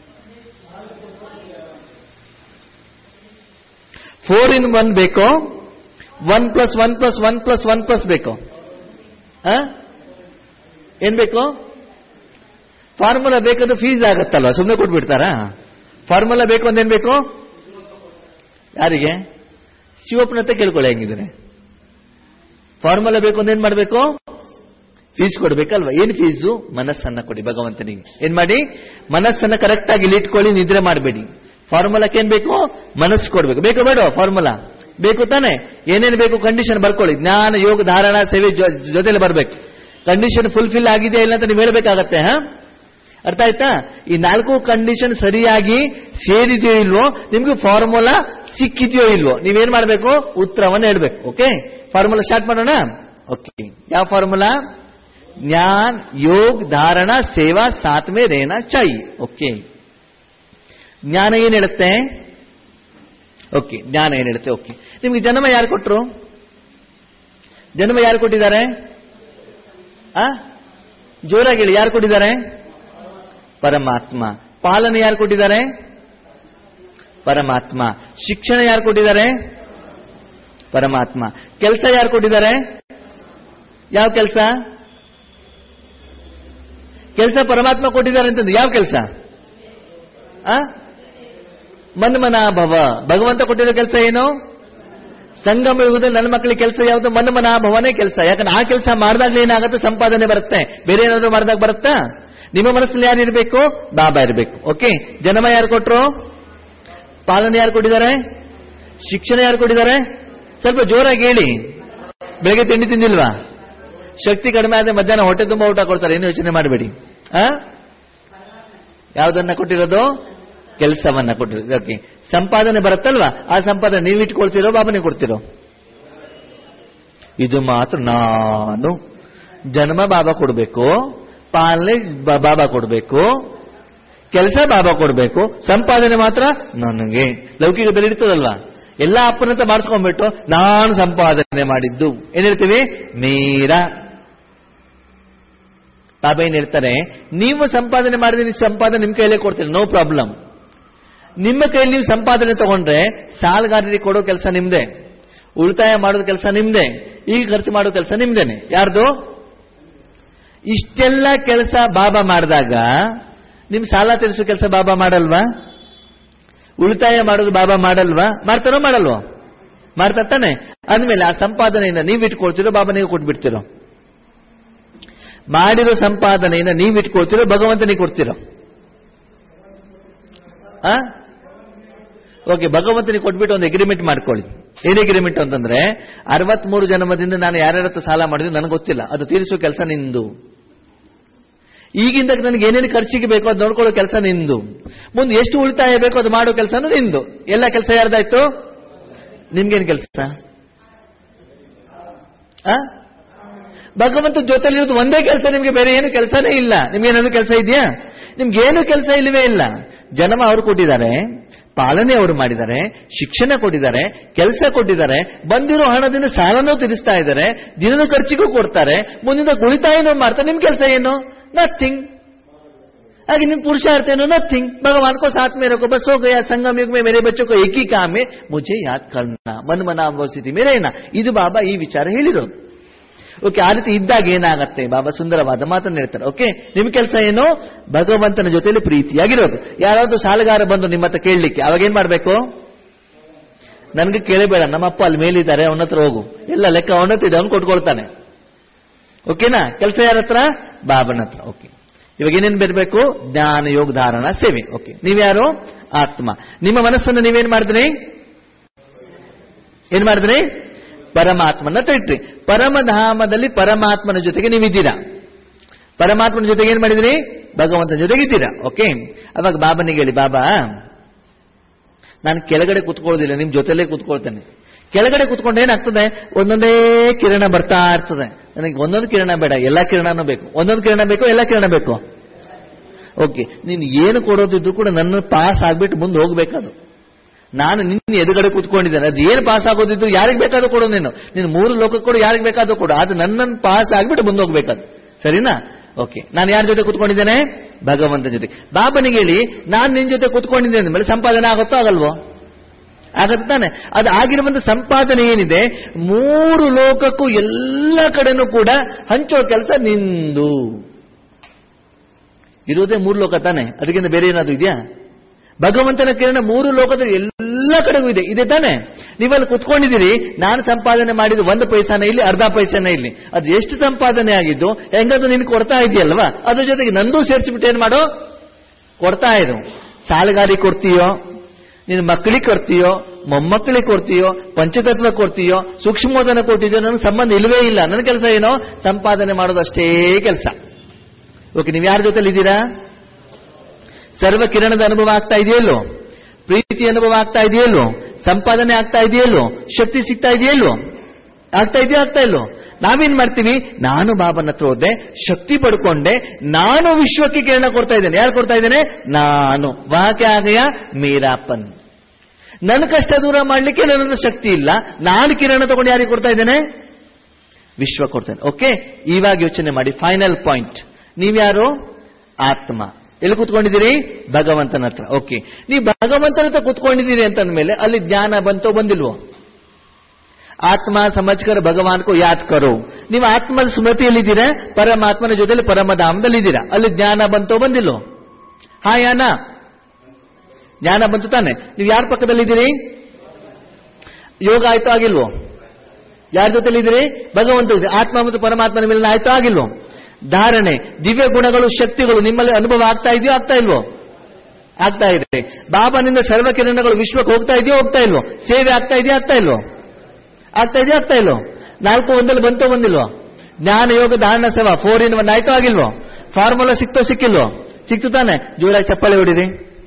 ಫೋರ್ ಇನ್ ಒನ್ ಬೇಕು one plus one plus one plus one plus ಬೇಕು ಆ? ಏನ್ ಬೇಕು ಫಾರ್ಮುಲಾ ಬೇಕಾದ್ರೆ ಫೀಸ್ ಆಗತ್ತಲ್ವ ಸುಮ್ಮನೆ ಕೊಟ್ಬಿಡ್ತಾರಾ ಫಾರ್ಮುಲಾ ಬೇಕು ಅಂದೇನ್ ಬೇಕು ಯಾರಿಗೆ ಶಿವಪ್ಪನ ಹತ್ರ ಕೇಳ್ಕೊಳ್ಳಿ ಹೆಂಗಿದ್ರೆ ಫಾರ್ಮುಲಾ ಬೇಕು ಅಂದೇನ್ ಮಾಡ್ಬೇಕು ಫೀಸ್ ಕೊಡ್ಬೇಕಲ್ವಾ ಏನ್ ಫೀಸು ಮನಸ್ಸನ್ನ ಕೊಡಿ ಭಗವಂತನಿಗೆ ಏನ್ ಮಾಡಿ ಮನಸ್ಸನ್ನ ಕರೆಕ್ಟ್ ಆಗಿ ಇಲ್ಲಿ ಇಟ್ಕೊಳ್ಳಿ ನಿದ್ರೆ ಮಾಡಬೇಡಿ ಫಾರ್ಮುಲಾಕ್ಕೆ ಏನ್ ಬೇಕು ಮನಸ್ಸು ಕೊಡ್ಬೇಕು ಬೇಕು ಬೇಡ ಫಾರ್ಮುಲಾ ಬೇಕು ತಾನೆ ಏನೇನು ಬೇಕು ಕಂಡೀಷನ್ ಬರ್ಕೊಳ್ಳಿ ಜ್ಞಾನ ಯೋಗ ಧಾರಣ ಸೇವೆ ಜೊ- ಜೊತೆಲಿ ಬರ್ಬೇಕು ಕಂಡೀಷನ್ ಫುಲ್ಫಿಲ್ ಆಗಿದೆಯಾ ಇಲ್ಲ ಅಂತ ನೀವು ಹೇಳ್ಬೇಕಾಗತ್ತೆ ಹಾ ಅರ್ಥ ಆಯ್ತಾ ಈ ನಾಲ್ಕು ಕಂಡೀಷನ್ ಸರಿಯಾಗಿ ಸೇರಿದೆಯೋ ಇಲ್ವೋ ನಿಮ್ಗೆ ಫಾರ್ಮುಲಾ ಸಿಕ್ಕಿದೆಯೋ ಇಲ್ವೋ ನೀವೇನ್ ಮಾಡಬೇಕು ಉತ್ತರವನ್ನು ಹೇಳ್ಬೇಕು ಓಕೆ ಫಾರ್ಮುಲಾ ಸ್ಟಾರ್ಟ್ ಮಾಡೋಣ ಓಕೆ ಯಾವ ಫಾರ್ಮುಲಾ ಜ್ಞಾನ್ ಯೋಗ್ ಧಾರಣ ಸೇವಾ ಸಾತ್ ಮೇ ರೇನಾ ಚಾಯಿ ಓಕೆ ಜ್ಞಾನ ಏನ್ ಹೇಳುತ್ತೆ ಓಕೆ ಜ್ಞಾನ ಏನ್ ಹೇಳುತ್ತೆ ಓಕೆ ನಿಮ್ಗೆ ಜನ್ಮ ಯಾರು ಕೊಟ್ರು ಜನ್ಮ ಯಾರು ಕೊಟ್ಟಿದ್ದಾರೆ ಆ ಜೋರಾಗಿ ಹೇಳಿ ಯಾರು ಕೊಟ್ಟಿದ್ದಾರೆ ಪರಮಾತ್ಮ ಪಾಲನೆ ಯಾರು ಕೊಟ್ಟಿದ್ದಾರೆ ಪರಮಾತ್ಮ ಶಿಕ್ಷಣ ಯಾರು ಕೊಟ್ಟಿದ್ದಾರೆ ಪರಮಾತ್ಮ ಕೆಲಸ ಯಾರು ಕೊಟ್ಟಿದ್ದಾರೆ ಯಾವ ಕೆಲಸ ಕೆಲಸ ಪರಮಾತ್ಮ ಕೊಟ್ಟಿದ್ದಾರೆ ಅಂತಂದ್ರೆ ಯಾವ ಕೆಲಸ ಆ ಮನ್ಮನಾಭವ ಭಗವಂತ ಕೊಟ್ಟಿರೋ ಕೆಲಸ ಏನು ಸಂಗಮ ಯುಗದಲ್ಲಿ ನನ್ನ ಮಕ್ಕಳಿಗೆ ಕೆಲಸ ಯಾವುದು ಮನ ಮನಾಭವನೇ ಕೆಲಸ ಯಾಕಂದ್ರೆ ಆ ಕೆಲಸ ಮಾಡಿದಾಗ್ಲೇ ಏನಾಗುತ್ತೆ ಸಂಪಾದನೆ ಬರುತ್ತೆ ಬೇರೆ ಏನಾದ್ರು ಮಾಡಿದಾಗ ಬರುತ್ತಾ ನಿಮ್ಮ ಮನಸ್ಸಲ್ಲಿ ಯಾರು ಇರಬೇಕು ಬಾಬಾ ಇರಬೇಕು ಓಕೆ ಜನ್ಮ ಯಾರು ಕೊಟ್ರು ಪಾಲನೆ ಯಾರು ಕೊಟ್ಟಿದ್ದಾರೆ ಶಿಕ್ಷಣ ಯಾರು ಕೊಟ್ಟಿದ್ದಾರೆ ಸ್ವಲ್ಪ ಜೋರಾಗಿ ಹೇಳಿ ಬೆಳಗ್ಗೆ ತಿಂಡಿ ತಿಂದಿಲ್ವಾ ಶಕ್ತಿ ಕಡಿಮೆ ಆದ್ರೆ ಮಧ್ಯಾಹ್ನ ಹೊಟ್ಟೆ ತುಂಬ ಊಟ ಕೊಡ್ತಾರೆ ಏನು ಯೋಚನೆ ಮಾಡಬೇಡಿ ಆ ಯಾವುದನ್ನ ಕೊಟ್ಟಿರೋದು ಕೆಲಸವನ್ನ ಕೊಟ್ಟಿರೋದು ಓಕೆ ಸಂಪಾದನೆ ಬರುತ್ತಲ್ವಾ ಆ ಸಂಪಾದನೆ ನೀವು ಇಟ್ಕೊಳ್ತಿರೋ ಬಾಬನೇ ಕೊಡ್ತಿರೋ ಇದು ಮಾತ್ರ ನಾನು ಜನ್ಮ ಬಾಬಾ ಕೊಡಬೇಕು ಪಾಲನೆ ಬ- ಬಾಬಾ ಕೊಡಬೇಕು ಕೆಲಸ ಬಾಬಾ ಕೊಡಬೇಕು ಸಂಪಾದನೆ ಮಾತ್ರ ನನಗೆ ಲೌಕಿಕದಲ್ಲಿ ಇರ್ತದಲ್ವಾ ಎಲ್ಲ ಅಪ್ಪನಂತ ಮಾಡಿಸ್ಕೊಂಡ್ಬಿಟ್ಟು ನಾನು ಸಂಪಾದನೆ ಮಾಡಿದ್ದು ಏನ್ ಹೇಳ್ತೀವಿ ಮೀರಾ ಬಾಬಾ ಏನ್ ಹೇಳ್ತಾರೆ ನೀವು ಸಂಪಾದನೆ ಮಾಡಿದ್ರೆ ನೀವು ಸಂಪಾದನೆ ನಿಮ್ ಕೈಯಲ್ಲೇ ಕೊಡ್ತೀರಿ ನೋ ಪ್ರಾಬ್ಲಮ್ ನಿಮ್ಮ ಕೈಯಲ್ಲಿ ನೀವು ಸಂಪಾದನೆ ತಗೊಂಡ್ರೆ ಸಾಲಗಾರರಿಗೆ ಕೊಡೋ ಕೆಲಸ ನಿಮ್ದೇ ಉಳಿತಾಯ ಮಾಡೋದು ಕೆಲಸ ನಿಮ್ದೇ ಈಗ ಖರ್ಚು ಮಾಡೋ ಕೆಲಸ ನಿಮ್ದೇನೆ ಯಾರ್ದು ಇಷ್ಟೆಲ್ಲ ಕೆಲಸ ಬಾಬಾ ಮಾಡಿದಾಗ ನಿಮ್ ಸಾಲ ತೀರಿಸೋ ಕೆಲಸ ಬಾಬಾ ಮಾಡಲ್ವಾ ಉಳಿತಾಯ ಮಾಡೋದು ಬಾಬಾ ಮಾಡಲ್ವಾ ಮಾಡ್ತಾರೋ ಮಾಡಲ್ವೋ ಮಾಡ್ತಾ ತಾನೆ ಅಂದ್ಮೇಲೆ ಆ ಸಂಪಾದನೆಯಿಂದ ನೀವು ಇಟ್ಕೊಳ್ತಿರೋ ಬಾಬಾ ನೀವು ಕೊಟ್ಬಿಡ್ತಿರೋ ಮಾಡಿರೋ ಸಂಪಾದನೆಯಿಂದ ನೀವು ಇಟ್ಕೊಳ್ತಿರೋ ಭಗವಂತನಿಗೆ ಕೊಡ್ತಿರೋ ಆ ಓಕೆ ಭಗವಂತನಿಗೆ ಕೊಟ್ಬಿಟ್ಟು ಒಂದು ಅಗ್ರಿಮೆಂಟ್ ಮಾಡ್ಕೊಳ್ಳಿ ಏನ್ ಅಗ್ರಿಮೆಂಟ್ ಅಂತಂದ್ರೆ ಅರವತ್ಮೂರು ಜನ್ಮದಿಂದ ನಾನು ಯಾರ್ಯಾರ ಹತ್ರ ಸಾಲ ಮಾಡಿದ್ರೆ ನನಗೆ ಗೊತ್ತಿಲ್ಲ ಅದು ತೀರಿಸೋ ಕೆಲಸ ನಿಂದು ಈಗಿಂದ ನನಗೆ ಏನೇನು ಖರ್ಚಿಗೆ ಬೇಕೋ ಅದು ನೋಡ್ಕೊಳ್ಳೋ ಕೆಲಸ ನಿಂದು ಮುಂದೆ ಎಷ್ಟು ಉಳಿತಾಯ ಬೇಕೋ ಅದು ಮಾಡೋ ಕೆಲಸನೂ ನಿಂದು ಎಲ್ಲ ಕೆಲಸ ಯಾರ್ದಾಯ್ತು ನಿಮ್ಗೇನು ಕೆಲಸ ಆ ಭಗವಂತ ಜೊತೆಲಿರೋದು ಒಂದೇ ಕೆಲಸ ನಿಮ್ಗೆ ಬೇರೆ ಏನು ಕೆಲಸನೇ ಇಲ್ಲ ನಿಮ್ಗೆ ಏನಾದ್ರು ಕೆಲಸ ಇದೆಯಾ ನಿಮ್ಗೆ ಏನು ಕೆಲಸ ಇಲ್ಲವೇ ಇಲ್ಲ ಜನ್ಮ ಅವರು ಕೊಟ್ಟಿದ್ದಾರೆ ಪಾಲನೆ ಅವರು ಮಾಡಿದ್ದಾರೆ ಶಿಕ್ಷಣ ಕೊಟ್ಟಿದ್ದಾರೆ ಕೆಲಸ ಕೊಟ್ಟಿದ್ದಾರೆ ಬಂದಿರೋ ಹಣದಿಂದ ಸಾಲನೂ ತೀರಿಸ್ತಾ ಇದ್ದಾರೆ ದಿನದ ಖರ್ಚಿಗೂ ಕೊಡ್ತಾರೆ ಮುಂದಿನ ಉಳಿತಾಯನೂ ಮಾಡ್ತಾರೆ ನಿಮ್ ಕೆಲಸ ಏನು ನಥಿಂಗ್ आगे निम पुरुषार्थ है नथिंग भगवान को साथ में रखो बस हो गया संगम युग में मेरे बच्चों को एक ही काम है मुझे याद करना ಮನ್ ಮನಾವ ಸ್ಥಿತಿ ಮೇಲೆ ಏನ ಇದು ಬಾಬಾ ಈ ವಿಚಾರ ಹೇಳಿರೋದು ಓಕೆ ಆ ರೀತಿ ಇದ್ದಾಗ ಏನಾಗತ್ತೆ ಬಾಬಾ ಸುಂದರವಾದ ಮಾತನ್ನ ಹೇಳ್ತಾರೆ ಓಕೆ ನಿಮ್ ಕೆಲಸ ಏನು ಭಗವಂತನ ಜೊತೆಲಿ ಪ್ರೀತಿಯಾಗಿರೋದು ಯಾರಾದ್ರೂ ಸಾಲಗಾರ ಬಂದು ನಿಮ್ಮ ಹತ್ರ ಕೇಳಲಿಕ್ಕೆ ಅವಾಗ ಏನ್ ಮಾಡ್ಬೇಕು ನನ್ಗೆ ಕೇಳಬೇಡ ನಮ್ಮಪ್ಪ ಅಲ್ಲಿ ಮೇಲಿದ್ದಾರೆ ಅವನ ಹತ್ರ ಹೋಗು ಎಲ್ಲ ಲೆಕ್ಕ ಅವನ ಹತ್ರ ಇದೆ ಅವ್ನು ಕೊಟ್ಕೊಳ್ತಾನೆ ಓಕೆನಾ ಕೆಲಸ ಯಾರ ಹತ್ರ ಬಾಬನ ಹತ್ರ ಓಕೆ ಇವಾಗ ಏನೇನ್ ಬರಬೇಕು ಜ್ಞಾನ ಯೋಗ ಧಾರಣ ಸೇವೆ ಓಕೆ ನೀವ್ಯಾರು ಆತ್ಮ ನಿಮ್ಮ ಮನಸ್ಸನ್ನು ನೀವೇನ್ ಮಾಡಿದ್ರಿ ಏನ್ ಮಾಡಿದ್ರಿ ಪರಮಾತ್ಮನ ಇಟ್ರಿ ಪರಮಧಾಮದಲ್ಲಿ ಪರಮಾತ್ಮನ ಜೊತೆಗೆ ನೀವಿದ್ದೀರಾ ಪರಮಾತ್ಮನ ಜೊತೆಗೆ ಏನ್ ಮಾಡಿದ್ರಿ ಭಗವಂತನ ಜೊತೆಗೆ ಇದ್ದೀರಾ ಓಕೆ ಅವಾಗ ಬಾಬನಿಗೆ ಹೇಳಿ ಬಾಬಾ ನಾನು ಕೆಳಗಡೆ ಕುತ್ಕೊಳ್ಳೋದಿಲ್ಲ ನಿಮ್ ಜೊತೆಲೇ ಕುತ್ಕೊಳ್ತೇನೆ ಕೆಳಗಡೆ ಕುತ್ಕೊಂಡು ಏನಾಗ್ತದೆ ಒಂದೊಂದೇ ಕಿರಣ ಬರ್ತಾ ಇರ್ತದೆ ನನಗೆ ಒಂದೊಂದು ಕಿರಣ ಬೇಡ ಎಲ್ಲಾ ಕಿರಣನೂ ಬೇಕು ಒಂದೊಂದು ಕಿರಣ ಬೇಕು ಎಲ್ಲಾ ಕಿರಣ ಬೇಕು ಓಕೆ ನೀನು ಏನು ಕೊಡೋದಿದ್ರು ಕೂಡ ನನ್ನ ಪಾಸ್ ಆಗ್ಬಿಟ್ಟು ಮುಂದೆ ಹೋಗ್ಬೇಕದು ನಾನು ನಿನ್ನ ಎದುರುಗಡೆ ಕೂತ್ಕೊಂಡಿದ್ದೇನೆ ಅದು ಏನು ಪಾಸ್ ಆಗೋದಿದ್ರು ಯಾರಿಗೆ ಬೇಕಾದ್ರೂ ಕೊಡು ನೀನು ನೀನು ಮೂರು ಲೋಕಕ್ಕೆ ಕೊಡು ಯಾರಿಗೆ ಬೇಕಾದ್ರೂ ಕೊಡು ಅದು ನನ್ನನ್ನು ಪಾಸ್ ಆಗ್ಬಿಟ್ಟು ಮುಂದೆ ಹೋಗ್ಬೇಕದು ಸರಿನಾ ಓಕೆ ನಾನು ಯಾರ ಜೊತೆ ಕೂತ್ಕೊಂಡಿದ್ದೇನೆ ಭಗವಂತನ ಜೊತೆ ಬಾಬನಿಗೆ ಹೇಳಿ ನಾನು ನಿನ್ನ ಜೊತೆ ಕೂತ್ಕೊಂಡಿದ್ದೇನೆ ಅಂದ್ಮೇಲೆ ಸಂಪಾದನೆ ಆಗುತ್ತೋ ಆಗಲ್ವೋ ಆಗತ್ತೆ ತಾನೆ ಅದು ಆಗಿರುವಂತ ಸಂಪಾದನೆ ಏನಿದೆ ಮೂರು ಲೋಕಕ್ಕೂ ಎಲ್ಲ ಕಡೆನೂ ಕೂಡ ಹಂಚೋ ಕೆಲಸ ನಿಂದು ಇರೋದೇ ಮೂರು ಲೋಕ ತಾನೆ ಅದಕ್ಕಿಂತ ಬೇರೆ ಏನಾದ್ರು ಇದೆಯಾ ಭಗವಂತನ ಕಿರಣ ಮೂರು ಲೋಕದ ಎಲ್ಲ ಕಡೆಗೂ ಇದೆ ಇದೆ ತಾನೆ ನೀವಲ್ಲಿ ಕುತ್ಕೊಂಡಿದ್ದೀರಿ ನಾನು ಸಂಪಾದನೆ ಮಾಡಿದ ಒಂದು ಪೈಸಾನ ಇಲ್ಲಿ ಅರ್ಧ ಪೈಸಾನ ಇಲ್ಲಿ ಅದು ಎಷ್ಟು ಸಂಪಾದನೆ ಆಗಿದ್ದು ಹೆಂಗದು ನಿನ್ಗೆ ಕೊಡ್ತಾ ಇದೆಯಲ್ವಾ ಅದ್ರ ಜೊತೆಗೆ ನಂದು ಸೇರಿಸ್ಬಿಟ್ಟು ಏನ್ ಮಾಡೋ ಕೊಡ್ತಾ ಇರು ಸಾಲಗಾರಿ ಕೊಡ್ತೀಯೋ ನಿನ್ನ ಮಕ್ಕಳಿಗೆ ಕೊಡ್ತೀಯೋ ಮೊಮ್ಮಕ್ಕಳಿಗೆ ಕೊಡ್ತೀಯೋ ಪಂಚತತ್ವ ಕೊಡ್ತೀಯೋ ಸೂಕ್ಷ್ಮೋದನ ಕೊಟ್ಟಿದ್ಯೋ ನನಗೆ ಸಂಬಂಧ ಇಲ್ಲವೇ ಇಲ್ಲ ನನ್ನ ಕೆಲಸ ಏನೋ ಸಂಪಾದನೆ ಮಾಡೋದಷ್ಟೇ ಕೆಲಸ ಓಕೆ ನೀವು ಯಾರ ಜೊತೆಲಿ ಇದ್ದೀರಾ ಸರ್ವ ಕಿರಣದ ಅನುಭವ ಆಗ್ತಾ ಇದೆಯಲ್ಲೋ ಪ್ರೀತಿ ಅನುಭವ ಆಗ್ತಾ ಇದೆಯಲ್ಲೋ ಸಂಪಾದನೆ ಆಗ್ತಾ ಇದೆಯಲ್ಲೋ ಶಕ್ತಿ ಸಿಗ್ತಾ ಇದೆಯಲ್ಲೋ ಆಗ್ತಾ ಇದೆಯೋ ಆಗ್ತಾ ಇಲ್ಲೋ ನಾವೇನ್ ಮಾಡ್ತೀವಿ ನಾನು ಬಾಬನ ಹತ್ರ ಹೋದೆ ಶಕ್ತಿ ಪಡ್ಕೊಂಡೆ ನಾನು ವಿಶ್ವಕ್ಕೆ ಕಿರಣ ಕೊಡ್ತಾ ಇದ್ದೇನೆ ಯಾರು ಕೊಡ್ತಾ ಇದ್ದೇನೆ ನಾನು ವಾಕ್ಯ ಆಗಯ ಮೀರಾಪನ್ ನನ್ನ ಕಷ್ಟ ದೂರ ಮಾಡಲಿಕ್ಕೆ ನನ್ನ ಶಕ್ತಿ ಇಲ್ಲ ನಾನು ಕಿರಣ ತಗೊಂಡು ಯಾರಿಗೆ ಕೊಡ್ತಾ ಇದ್ದೇನೆ ವಿಶ್ವ ಕೊಡ್ತೇನೆ ಓಕೆ ಇವಾಗ ಯೋಚನೆ ಮಾಡಿ ಫೈನಲ್ ಪಾಯಿಂಟ್ ನೀವ್ಯಾರು ಆತ್ಮ ಎಲ್ಲಿ ಕೂತ್ಕೊಂಡಿದ್ದೀರಿ ಭಗವಂತನ ಹತ್ರ ಓಕೆ ನೀವು ಭಗವಂತನ ಹತ್ರ ಕೂತ್ಕೊಂಡಿದ್ದೀರಿ ಅಂತಂದ್ಮೇಲೆ ಅಲ್ಲಿ ಜ್ಞಾನ ಬಂತೋ ಬಂದಿಲ್ವೋ ಆತ್ಮ ಸಮಜ್ಕರ ಭಗವಾನ್ಕೋ ಯಾದ್ ಕರೋ ನೀವು ಆತ್ಮದ ಸ್ಮೃತಿಯಲ್ಲಿದ್ದೀರಾ ಪರಮಾತ್ಮನ ಜೊತೆಲಿ ಪರಮಧಾಮದಲ್ಲಿದ್ದೀರಾ ಅಲ್ಲಿ ಜ್ಞಾನ ಬಂತೋ ಬಂದಿಲ್ವೋ ಹಾ ಯಾನ ಜ್ಞಾನ ಬಂತು ತಾನೆ ನೀವು ಯಾರ ಪಕ್ಕದಲ್ಲಿದ್ದೀರಿ ಯೋಗ ಆಯ್ತೋ ಆಗಿಲ್ವೋ ಯಾರ ಜೊತೆಲಿದ್ದೀರಿ ಭಗವಂತ ಜೊತೆ. ಆತ್ಮ ಮತ್ತು ಪರಮಾತ್ಮನ ಮೇಲೆ ಆಯ್ತೋ ಆಗಿಲ್ವೋ ಧಾರಣೆ ದಿವ್ಯ ಗುಣಗಳು ಶಕ್ತಿಗಳು ನಿಮ್ಮಲ್ಲಿ ಅನುಭವ ಆಗ್ತಾ ಇದೆಯೋ ಆಗ್ತಾ ಇಲ್ವೋ ಆಗ್ತಾ ಇದೆ ಬಾಬಾನಿಂದ ಸರ್ವ ಕಿರಣಗಳು ವಿಶ್ವಕ್ಕೆ ಹೋಗ್ತಾ ಇದೆಯೋ ಹೋಗ್ತಾ ಇಲ್ವೋ ಸೇವೆ ಆಗ್ತಾ ಇದೆಯಾ ಆಗ್ತಾ ಇಲ್ವೋ ಆಗ್ತಾ ಇದೆಯಾ ಆಗ್ತಾ ಇಲ್ವೋ ನಾಲ್ಕು ಒಂದಲ್ಲಿ ಬಂತೋ ಬಂದಿಲ್ವೋ ಜ್ಞಾನ ಯೋಗ ಧಾರಣ ಸೇವಾ ಫೋರ್ ಇನ್ ಒನ್ ಆಯ್ತೋ ಆಗಿಲ್ವೋ ಫಾರ್ಮುಲಾ ಸಿಕ್ತೋ ಸಿಕ್ಕಿಲ್ವೋ ಸಿಕ್ತು ತಾನೆ ಜೋರಾಗಿ ಚಪ್ಪಾಳೆ ಹೊಡಿರಿ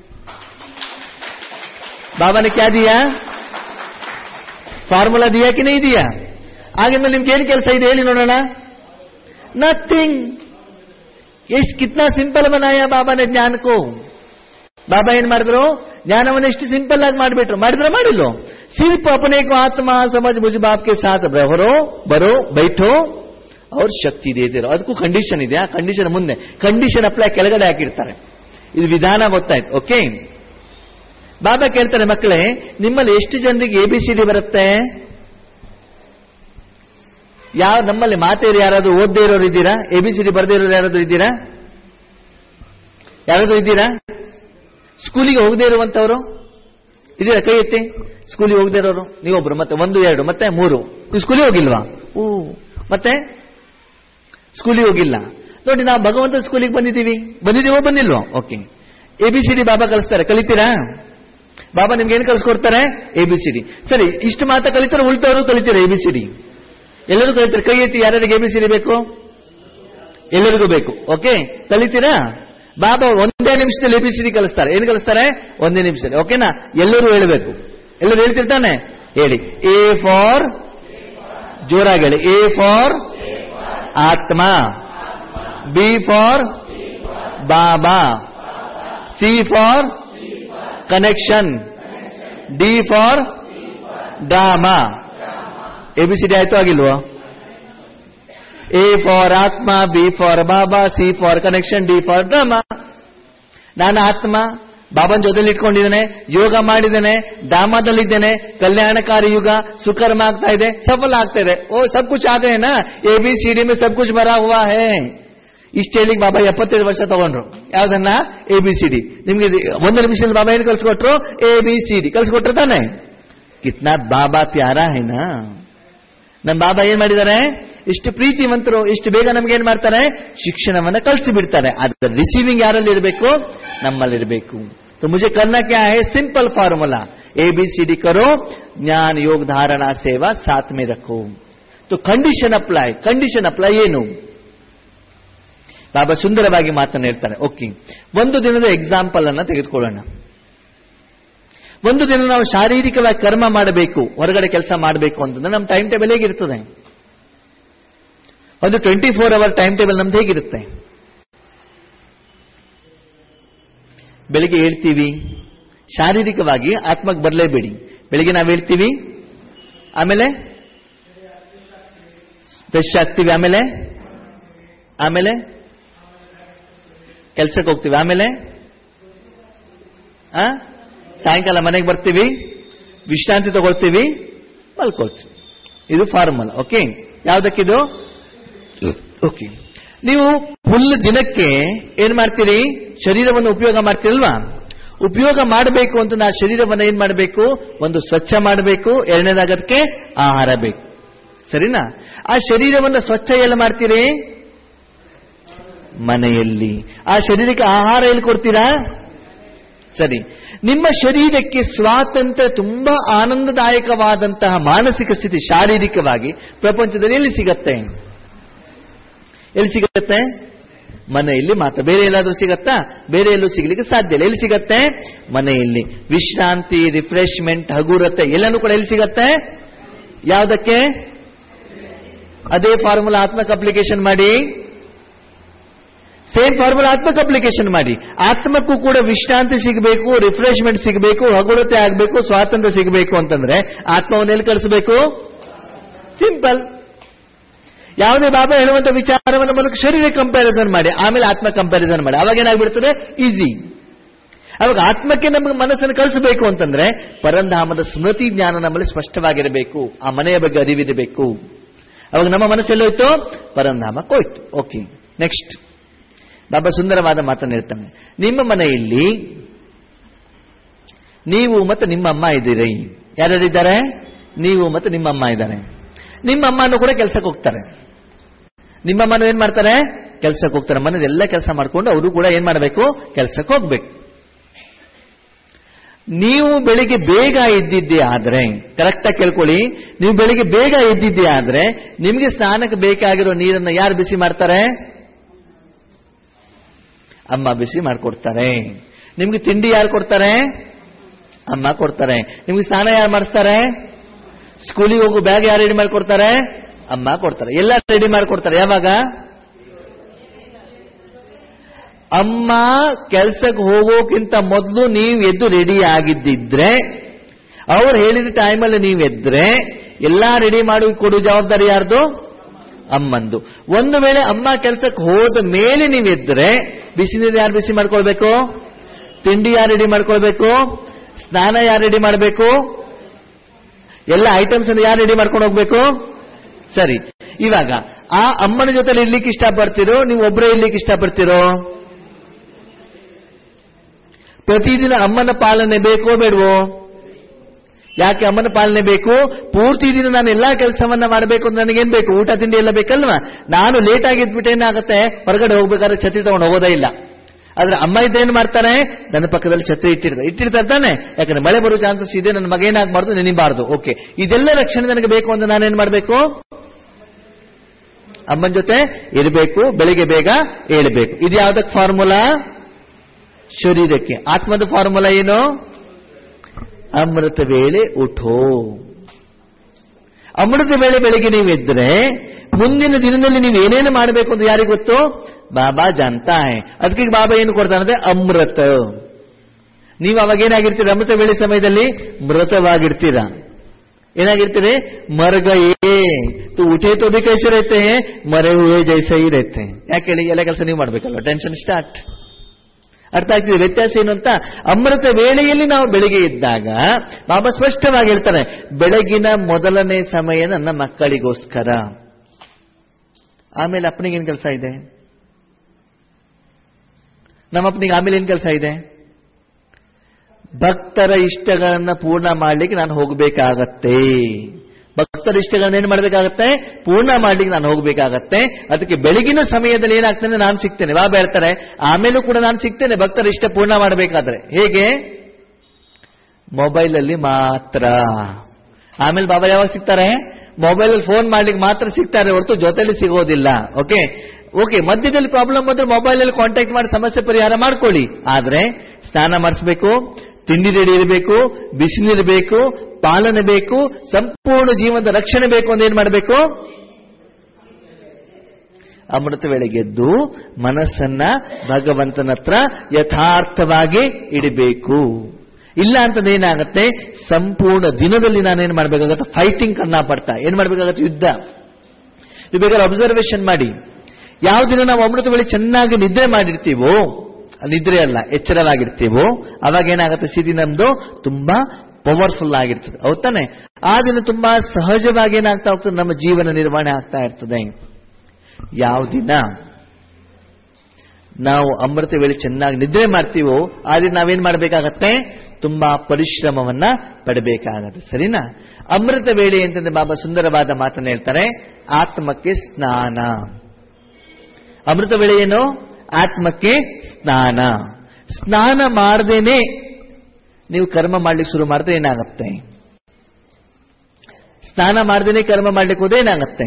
ಬಾಬಾನ ಕ್ಯಾ ದಿಯಾ ಫಾರ್ಮುಲಾ ದಿಯಾ ಕಿ ನೈ ದಿಯಾ ಆಗಿದ್ಮೇಲೆ ನಿಮ್ಗೆ ಏನ್ ಕೆಲಸ ಇದೆ ಹೇಳಿ ನೋಡೋಣ ನಥಿಂಗ್ ಎಷ್ಟು ಕಿತ್ನಾ ಸಿಂಪಲ್ ಬನಾಯ ಬಾಬಾನೆ ಜ್ಞಾನಕ್ಕೂ ಬಾಬಾ ಏನ್ ಮಾಡಿದ್ರು ಜ್ಞಾನವನ್ನು ಎಷ್ಟು ಸಿಂಪಲ್ ಆಗಿ ಮಾಡಿಬಿಟ್ರು ಮಾಡಿದ್ರೆ ಮಾಡಿಲ್ಲೋ ಸಿರ್ಫ್ अपने को आत्मा समझ मुझ बाप के साथ बरो ಬರೋ ಬೈಠೋ ಅವ್ರ ಶಕ್ತಿ ಇದೆ ಇದಿರೋ ಅದಕ್ಕೂ ಕಂಡೀಷನ್ ಇದೆ ಆ ಕಂಡೀಷನ್ ಮುಂದೆ ಕಂಡೀಷನ್ ಅಪ್ಲೈ ಕೆಳಗಡೆ ಹಾಕಿರ್ತಾರೆ ಇದು ವಿಧಾನ ಗೊತ್ತಾಯ್ತು ಓಕೆ ಬಾಬಾ ಕೇಳ್ತಾರೆ ಮಕ್ಕಳೇ ನಿಮ್ಮಲ್ಲಿ ಎಷ್ಟು ಜನರಿಗೆ ಎ ಬಿ ಸಿ ಡಿ ಬರುತ್ತೆ ಯಾವ ನಮ್ಮಲ್ಲಿ ಮಾತೇರು ಯಾರಾದ್ರೂ ಓದದೇ ಇರೋರು ಇದ್ದೀರಾ ಎ ಬಿ ಸಿ ಡಿ ಬರದೇ ಇರೋರು ಯಾರಾದ್ರೂ ಇದ್ದೀರಾ ಯಾರಾದ್ರೂ ಇದ್ದೀರಾ ಸ್ಕೂಲಿಗೆ ಹೋಗದೇ ಇರುವಂತವರು ಇದೀರಾ ಕೈ ಎತ್ತಿ ಸ್ಕೂಲಿಗೆ ಹೋಗದೇ ಇರೋರು ನೀವೊಬ್ರು ಮತ್ತೆ ಒಂದು ಎರಡು ಮತ್ತೆ ಮೂರು ನೀವು ಸ್ಕೂಲಿಗೆ ಹೋಗಿಲ್ವಾ ಓ ಮತ್ತೆ ಸ್ಕೂಲಿಗೆ ಹೋಗಿಲ್ಲ ನೋಡಿ ನಾವು ಭಗವಂತ ಸ್ಕೂಲಿಗೆ ಬಂದಿದ್ದೀವಿ ಬಂದಿದ್ದೀವೋ ಬಂದಿಲ್ವೋ okay A B C D Baba ಕಲಿಸ್ತಾರೆ ಕಲಿತೀರಾ ಬಾಬಾ ನಿಮ್ಗೆ ಏನು ಕಲಿಸ್ಕೊಡ್ತಾರೆ ಎ ಬಿ ಸಿ ಡಿ ಸರಿ ಇಷ್ಟು ಮಾತ್ರ ಕಲಿತಾರೆ ಉಳ್ತವರು ಕಲಿತೀರಾ ಎ ಬಿ ಸಿ ಡಿ ಎಲ್ಲರೂ ಕಲಿತಾರೆ ಕೈ ಎತ್ತಿ ಯಾರ್ಯಾರಿಗೆ ಎ ಬಿ ಸಿ ಡಿ ಬೇಕು ಎಲ್ಲರಿಗೂ ಬೇಕು ಓಕೆ ಕಲಿತೀರಾ ಬಾಬಾ ಒಂದೇ ನಿಮಿಷದಲ್ಲಿ ಎ ಬಿ ಸಿ ಡಿ ಕಲಿಸ್ತಾರೆ ಏನು ಕಲಿಸ್ತಾರೆ ಒಂದೇ ನಿಮಿಷದಲ್ಲಿ ಓಕೆನಾ ಎಲ್ಲರೂ ಹೇಳಬೇಕು ಎಲ್ಲರೂ ಹೇಳ್ತಿರ್ತಾನೆ ಹೇಳಿ ಎ ಫಾರ್ ಜೋರಾಗಿ ಹೇಳಿ ಎ ಫಾರ್ ಆತ್ಮ B for Baba C for connection D for drama A B C D ಆಯ್ತು ಆಗಿಲ್ವೋ ಎ ಫಾರ್ ಆತ್ಮ B for Baba C for connection D for drama ನಾನು ಆತ್ಮ ಬಾಬನ್ ಜೊತೆಲಿ ಇಟ್ಕೊಂಡಿದ್ದೇನೆ ಯೋಗ ಮಾಡಿದ್ದೇನೆ ಡ್ರಾಮಾದಲ್ಲಿದ್ದೇನೆ ಕಲ್ಯಾಣಕಾರಿ ಯುಗ ಸುಕರ್ಮ ಆಗ್ತಾ ಇದೆ ಸಫಲ ಆಗ್ತಾ ಇದೆ ಓ ಸಬ್ ಕುಚ್ ಆದೆ ನಾ ಎ ಬಿ ಸಿ ಡಿ ಮೇ ಸಬ್ ಕುಚ್ ಬರಾ ಹುವಾ ಹೇ ಇಷ್ಟ ಹೇಳಿ ಬಾಬಾ ಎಪ್ಪತ್ತೈದು ವರ್ಷ ತಗೊಂಡ್ರು ಯಾವ್ದನ್ನ ಎ ಬಿ ಸಿ ಡಿ ನಿಮ್ಗೆ ಇದು ಒಂದು ನಿಮಿಷದಲ್ಲಿ ಬಾಬಾ ಏನು ಕಲ್ಸ್ಕೊಟ್ರು ಎ ಬಿ ಸಿ ಡಿ ಕಲ್ಸ್ಕೊಟ್ರು ತಾನೆ ಕಿತ್ನಾ ಬಾಬಾ ಪ್ಯಾರಾ ಹೇನಾ ನಮ್ಮ ಬಾಬಾ ಏನ್ ಮಾಡಿದ್ದಾರೆ ಇಷ್ಟು ಪ್ರೀತಿವಂತರು ಇಷ್ಟು ಬೇಗ ನಮ್ಗೆ ಏನ್ ಮಾಡ್ತಾರೆ ಶಿಕ್ಷಣವನ್ನ ಕಲಿಸಿ ಬಿಡ್ತಾರೆ ಅದ್ರ ರಿಸೀವಿಂಗ್ ಯಾರಲ್ಲಿ ಇರಬೇಕು ನಮ್ಮಲ್ಲಿರಬೇಕು तो मुझे करना क्या है simple formula A B C D करो ज्ञान योग धारणा सेवा साथ में रखो तो ಕಂಡೀಷನ್ ಅಪ್ಲೈ ಕಂಡೀಷನ್ ಅಪ್ಲೈ ಏನು ಬಾಬಾ ಸುಂದರವಾಗಿ ಮಾತನ್ನ ಹೇಳ್ತಾರೆ ಓಕೆ ಒಂದು ದಿನದ ಎಕ್ಸಾಂಪಲ್ ಅನ್ನ ತೆಗೆದುಕೊಳ್ಳೋಣ ಒಂದು ದಿನ ನಾವು ಶಾರೀರಿಕವಾಗಿ ಕರ್ಮ ಮಾಡಬೇಕು ಹೊರಗಡೆ ಕೆಲಸ ಮಾಡಬೇಕು ಅಂತಂದ್ರೆ ನಮ್ಮ ಟೈಮ್ ಟೇಬಲ್ ಹೇಗಿರ್ತದೆ ಒಂದು twenty four hour time table ನಮ್ದು ಹೇಗಿರುತ್ತೆ ಬೆಳಿಗ್ಗೆ ಹೇಳ್ತೀವಿ ಶಾರೀರಿಕವಾಗಿ ಆತ್ಮಕ್ಕೆ ಬರಲೇಬೇಡಿ ಬೆಳಿಗ್ಗೆ ನಾವು ಹೇಳ್ತೀವಿ ಆಮೇಲೆ ಫ್ರೆಶ್ ಆಗ್ತೀವಿ ಆಮೇಲೆ ಆಮೇಲೆ ಕೆಲ್ಸಕ್ಕೆ ಹೋಗ್ತೀವಿ ಆಮೇಲೆ ಆ ಸಾಯಂಕಾಲ ಮನೆಗೆ ಬರ್ತೀವಿ ವಿಶ್ರಾಂತಿ ತಗೊಳ್ತೀವಿ ಮಲ್ಕೊಳ್ತೀವಿ ಇದು ಫಾರ್ಮಲ್ ಓಕೆ ಯಾವ್ದಕ್ಕಿದು ಓಕೆ ನೀವು ಫುಲ್ ದಿನಕ್ಕೆ ಏನ್ ಮಾಡ್ತೀರಿ ಶರೀರವನ್ನು ಉಪಯೋಗ ಮಾಡ್ತೀರಲ್ವಾ ಉಪಯೋಗ ಮಾಡಬೇಕು ಅಂತ ನಾ ಶರೀರವನ್ನು ಏನ್ ಮಾಡಬೇಕು ಒಂದು ಸ್ವಚ್ಛ ಮಾಡಬೇಕು ಎರಡನೇದಾಗದಕ್ಕೆ ಆಹಾರ ಬೇಕು ಸರಿನಾ ಆ ಶರೀರವನ್ನು ಸ್ವಚ್ಛ ಎಲ್ಲ ಮಾಡ್ತೀರಿ ಮನೆಯಲ್ಲಿ ಆ ಶರೀರಕ್ಕೆ ಆಹಾರ ಎಲ್ಲಿ ಕೊಡ್ತೀರಾ ಸರಿ ನಿಮ್ಮ ಶರೀರಕ್ಕೆ ಸ್ವಾತಂತ್ರ್ಯ ತುಂಬಾ ಆನಂದದಾಯಕವಾದಂತಹ ಮಾನಸಿಕ ಸ್ಥಿತಿ ಶಾರೀರಿಕವಾಗಿ ಪ್ರಪಂಚದಲ್ಲಿ ಎಲ್ಲಿ ಸಿಗತ್ತೆ ಎಲ್ಲಿ ಸಿಗತ್ತೆ ಮನೆಯಲ್ಲಿ ಮಾತ್ರ ಬೇರೆ ಎಲ್ಲಾದ್ರೂ ಸಿಗತ್ತಾ ಬೇರೆ ಎಲ್ಲೂ ಸಿಗ್ಲಿಕ್ಕೆ ಸಾಧ್ಯ ಇಲ್ಲ ಎಲ್ಲಿ ಸಿಗತ್ತೆ ಮನೆಯಲ್ಲಿ ವಿಶ್ರಾಂತಿ ರಿಫ್ರೆಶ್ಮೆಂಟ್ ಹಗುರತೆ ಎಲ್ಲನೂ ಕೂಡ ಎಲ್ಲಿ ಸಿಗತ್ತೆ ಯಾವುದಕ್ಕೆ ಅದೇ ಫಾರ್ಮುಲಾ ಆತ್ಮಕ್ಕೆ ಅಪ್ಲಿಕೇಶನ್ ಮಾಡಿ ಸೇಮ್ ಫಾರ್ಮುಲಾ ಆತ್ಮಕ್ಕೆ ಅಪ್ಲಿಕೇಶನ್ ಮಾಡಿ ಆತ್ಮಕ್ಕೂ ಕೂಡ ವಿಶ್ರಾಂತಿ ಸಿಗಬೇಕು ರಿಫ್ರೆಶ್ಮೆಂಟ್ ಸಿಗಬೇಕು ಹಗುರತೆ ಆಗಬೇಕು ಸ್ವಾತಂತ್ರ್ಯ ಸಿಗಬೇಕು ಅಂತಂದ್ರೆ ಆತ್ಮವನ್ನು ಎಲ್ಲಿ ಕಳಿಸಬೇಕು ಸಿಂಪಲ್ ಯಾವುದೇ ಬಾಬಾ ಹೇಳುವಂತ ವಿಚಾರವನ್ನು ಮೂಲಕ ಶರೀರ ಕಂಪ್ಯಾರಿಸನ್ ಮಾಡಿ ಆಮೇಲೆ ಆತ್ಮ ಕಂಪ್ಯಾರಿಸನ್ ಮಾಡಿ ಅವಾಗ ಏನಾಗ್ಬಿಡ್ತದೆ ಈಸಿ ಅವಾಗ ಆತ್ಮಕ್ಕೆ ನಮಗೆ ಮನಸ್ಸನ್ನು ಕಳಿಸಬೇಕು ಅಂತಂದ್ರೆ ಪರಂಧಾಮದ ಸ್ಮೃತಿ ಜ್ಞಾನ ನಮ್ಮಲ್ಲಿ ಸ್ಪಷ್ಟವಾಗಿರಬೇಕು ಆ ಮನೆಯ ಬಗ್ಗೆ ಅರಿವಿರಬೇಕು ಅವಾಗ ನಮ್ಮ ಮನಸ್ಸೆಲ್ಲೋಯ್ತು ಪರಂಧಾಮಕ್ಕೆ ಹೋಯ್ತು ಓಕೆ ನೆಕ್ಸ್ಟ್ ಬಾಬಾ ಸುಂದರವಾದ ಮಾತನ್ನು ಹೇಳ್ತಾನೆ ನಿಮ್ಮ ಮನೆಯಲ್ಲಿ ನೀವು ಮತ್ತು ನಿಮ್ಮ ಅಮ್ಮ ಇದ್ದೀರಿ ಯಾರ್ಯಾರಿದ್ದಾರೆ ನೀವು ಮತ್ತು ನಿಮ್ಮಮ್ಮ ಇದ್ದಾರೆ ನಿಮ್ಮಮ್ಮನೂ ಕೂಡ ಕೆಲಸಕ್ಕೆ ಹೋಗ್ತಾರೆ ನಿಮ್ಮಮ್ಮನೂ ಏನ್ ಮಾಡ್ತಾರೆ ಕೆಲಸಕ್ಕೆ ಹೋಗ್ತಾರೆ ಮನೇಲಿ ಎಲ್ಲ ಕೆಲಸ ಮಾಡ್ಕೊಂಡು ಅವರು ಕೂಡ ಏನ್ ಮಾಡಬೇಕು ಕೆಲಸಕ್ಕೆ ಹೋಗ್ಬೇಕು ನೀವು ಬೆಳಿಗ್ಗೆ ಬೇಗ ಇದ್ದಿದ್ದೆ ಆದ್ರೆ ಕರೆಕ್ಟಾಗಿ ಕೇಳ್ಕೊಳ್ಳಿ ನೀವು ಬೆಳಿಗ್ಗೆ ಬೇಗ ಇದ್ದಿದ್ದೆ ಆದ್ರೆ ನಿಮಗೆ ಸ್ನಾನಕ್ಕೆ ಬೇಕಾಗಿರೋ ನೀರನ್ನ ಯಾರು ಬಿಸಿ ಮಾಡ್ತಾರೆ ಅಮ್ಮ ಬಿಸಿ ಮಾಡ್ಕೊಡ್ತಾರೆ ನಿಮ್ಗೆ ತಿಂಡಿ ಯಾರು ಕೊಡ್ತಾರೆ ಅಮ್ಮ ಕೊಡ್ತಾರೆ ನಿಮ್ಗೆ ಸ್ನಾನ ಯಾರು ಮಾಡಿಸ್ತಾರೆ ಸ್ಕೂಲಿಗೆ ಹೋಗೋ ಬ್ಯಾಗ್ ಯಾರು ರೆಡಿ ಮಾಡ್ಕೊಡ್ತಾರೆ ಅಮ್ಮ ಕೊಡ್ತಾರೆ ಎಲ್ಲ ರೆಡಿ ಮಾಡ್ಕೊಡ್ತಾರೆ ಯಾವಾಗ ಅಮ್ಮ ಕೆಲ್ಸಕ್ಕೆ ಹೋಗೋಕ್ಕಿಂತ ಮೊದಲು ನೀವು ಎದ್ದು ರೆಡಿ ಆಗಿದ್ದಿದ್ರೆ ಅವ್ರು ಹೇಳಿದ ಟೈಮಲ್ಲಿ ನೀವು ಎದ್ರೆ ಎಲ್ಲಾ ರೆಡಿ ಮಾಡಿ ಕೊಡೋ ಜವಾಬ್ದಾರಿ ಯಾರ್ದು ಅಮ್ಮಂದು ಒಂದು ವೇಳೆ ಅಮ್ಮ ಕೆಲ್ಸಕ್ಕೆ ಹೋದ ಮೇಲೆ ನೀವು ಎದ್ರೆ ಬಿಸಿ ನೀರು ಯಾರು ಬಿಸಿ ಮಾಡ್ಕೊಳ್ಬೇಕು ತಿಂಡಿ ಯಾರು ರೆಡಿ ಮಾಡ್ಕೊಳ್ಬೇಕು ಸ್ನಾನ ಯಾರು ರೆಡಿ ಮಾಡಬೇಕು ಎಲ್ಲ ಐಟಮ್ಸ್ ಅನ್ನು ಯಾರು ರೆಡಿ ಮಾಡ್ಕೊಂಡು ಹೋಗ್ಬೇಕು ಸರಿ ಇವಾಗ ಆ ಅಮ್ಮನ ಜೊತೆ ಇರ್ಲಿಕ್ಕೆ ಇಷ್ಟಪಡ್ತೀರೋ ನೀವು ಒಬ್ಬರೇ ಇರ್ಲಿಕ್ಕೆ ಇಷ್ಟಪಡ್ತೀರೋ ಪ್ರತಿದಿನ ಅಮ್ಮನ ಪಾಲನೆ ಬೇಕೋ ಬೇಡವೋ ಯಾಕೆ ಅಮ್ಮನ ಪಾಲನೆ ಬೇಕು ಪೂರ್ತಿ ದಿನ ನಾನು ಎಲ್ಲಾ ಕೆಲಸವನ್ನ ಮಾಡಬೇಕು ಅಂತ ನನಗೇನ್ ಬೇಕು ಊಟ ತಿಂಡಿ ಎಲ್ಲ ಬೇಕಲ್ವಾ ನಾನು ಲೇಟ್ ಆಗಿದ್ಬಿಟ್ಟು ಏನಾಗುತ್ತೆ ಹೊರಗಡೆ ಹೋಗ್ಬೇಕಾದ್ರೆ ಛತ್ರಿ ತಗೊಂಡು ಹೋಗೋದೇ ಇಲ್ಲ ಆದ್ರೆ ಅಮ್ಮ ಇದ್ದೇನು ಮಾಡ್ತಾರೆ ನನ್ನ ಪಕ್ಕದಲ್ಲಿ ಛತ್ರಿ ಇಟ್ಟಿರ್ತಾರೆ ಇಟ್ಟಿರ್ತಾರೆ ತಾನೆ ಯಾಕಂದ್ರೆ ಮಳೆ ಬರೋ ಚಾನ್ಸಸ್ ಇದೆ ನನ್ನ ಮಗ ಏನಾಗಬಾರ್ದು ನೆನಿಬಾರ್ದು ಓಕೆ ಇದೆಲ್ಲ ರಕ್ಷಣೆ ನನಗೆ ಬೇಕು ಅಂತ ನಾನೇನ್ ಮಾಡಬೇಕು ಅಮ್ಮನ ಜೊತೆ ಇರಬೇಕು ಬೆಳಿಗ್ಗೆ ಬೇಗ ಏಳಬೇಕು ಇದು ಯಾವ್ದಕ್ಕೆ ಫಾರ್ಮುಲಾ ಶರೀರಕ್ಕೆ ಆತ್ಮದ ಫಾರ್ಮುಲಾ ಏನು ಅಮೃತ ವೇಳೆ ಉಠೋ ಅಮೃತ ವೇಳೆ ಬೆಳಿಗ್ಗೆ ನೀವು ಎದ್ರೆ ಮುಂದಿನ ದಿನದಲ್ಲಿ ನೀವು ಏನೇನು ಮಾಡಬೇಕು ಅಂತ ಯಾರಿಗೆ ಗೊತ್ತು ಬಾಬಾ ಜಾನ್ತಾ ಹೇ ಅದಕ್ಕೆ ಈಗ ಬಾಬಾ ಏನು ಕೊಡ್ತಾನಂದ್ರೆ ಅಮೃತ ನೀವು ಅವಾಗ ಏನಾಗಿರ್ತೀರ ಅಮೃತ ವೇಳೆ ಸಮಯದಲ್ಲಿ ಮೃತವಾಗಿರ್ತೀರಾ ಏನಾಗಿರ್ತೀರಿ ಮರ್ ಗಯೇ ತು ಉಠೆ ತೋ ಬಿ ಕೈಸೆ रहते हैं ಮರೆ ಹುए ಜೈಸೆ ही रहते हैं ಯಾಕೆ ಹೇಳಿ ಎಲ್ಲ ಕೆಲಸ ನೀವು ಮಾಡ್ಬೇಕಲ್ವ ಟೆನ್ಷನ್ ಸ್ಟಾರ್ಟ್ ಅರ್ಥ ಆಗ್ತಿದೆ ವ್ಯತ್ಯಾಸ ಏನು ಅಂತ ಅಮೃತ ವೇಳೆಯಲ್ಲಿ ನಾವು ಬೆಳಿಗ್ಗೆ ಇದ್ದಾಗ ಬಾಬಾ ಸ್ಪಷ್ಟವಾಗಿ ಹೇಳ್ತಾರೆ ಬೆಳಗಿನ ಮೊದಲನೇ ಸಮಯ ನನ್ನ ಮಕ್ಕಳಿಗೋಸ್ಕರ ಆಮೇಲೆ ಅಪ್ಪನಿಗೇನು ಕೆಲಸ ಇದೆ ನಮ್ಮ ಅಪ್ಪನಿಗೆ ಆಮೇಲೆ ಏನು ಕೆಲಸ ಇದೆ ಭಕ್ತರ ಇಷ್ಟಗಳನ್ನ ಪೂರ್ಣ ಮಾಡ್ಲಿಕ್ಕೆ ನಾನು ಹೋಗಬೇಕಾಗತ್ತೆ ಭಕ್ತರ ಇಷ್ಟಗಳನ್ನ ಏನ್ ಮಾಡ್ಬೇಕಾಗತ್ತೆ ಪೂರ್ಣ ಮಾಡ್ಲಿಕ್ಕೆ ನಾನು ಹೋಗ್ಬೇಕಾಗತ್ತೆ ಅದಕ್ಕೆ ಬೆಳಗಿನ ಸಮಯದಲ್ಲಿ ಏನಾಗ್ತೇನೆ ನಾನು ಸಿಗ್ತೇನೆ ಬಾಬಾ ಹೇಳ್ತಾರೆ ಆಮೇಲೂ ಕೂಡ ನಾನು ಸಿಗ್ತೇನೆ ಭಕ್ತರ ಇಷ್ಟ ಪೂರ್ಣ ಮಾಡಬೇಕಾದ್ರೆ ಹೇಗೆ ಮೊಬೈಲ್ ಅಲ್ಲಿ ಮಾತ್ರ ಆಮೇಲೆ ಬಾಬಾ ಯಾವಾಗ ಸಿಗ್ತಾರೆ ಮೊಬೈಲ್ ಅಲ್ಲಿ ಫೋನ್ ಮಾಡ್ಲಿಕ್ಕೆ ಮಾತ್ರ ಸಿಗ್ತಾರೆ ಹೊರತು ಜೊತೆಲಿ ಸಿಗೋದಿಲ್ಲ ಓಕೆ ಓಕೆ ಮಧ್ಯದಲ್ಲಿ ಪ್ರಾಬ್ಲಮ್ ಬಂದ್ರೆ ಮೊಬೈಲ್ ಅಲ್ಲಿ ಕಾಂಟ್ಯಾಕ್ಟ್ ಮಾಡಿ ಸಮಸ್ಯೆ ಪರಿಹಾರ ಮಾಡ್ಕೊಳ್ಳಿ ಆದ್ರೆ ಸ್ನಾನ ಮಾಡಿಸ್ಬೇಕು ತಿಂಡಿ ರೆಡಿ ಇರಬೇಕು ಬಿಸಿಲಿರಬೇಕು ಪಾಲನೆ ಬೇಕು ಸಂಪೂರ್ಣ ಜೀವನದ ರಕ್ಷಣೆ ಬೇಕು ಅಂತ ಏನ್ ಮಾಡಬೇಕು ಅಮೃತ ವೇಳೆಗೆದ್ದು ಮನಸ್ಸನ್ನ ಭಗವಂತನ ಹತ್ರ ಯಥಾರ್ಥವಾಗಿ ಇಡಬೇಕು ಇಲ್ಲ ಅಂತಂದ್ರೆ ಏನಾಗುತ್ತೆ ಸಂಪೂರ್ಣ ದಿನದಲ್ಲಿ ನಾನೇನ್ ಮಾಡಬೇಕಾಗತ್ತೆ ಫೈಟಿಂಗ್ ಕನ್ನ ಪಡ್ತಾ ಏನ್ ಮಾಡಬೇಕಾಗತ್ತೆ ಯುದ್ಧ ನೀವು ಬೇಕಾದ್ರೆ ಅಬ್ಸರ್ವೇಷನ್ ಮಾಡಿ ಯಾವ ದಿನ ನಾವು ಅಮೃತ ವೇಳೆ ಚೆನ್ನಾಗಿ ನಿದ್ರೆ ಮಾಡಿರ್ತೀವೋ ನಿದ್ರೆ ಅಲ್ಲ ಎಚ್ಚರವಾಗಿರ್ತೀವೋ ಅವಾಗ ಏನಾಗುತ್ತೆ ಸ್ಥಿತಿ ನಮ್ದು ತುಂಬಾ ಪವರ್ಫುಲ್ ಆಗಿರ್ತದೆ ಹೌದಾನೆ ಆ ದಿನ ತುಂಬಾ ಸಹಜವಾಗಿ ಏನಾಗ್ತಾ ಹೋಗ್ತದೆ ನಮ್ಮ ಜೀವನ ನಿರ್ವಹಣೆ ಆಗ್ತಾ ಇರ್ತದೆ ಯಾವ ದಿನ ನಾವು ಅಮೃತ ವೇಳೆ ಚೆನ್ನಾಗಿ ನಿದ್ರೆ ಮಾಡ್ತೀವೋ ಆ ದಿನ ನಾವೇನ್ ಮಾಡಬೇಕಾಗತ್ತೆ ತುಂಬಾ ಪರಿಶ್ರಮವನ್ನ ಪಡಬೇಕಾಗತ್ತೆ ಸರಿನಾ ಅಮೃತ ವೇಳೆ ಅಂತಂದ್ರೆ ಬಾಬಾ ಸುಂದರವಾದ ಮಾತನ್ನ ಹೇಳ್ತಾರೆ ಆತ್ಮಕ್ಕೆ ಸ್ನಾನ ಅಮೃತ ವೇಳೆ ಏನು ಆತ್ಮಕ್ಕೆ ಸ್ನಾನ ಸ್ನಾನ ಮಾಡದೇನೆ ನೀವು ಕರ್ಮ ಮಾಡ್ಲಿಕ್ಕೆ ಶುರು ಮಾಡಿದ್ರೆ ಏನಾಗುತ್ತೆ ಸ್ನಾನ ಮಾಡದೇನೆ ಕರ್ಮ ಮಾಡ್ಲಿಕ್ಕೆ ಹೋದ್ರೆ ಏನಾಗುತ್ತೆ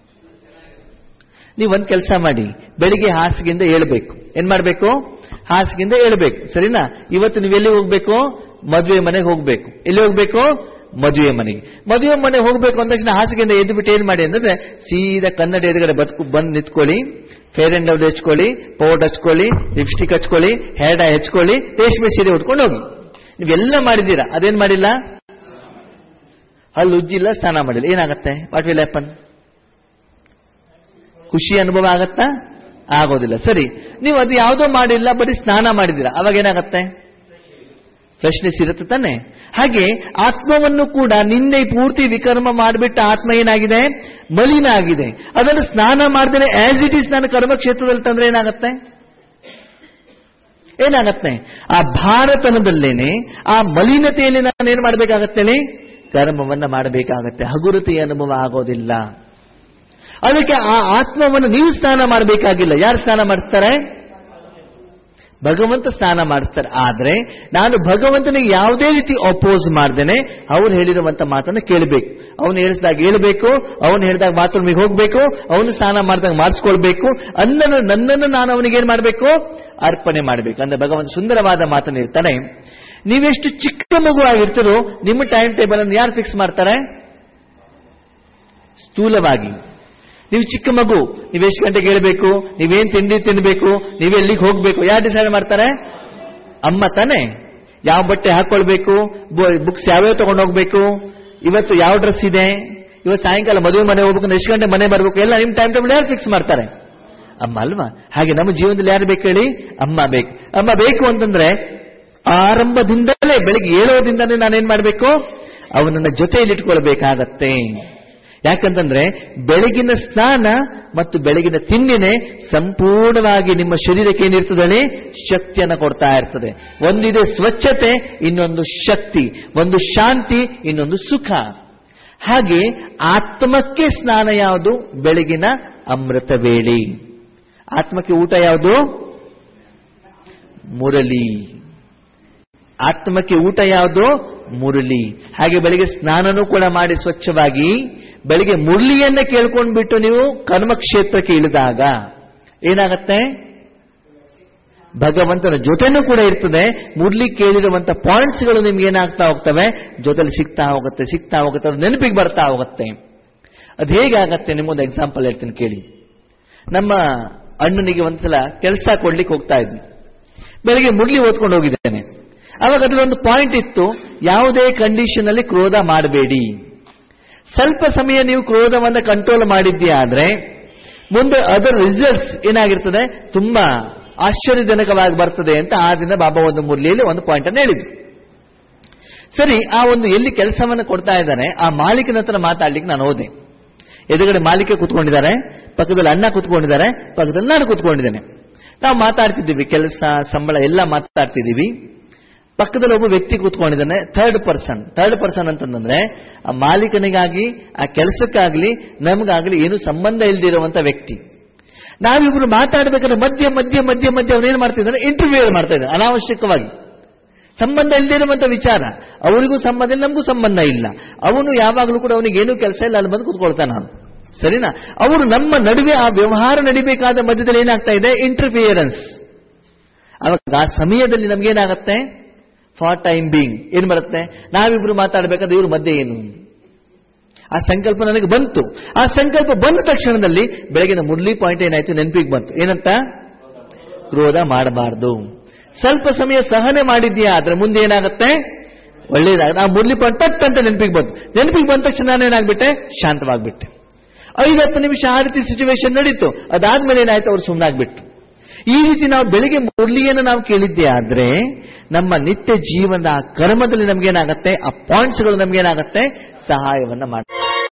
ನೀವು ಒಂದ್ ಕೆಲಸ ಮಾಡಿ ಬೆಳಿಗ್ಗೆ ಹಾಸಿಗೆಯಿಂದ ಏಳ್ಬೇಕು ಏನ್ ಮಾಡ್ಬೇಕು ಹಾಸಿಗೆಯಿಂದ ಏಳ್ಬೇಕು ಸರಿನಾ ಇವತ್ತು ನೀವು ಎಲ್ಲಿ ಹೋಗ್ಬೇಕು ಮದುವೆ ಮನೆಗೆ ಹೋಗ್ಬೇಕು ಎಲ್ಲಿ ಹೋಗ್ಬೇಕು ಮದುವೆ ಮನೆಗೆ ಮದುವೆ ಮನೆಗೆ ಹೋಗ್ಬೇಕು ಅಂದ ತಕ್ಷಣ ಹಾಸಿಗೆಯಿಂದ ಎದ್ದು ಬಿಟ್ಟು ಏನ್ ಮಾಡಿ ಅಂದ್ರೆ ಸೀದಾ ಕನ್ನಡ ಎದುರುಗಡೆ ಬದುಕು ಬಂದು ನಿಂತ್ಕೊಳ್ಳಿ ಫೇರ್ ಅಂಡ್ ಲವ್ಲಿ ಹಚ್ಕೊಳ್ಳಿ ಪೌಡರ್ ಹಚ್ಕೊಳ್ಳಿ ಲಿಪ್ಸ್ಟಿಕ್ ಹಚ್ಕೊಳ್ಳಿ ಹೇರ್ ಡೈ ಹಚ್ಕೊಳ್ಳಿ ರೇಷ್ಮೆ ಸೀರೆ ಉಟ್ಕೊಂಡು ಹೋಗಿ ನೀವೆಲ್ಲ ಮಾಡಿದ್ದೀರಾ ಅದೇನ್ ಮಾಡಿಲ್ಲ ಅಲ್ಲಿ ಉಜ್ಜಿಲ್ಲ ಸ್ನಾನ ಮಾಡಿಲ್ಲ ಏನಾಗತ್ತೆ ವಾಟ್ ವಿಲ್ ಹ್ಯಾಪನ್ ಖುಷಿ ಅನುಭವ ಆಗತ್ತಾ ಆಗೋದಿಲ್ಲ ಸರಿ ನೀವು ಅದು ಯಾವುದೋ ಮಾಡಿಲ್ಲ ಬರೀ ಸ್ನಾನ ಮಾಡಿದ್ದೀರಾ ಅವಾಗ ಏನಾಗತ್ತೆ ಫ್ರೆಶ್ನೆಸ್ ಇರುತ್ತೆ ತಾನೆ ಹಾಗೆ ಆತ್ಮವನ್ನು ಕೂಡ ನಿನ್ನೆ ಪೂರ್ತಿ ವಿಕರ್ಮ ಮಾಡಿಬಿಟ್ಟ ಆತ್ಮ ಏನಾಗಿದೆ ಮಲಿನ ಆಗಿದೆ ಅದನ್ನು ಸ್ನಾನ ಮಾಡಿದ್ರೆ ಆಸ್ ಇಟ್ ಈಸ್ ನಾನು ಕರ್ಮಕ್ಷೇತ್ರದಲ್ಲಿ ತಂದ್ರೆ ಏನಾಗತ್ತೆ ಏನಾಗತ್ತೆ ಆ ಭಾರತನದಲ್ಲೇನೆ ಆ ಮಲಿನತೆಯಲ್ಲಿ ನಾನು ಏನ್ ಮಾಡ್ಬೇಕಾಗತ್ತೇಳಿ ಕರ್ಮವನ್ನ ಮಾಡಬೇಕಾಗತ್ತೆ ಹಗುರತೆಯ ಅನುಭವ ಆಗೋದಿಲ್ಲ ಅದಕ್ಕೆ ಆ ಆತ್ಮವನ್ನು ನೀವು ಸ್ನಾನ ಮಾಡಬೇಕಾಗಿಲ್ಲ ಯಾರು ಸ್ನಾನ ಮಾಡಿಸ್ತಾರೆ ಭಗವಂತ ಸ್ನಾನ ಮಾಡಿಸ್ತಾರೆ ಆದ್ರೆ ನಾನು ಭಗವಂತನಿಗೆ ಯಾವುದೇ ರೀತಿ ಅಪೋಸ್ ಮಾಡ್ದೇನೆ ಅವ್ರು ಹೇಳಿರುವಂತ ಮಾತನ್ನ ಕೇಳಬೇಕು ಅವನು ಹೇಳಿಸಿದಾಗ ಹೇಳ್ಬೇಕು ಅವನು ಹೇಳಿದಾಗ ಬಾತ್ರೂಮಿಗೆ ಹೋಗ್ಬೇಕು ಅವನು ಸ್ನಾನ ಮಾಡಿದಾಗ ಮಾಡಿಸ್ಕೊಳ್ಬೇಕು ಅನ್ನನ್ನು ನನ್ನನ್ನು ನಾನು ಅವನಿಗೆ ಏನ್ ಮಾಡಬೇಕು ಅರ್ಪಣೆ ಮಾಡಬೇಕು ಅಂದ್ರೆ ಭಗವಂತ ಸುಂದರವಾದ ಮಾತನ್ನ ಇರ್ತಾನೆ ನೀವೆಷ್ಟು ಚಿಕ್ಕ ಮಗು ಆಗಿರ್ತೀರೋ ನಿಮ್ಮ ಟೈಮ್ ಟೇಬಲ್ ಅನ್ನು ಯಾರು ಫಿಕ್ಸ್ ಮಾಡ್ತಾರೆ ಸ್ಥೂಲವಾಗಿ ನೀವು ಚಿಕ್ಕ ಮಗು ನೀವು ಎಷ್ಟು ಗಂಟೆಗೆ ಹೇಳ್ಬೇಕು ನೀವೇನ್ ತಿಂಡಿ ತಿನ್ಬೇಕು ನೀವು ಎಲ್ಲಿಗೆ ಹೋಗ್ಬೇಕು ಯಾರು ಡಿಸೈಡ್ ಮಾಡ್ತಾರೆ ಅಮ್ಮ ತಾನೆ ಯಾವ ಬಟ್ಟೆ ಹಾಕೊಳ್ಬೇಕು ಬುಕ್ಸ್ ಯಾವ್ಯಾವ ತಗೊಂಡು ಹೋಗ್ಬೇಕು ಇವತ್ತು ಯಾವ ಡ್ರೆಸ್ ಇದೆ ಇವತ್ತು ಸಾಯಂಕಾಲ ಮದುವೆ ಮನೆ ಹೋಗ್ಬೇಕು ಅಂದ್ರೆ ಎಷ್ಟು ಗಂಟೆ ಮನೆ ಬರಬೇಕು ಎಲ್ಲ ನಿಮ್ ಟೈಮ್ ಟೇಬಲ್ ಯಾರು ಫಿಕ್ಸ್ ಮಾಡ್ತಾರೆ ಅಮ್ಮ ಅಲ್ವಾ ಹಾಗೆ ನಮ್ಮ ಜೀವನದಲ್ಲಿ ಯಾರು ಬೇಕು ಹೇಳಿ ಅಮ್ಮ ಬೇಕು ಅಮ್ಮ ಬೇಕು ಅಂತಂದ್ರೆ ಆರಂಭದಿಂದಲೇ ಬೆಳಿಗ್ಗೆ ಏಳೋದಿಂದಲೇ ನಾನೇನ್ ಮಾಡಬೇಕು ಅವನನ್ನ ಜೊತೆಯಲ್ಲಿ ಇಟ್ಕೊಳ್ಬೇಕಾಗತ್ತೆ ಯಾಕಂತಂದ್ರೆ ಬೆಳಗಿನ ಸ್ನಾನ ಮತ್ತು ಬೆಳಗಿನ ತಿಂಡಿನೇ ಸಂಪೂರ್ಣವಾಗಿ ನಿಮ್ಮ ಶರೀರಕ್ಕೆ ಏನಿರ್ತದೆ ಶಕ್ತಿಯನ್ನು ಕೊಡ್ತಾ ಇರ್ತದೆ ಒಂದಿದೆ ಸ್ವಚ್ಛತೆ ಇನ್ನೊಂದು ಶಕ್ತಿ ಒಂದು ಶಾಂತಿ ಇನ್ನೊಂದು ಸುಖ ಹಾಗೆ ಆತ್ಮಕ್ಕೆ ಸ್ನಾನ ಯಾವುದು ಬೆಳಗಿನ ಅಮೃತ ವೇಳೆ ಆತ್ಮಕ್ಕೆ ಊಟ ಯಾವುದು ಮುರಳಿ ಆತ್ಮಕ್ಕೆ ಊಟ ಯಾವುದು ಮುರಳಿ ಹಾಗೆ ಬೆಳಿಗ್ಗೆ ಸ್ನಾನನೂ ಕೂಡ ಮಾಡಿ ಸ್ವಚ್ಛವಾಗಿ ಬೆಳಿಗ್ಗೆ ಮುರಳಿಯನ್ನ ಕೇಳ್ಕೊಂಡ್ಬಿಟ್ಟು ನೀವು ಕರ್ಮಕ್ಷೇತ್ರಕ್ಕೆ ಇಳಿದಾಗ ಏನಾಗತ್ತೆ ಭಗವಂತನ ಜೊತೆನೂ ಕೂಡ ಇರ್ತದೆ ಮುರಳಿ ಕೇಳಿರುವಂತ ಪಾಯಿಂಟ್ಸ್ಗಳು ನಿಮ್ಗೆ ಏನಾಗ್ತಾ ಹೋಗ್ತವೆ ಜೊತೆಲಿ ಸಿಗ್ತಾ ಹೋಗುತ್ತೆ ಸಿಗ್ತಾ ಹೋಗುತ್ತೆ ಅದು ನೆನಪಿಗೆ ಬರ್ತಾ ಹೋಗುತ್ತೆ ಅದು ಹೇಗಾಗತ್ತೆ ನಿಮ್ಮೊಂದು ಎಕ್ಸಾಂಪಲ್ ಹೇಳ್ತೀನಿ ಕೇಳಿ ನಮ್ಮ ಅಣ್ಣನಿಗೆ ಒಂದ್ಸಲ ಕೆಲಸ ಕೊಡ್ಲಿಕ್ಕೆ ಹೋಗ್ತಾ ಇದ್ವಿ ಬೆಳಿಗ್ಗೆ ಮುರಳಿ ಓದ್ಕೊಂಡು ಹೋಗಿದ್ದೇನೆ ಅವಾಗ ಅದ್ರಲ್ಲಿ ಒಂದು ಪಾಯಿಂಟ್ ಇತ್ತು ಯಾವುದೇ ಕಂಡೀಷನ್ ಅಲ್ಲಿ ಕ್ರೋಧ ಮಾಡಬೇಡಿ ಸ್ವಲ್ಪ ಸಮಯ ನೀವು ಕ್ರೋಧವನ್ನ ಕಂಟ್ರೋಲ್ ಮಾಡಿದ್ಯಾ ಆದ್ರೆ ಮುಂದೆ ಅದರ ರಿಸಲ್ಟ್ಸ್ ಏನಾಗಿರ್ತದೆ ತುಂಬಾ ಆಶ್ಚರ್ಯಜನಕವಾಗಿ ಬರ್ತದೆ ಅಂತ ಆ ದಿನ ಬಾಬಾ ಒಂದು ಮುರಳಿಯಲ್ಲಿ ಒಂದು ಪಾಯಿಂಟ್ ಅನ್ನು ಹೇಳಿದ್ರು ಸರಿ ಆ ಒಂದು ಎಲ್ಲಿ ಕೆಲಸವನ್ನು ಕೊಡ್ತಾ ಇದ್ದಾನೆ ಆ ಮಾಲೀಕನ ಹತ್ರ ಮಾತಾಡ್ಲಿಕ್ಕೆ ನಾನು ಹೋದೆ ಎದುರುಗಡೆ ಮಾಲೀಕ ಕೂತ್ಕೊಂಡಿದ್ದಾರೆ ಪಕ್ಕದಲ್ಲಿ ಅಣ್ಣ ಕೂತ್ಕೊಂಡಿದ್ದಾರೆ ಪಕ್ಕದಲ್ಲಿ ನಾನು ಕೂತ್ಕೊಂಡಿದ್ದೇನೆ ನಾವು ಮಾತಾಡ್ತಿದ್ದೀವಿ ಕೆಲಸ ಸಂಬಳ ಎಲ್ಲ ಮಾತಾಡ್ತಿದ್ದೀವಿ ಪಕ್ಕದಲ್ಲಿ ಒಬ್ಬ ವ್ಯಕ್ತಿ ಕೂತ್ಕೊಂಡಿದ್ದಾನೆ ಥರ್ಡ್ ಪರ್ಸನ್ ಥರ್ಡ್ ಪರ್ಸನ್ ಅಂತಂದ್ರೆ ಆ ಮಾಲೀಕನಿಗಾಗಿ ಆ ಕೆಲಸಕ್ಕಾಗ್ಲಿ ನಮಗಾಗ್ಲಿ ಏನು ಸಂಬಂಧ ಇಲ್ದಿರುವಂತ ವ್ಯಕ್ತಿ ನಾವಿಬ್ರು ಮಾತಾಡ್ಬೇಕಾದ್ರೆ ಮಧ್ಯ ಮಧ್ಯ ಮಧ್ಯ ಮಧ್ಯ ಅವನೇನ್ ಮಾಡ್ತಿದ್ದಾನೆ ಇಂಟರ್ವ್ಯೂ ಮಾಡ್ತಾ ಇದ್ದಾನೆ ಅನಾವಶ್ಯಕವಾಗಿ ಸಂಬಂಧ ಇಲ್ದಿರುವಂತ ವಿಚಾರ ಅವರಿಗೂ ಸಂಬಂಧ ಇಲ್ಲ ನಮಗೂ ಸಂಬಂಧ ಇಲ್ಲ ಅವನು ಯಾವಾಗಲೂ ಕೂಡ ಅವನಿಗೆ ಏನೂ ಕೆಲಸ ಇಲ್ಲ ಅಲ್ಲಿ ಬಂದು ಕೂತ್ಕೊಳ್ತಾನೆ ನಾನು ಸರಿನಾ ಅವರು ನಮ್ಮ ನಡುವೆ ಆ ವ್ಯವಹಾರ ನಡಿಬೇಕಾದ ಮಧ್ಯದಲ್ಲಿ ಏನಾಗ್ತಾ ಇದೆ ಇಂಟರ್ಫಿಯರೆನ್ಸ್ ಅವಾಗ ಆ ಸಮಯದಲ್ಲಿ ನಮ್ಗೇನಾಗತ್ತೆ ಫಾರ್ ಟೈಮ್ ಬೀಂಗ್ ಏನ್ ಬರುತ್ತೆ ನಾವಿಬ್ರು ಮಾತಾಡಬೇಕಾದ್ರೆ ಇವ್ರ ಮಧ್ಯೆ ಏನು ಆ ಸಂಕಲ್ಪ ನನಗೆ ಬಂತು ಆ ಸಂಕಲ್ಪ ಬಂದ ತಕ್ಷಣದಲ್ಲಿ ಬೆಳಗಿನ ಮುರಳಿ ಪಾಯಿಂಟ್ ಏನಾಯ್ತು ನೆನಪಿಗೆ ಬಂತು ಏನಂತ ಕ್ರೋಧ ಮಾಡಬಾರ್ದು ಸ್ವಲ್ಪ ಸಮಯ ಸಹನೆ ಮಾಡಿದ್ಯಾ ಆದ್ರೆ ಮುಂದೆ ಏನಾಗುತ್ತೆ ಒಳ್ಳೇದಾಗ ಆ ಮುರಳಿ ಪಾಯಿಂಟ್ ತಟ್ ಅಂತ ನೆನಪಿಗೆ ಬಂತು ನೆನಪಿಗೆ ಬಂದ ತಕ್ಷಣ ನಾನೇನಾಗ್ಬಿಟ್ಟೆ ಶಾಂತವಾಗ್ಬಿಟ್ಟೆ ಐದು ಹತ್ತು ನಿಮಿಷ ಆ ರೀತಿ ಸಿಚುವೇಶನ್ ನಡೀತು ಅದಾದ್ಮೇಲೆ ಏನಾಯ್ತು ಅವ್ರು ಸುಮ್ಮನಾಗ್ಬಿಟ್ಟು ಈ ರೀತಿ ನಾವು ಬೆಳಿಗ್ಗೆ ಮುರಳಿಯನ್ನು ನಾವು ಕೇಳಿದ್ದೆ ಆದ್ರೆ ನಮ್ಮ ನಿತ್ಯ ಜೀವನದ ಆ ಕರ್ಮದಲ್ಲಿ ನಮ್ಗೇನಾಗತ್ತೆ ಆ ಪಾಯಿಂಟ್ಸ್ಗಳು ನಮ್ಗೇನಾಗತ್ತೆ ಸಹಾಯವನ್ನ ಮಾಡ್ತಾರೆ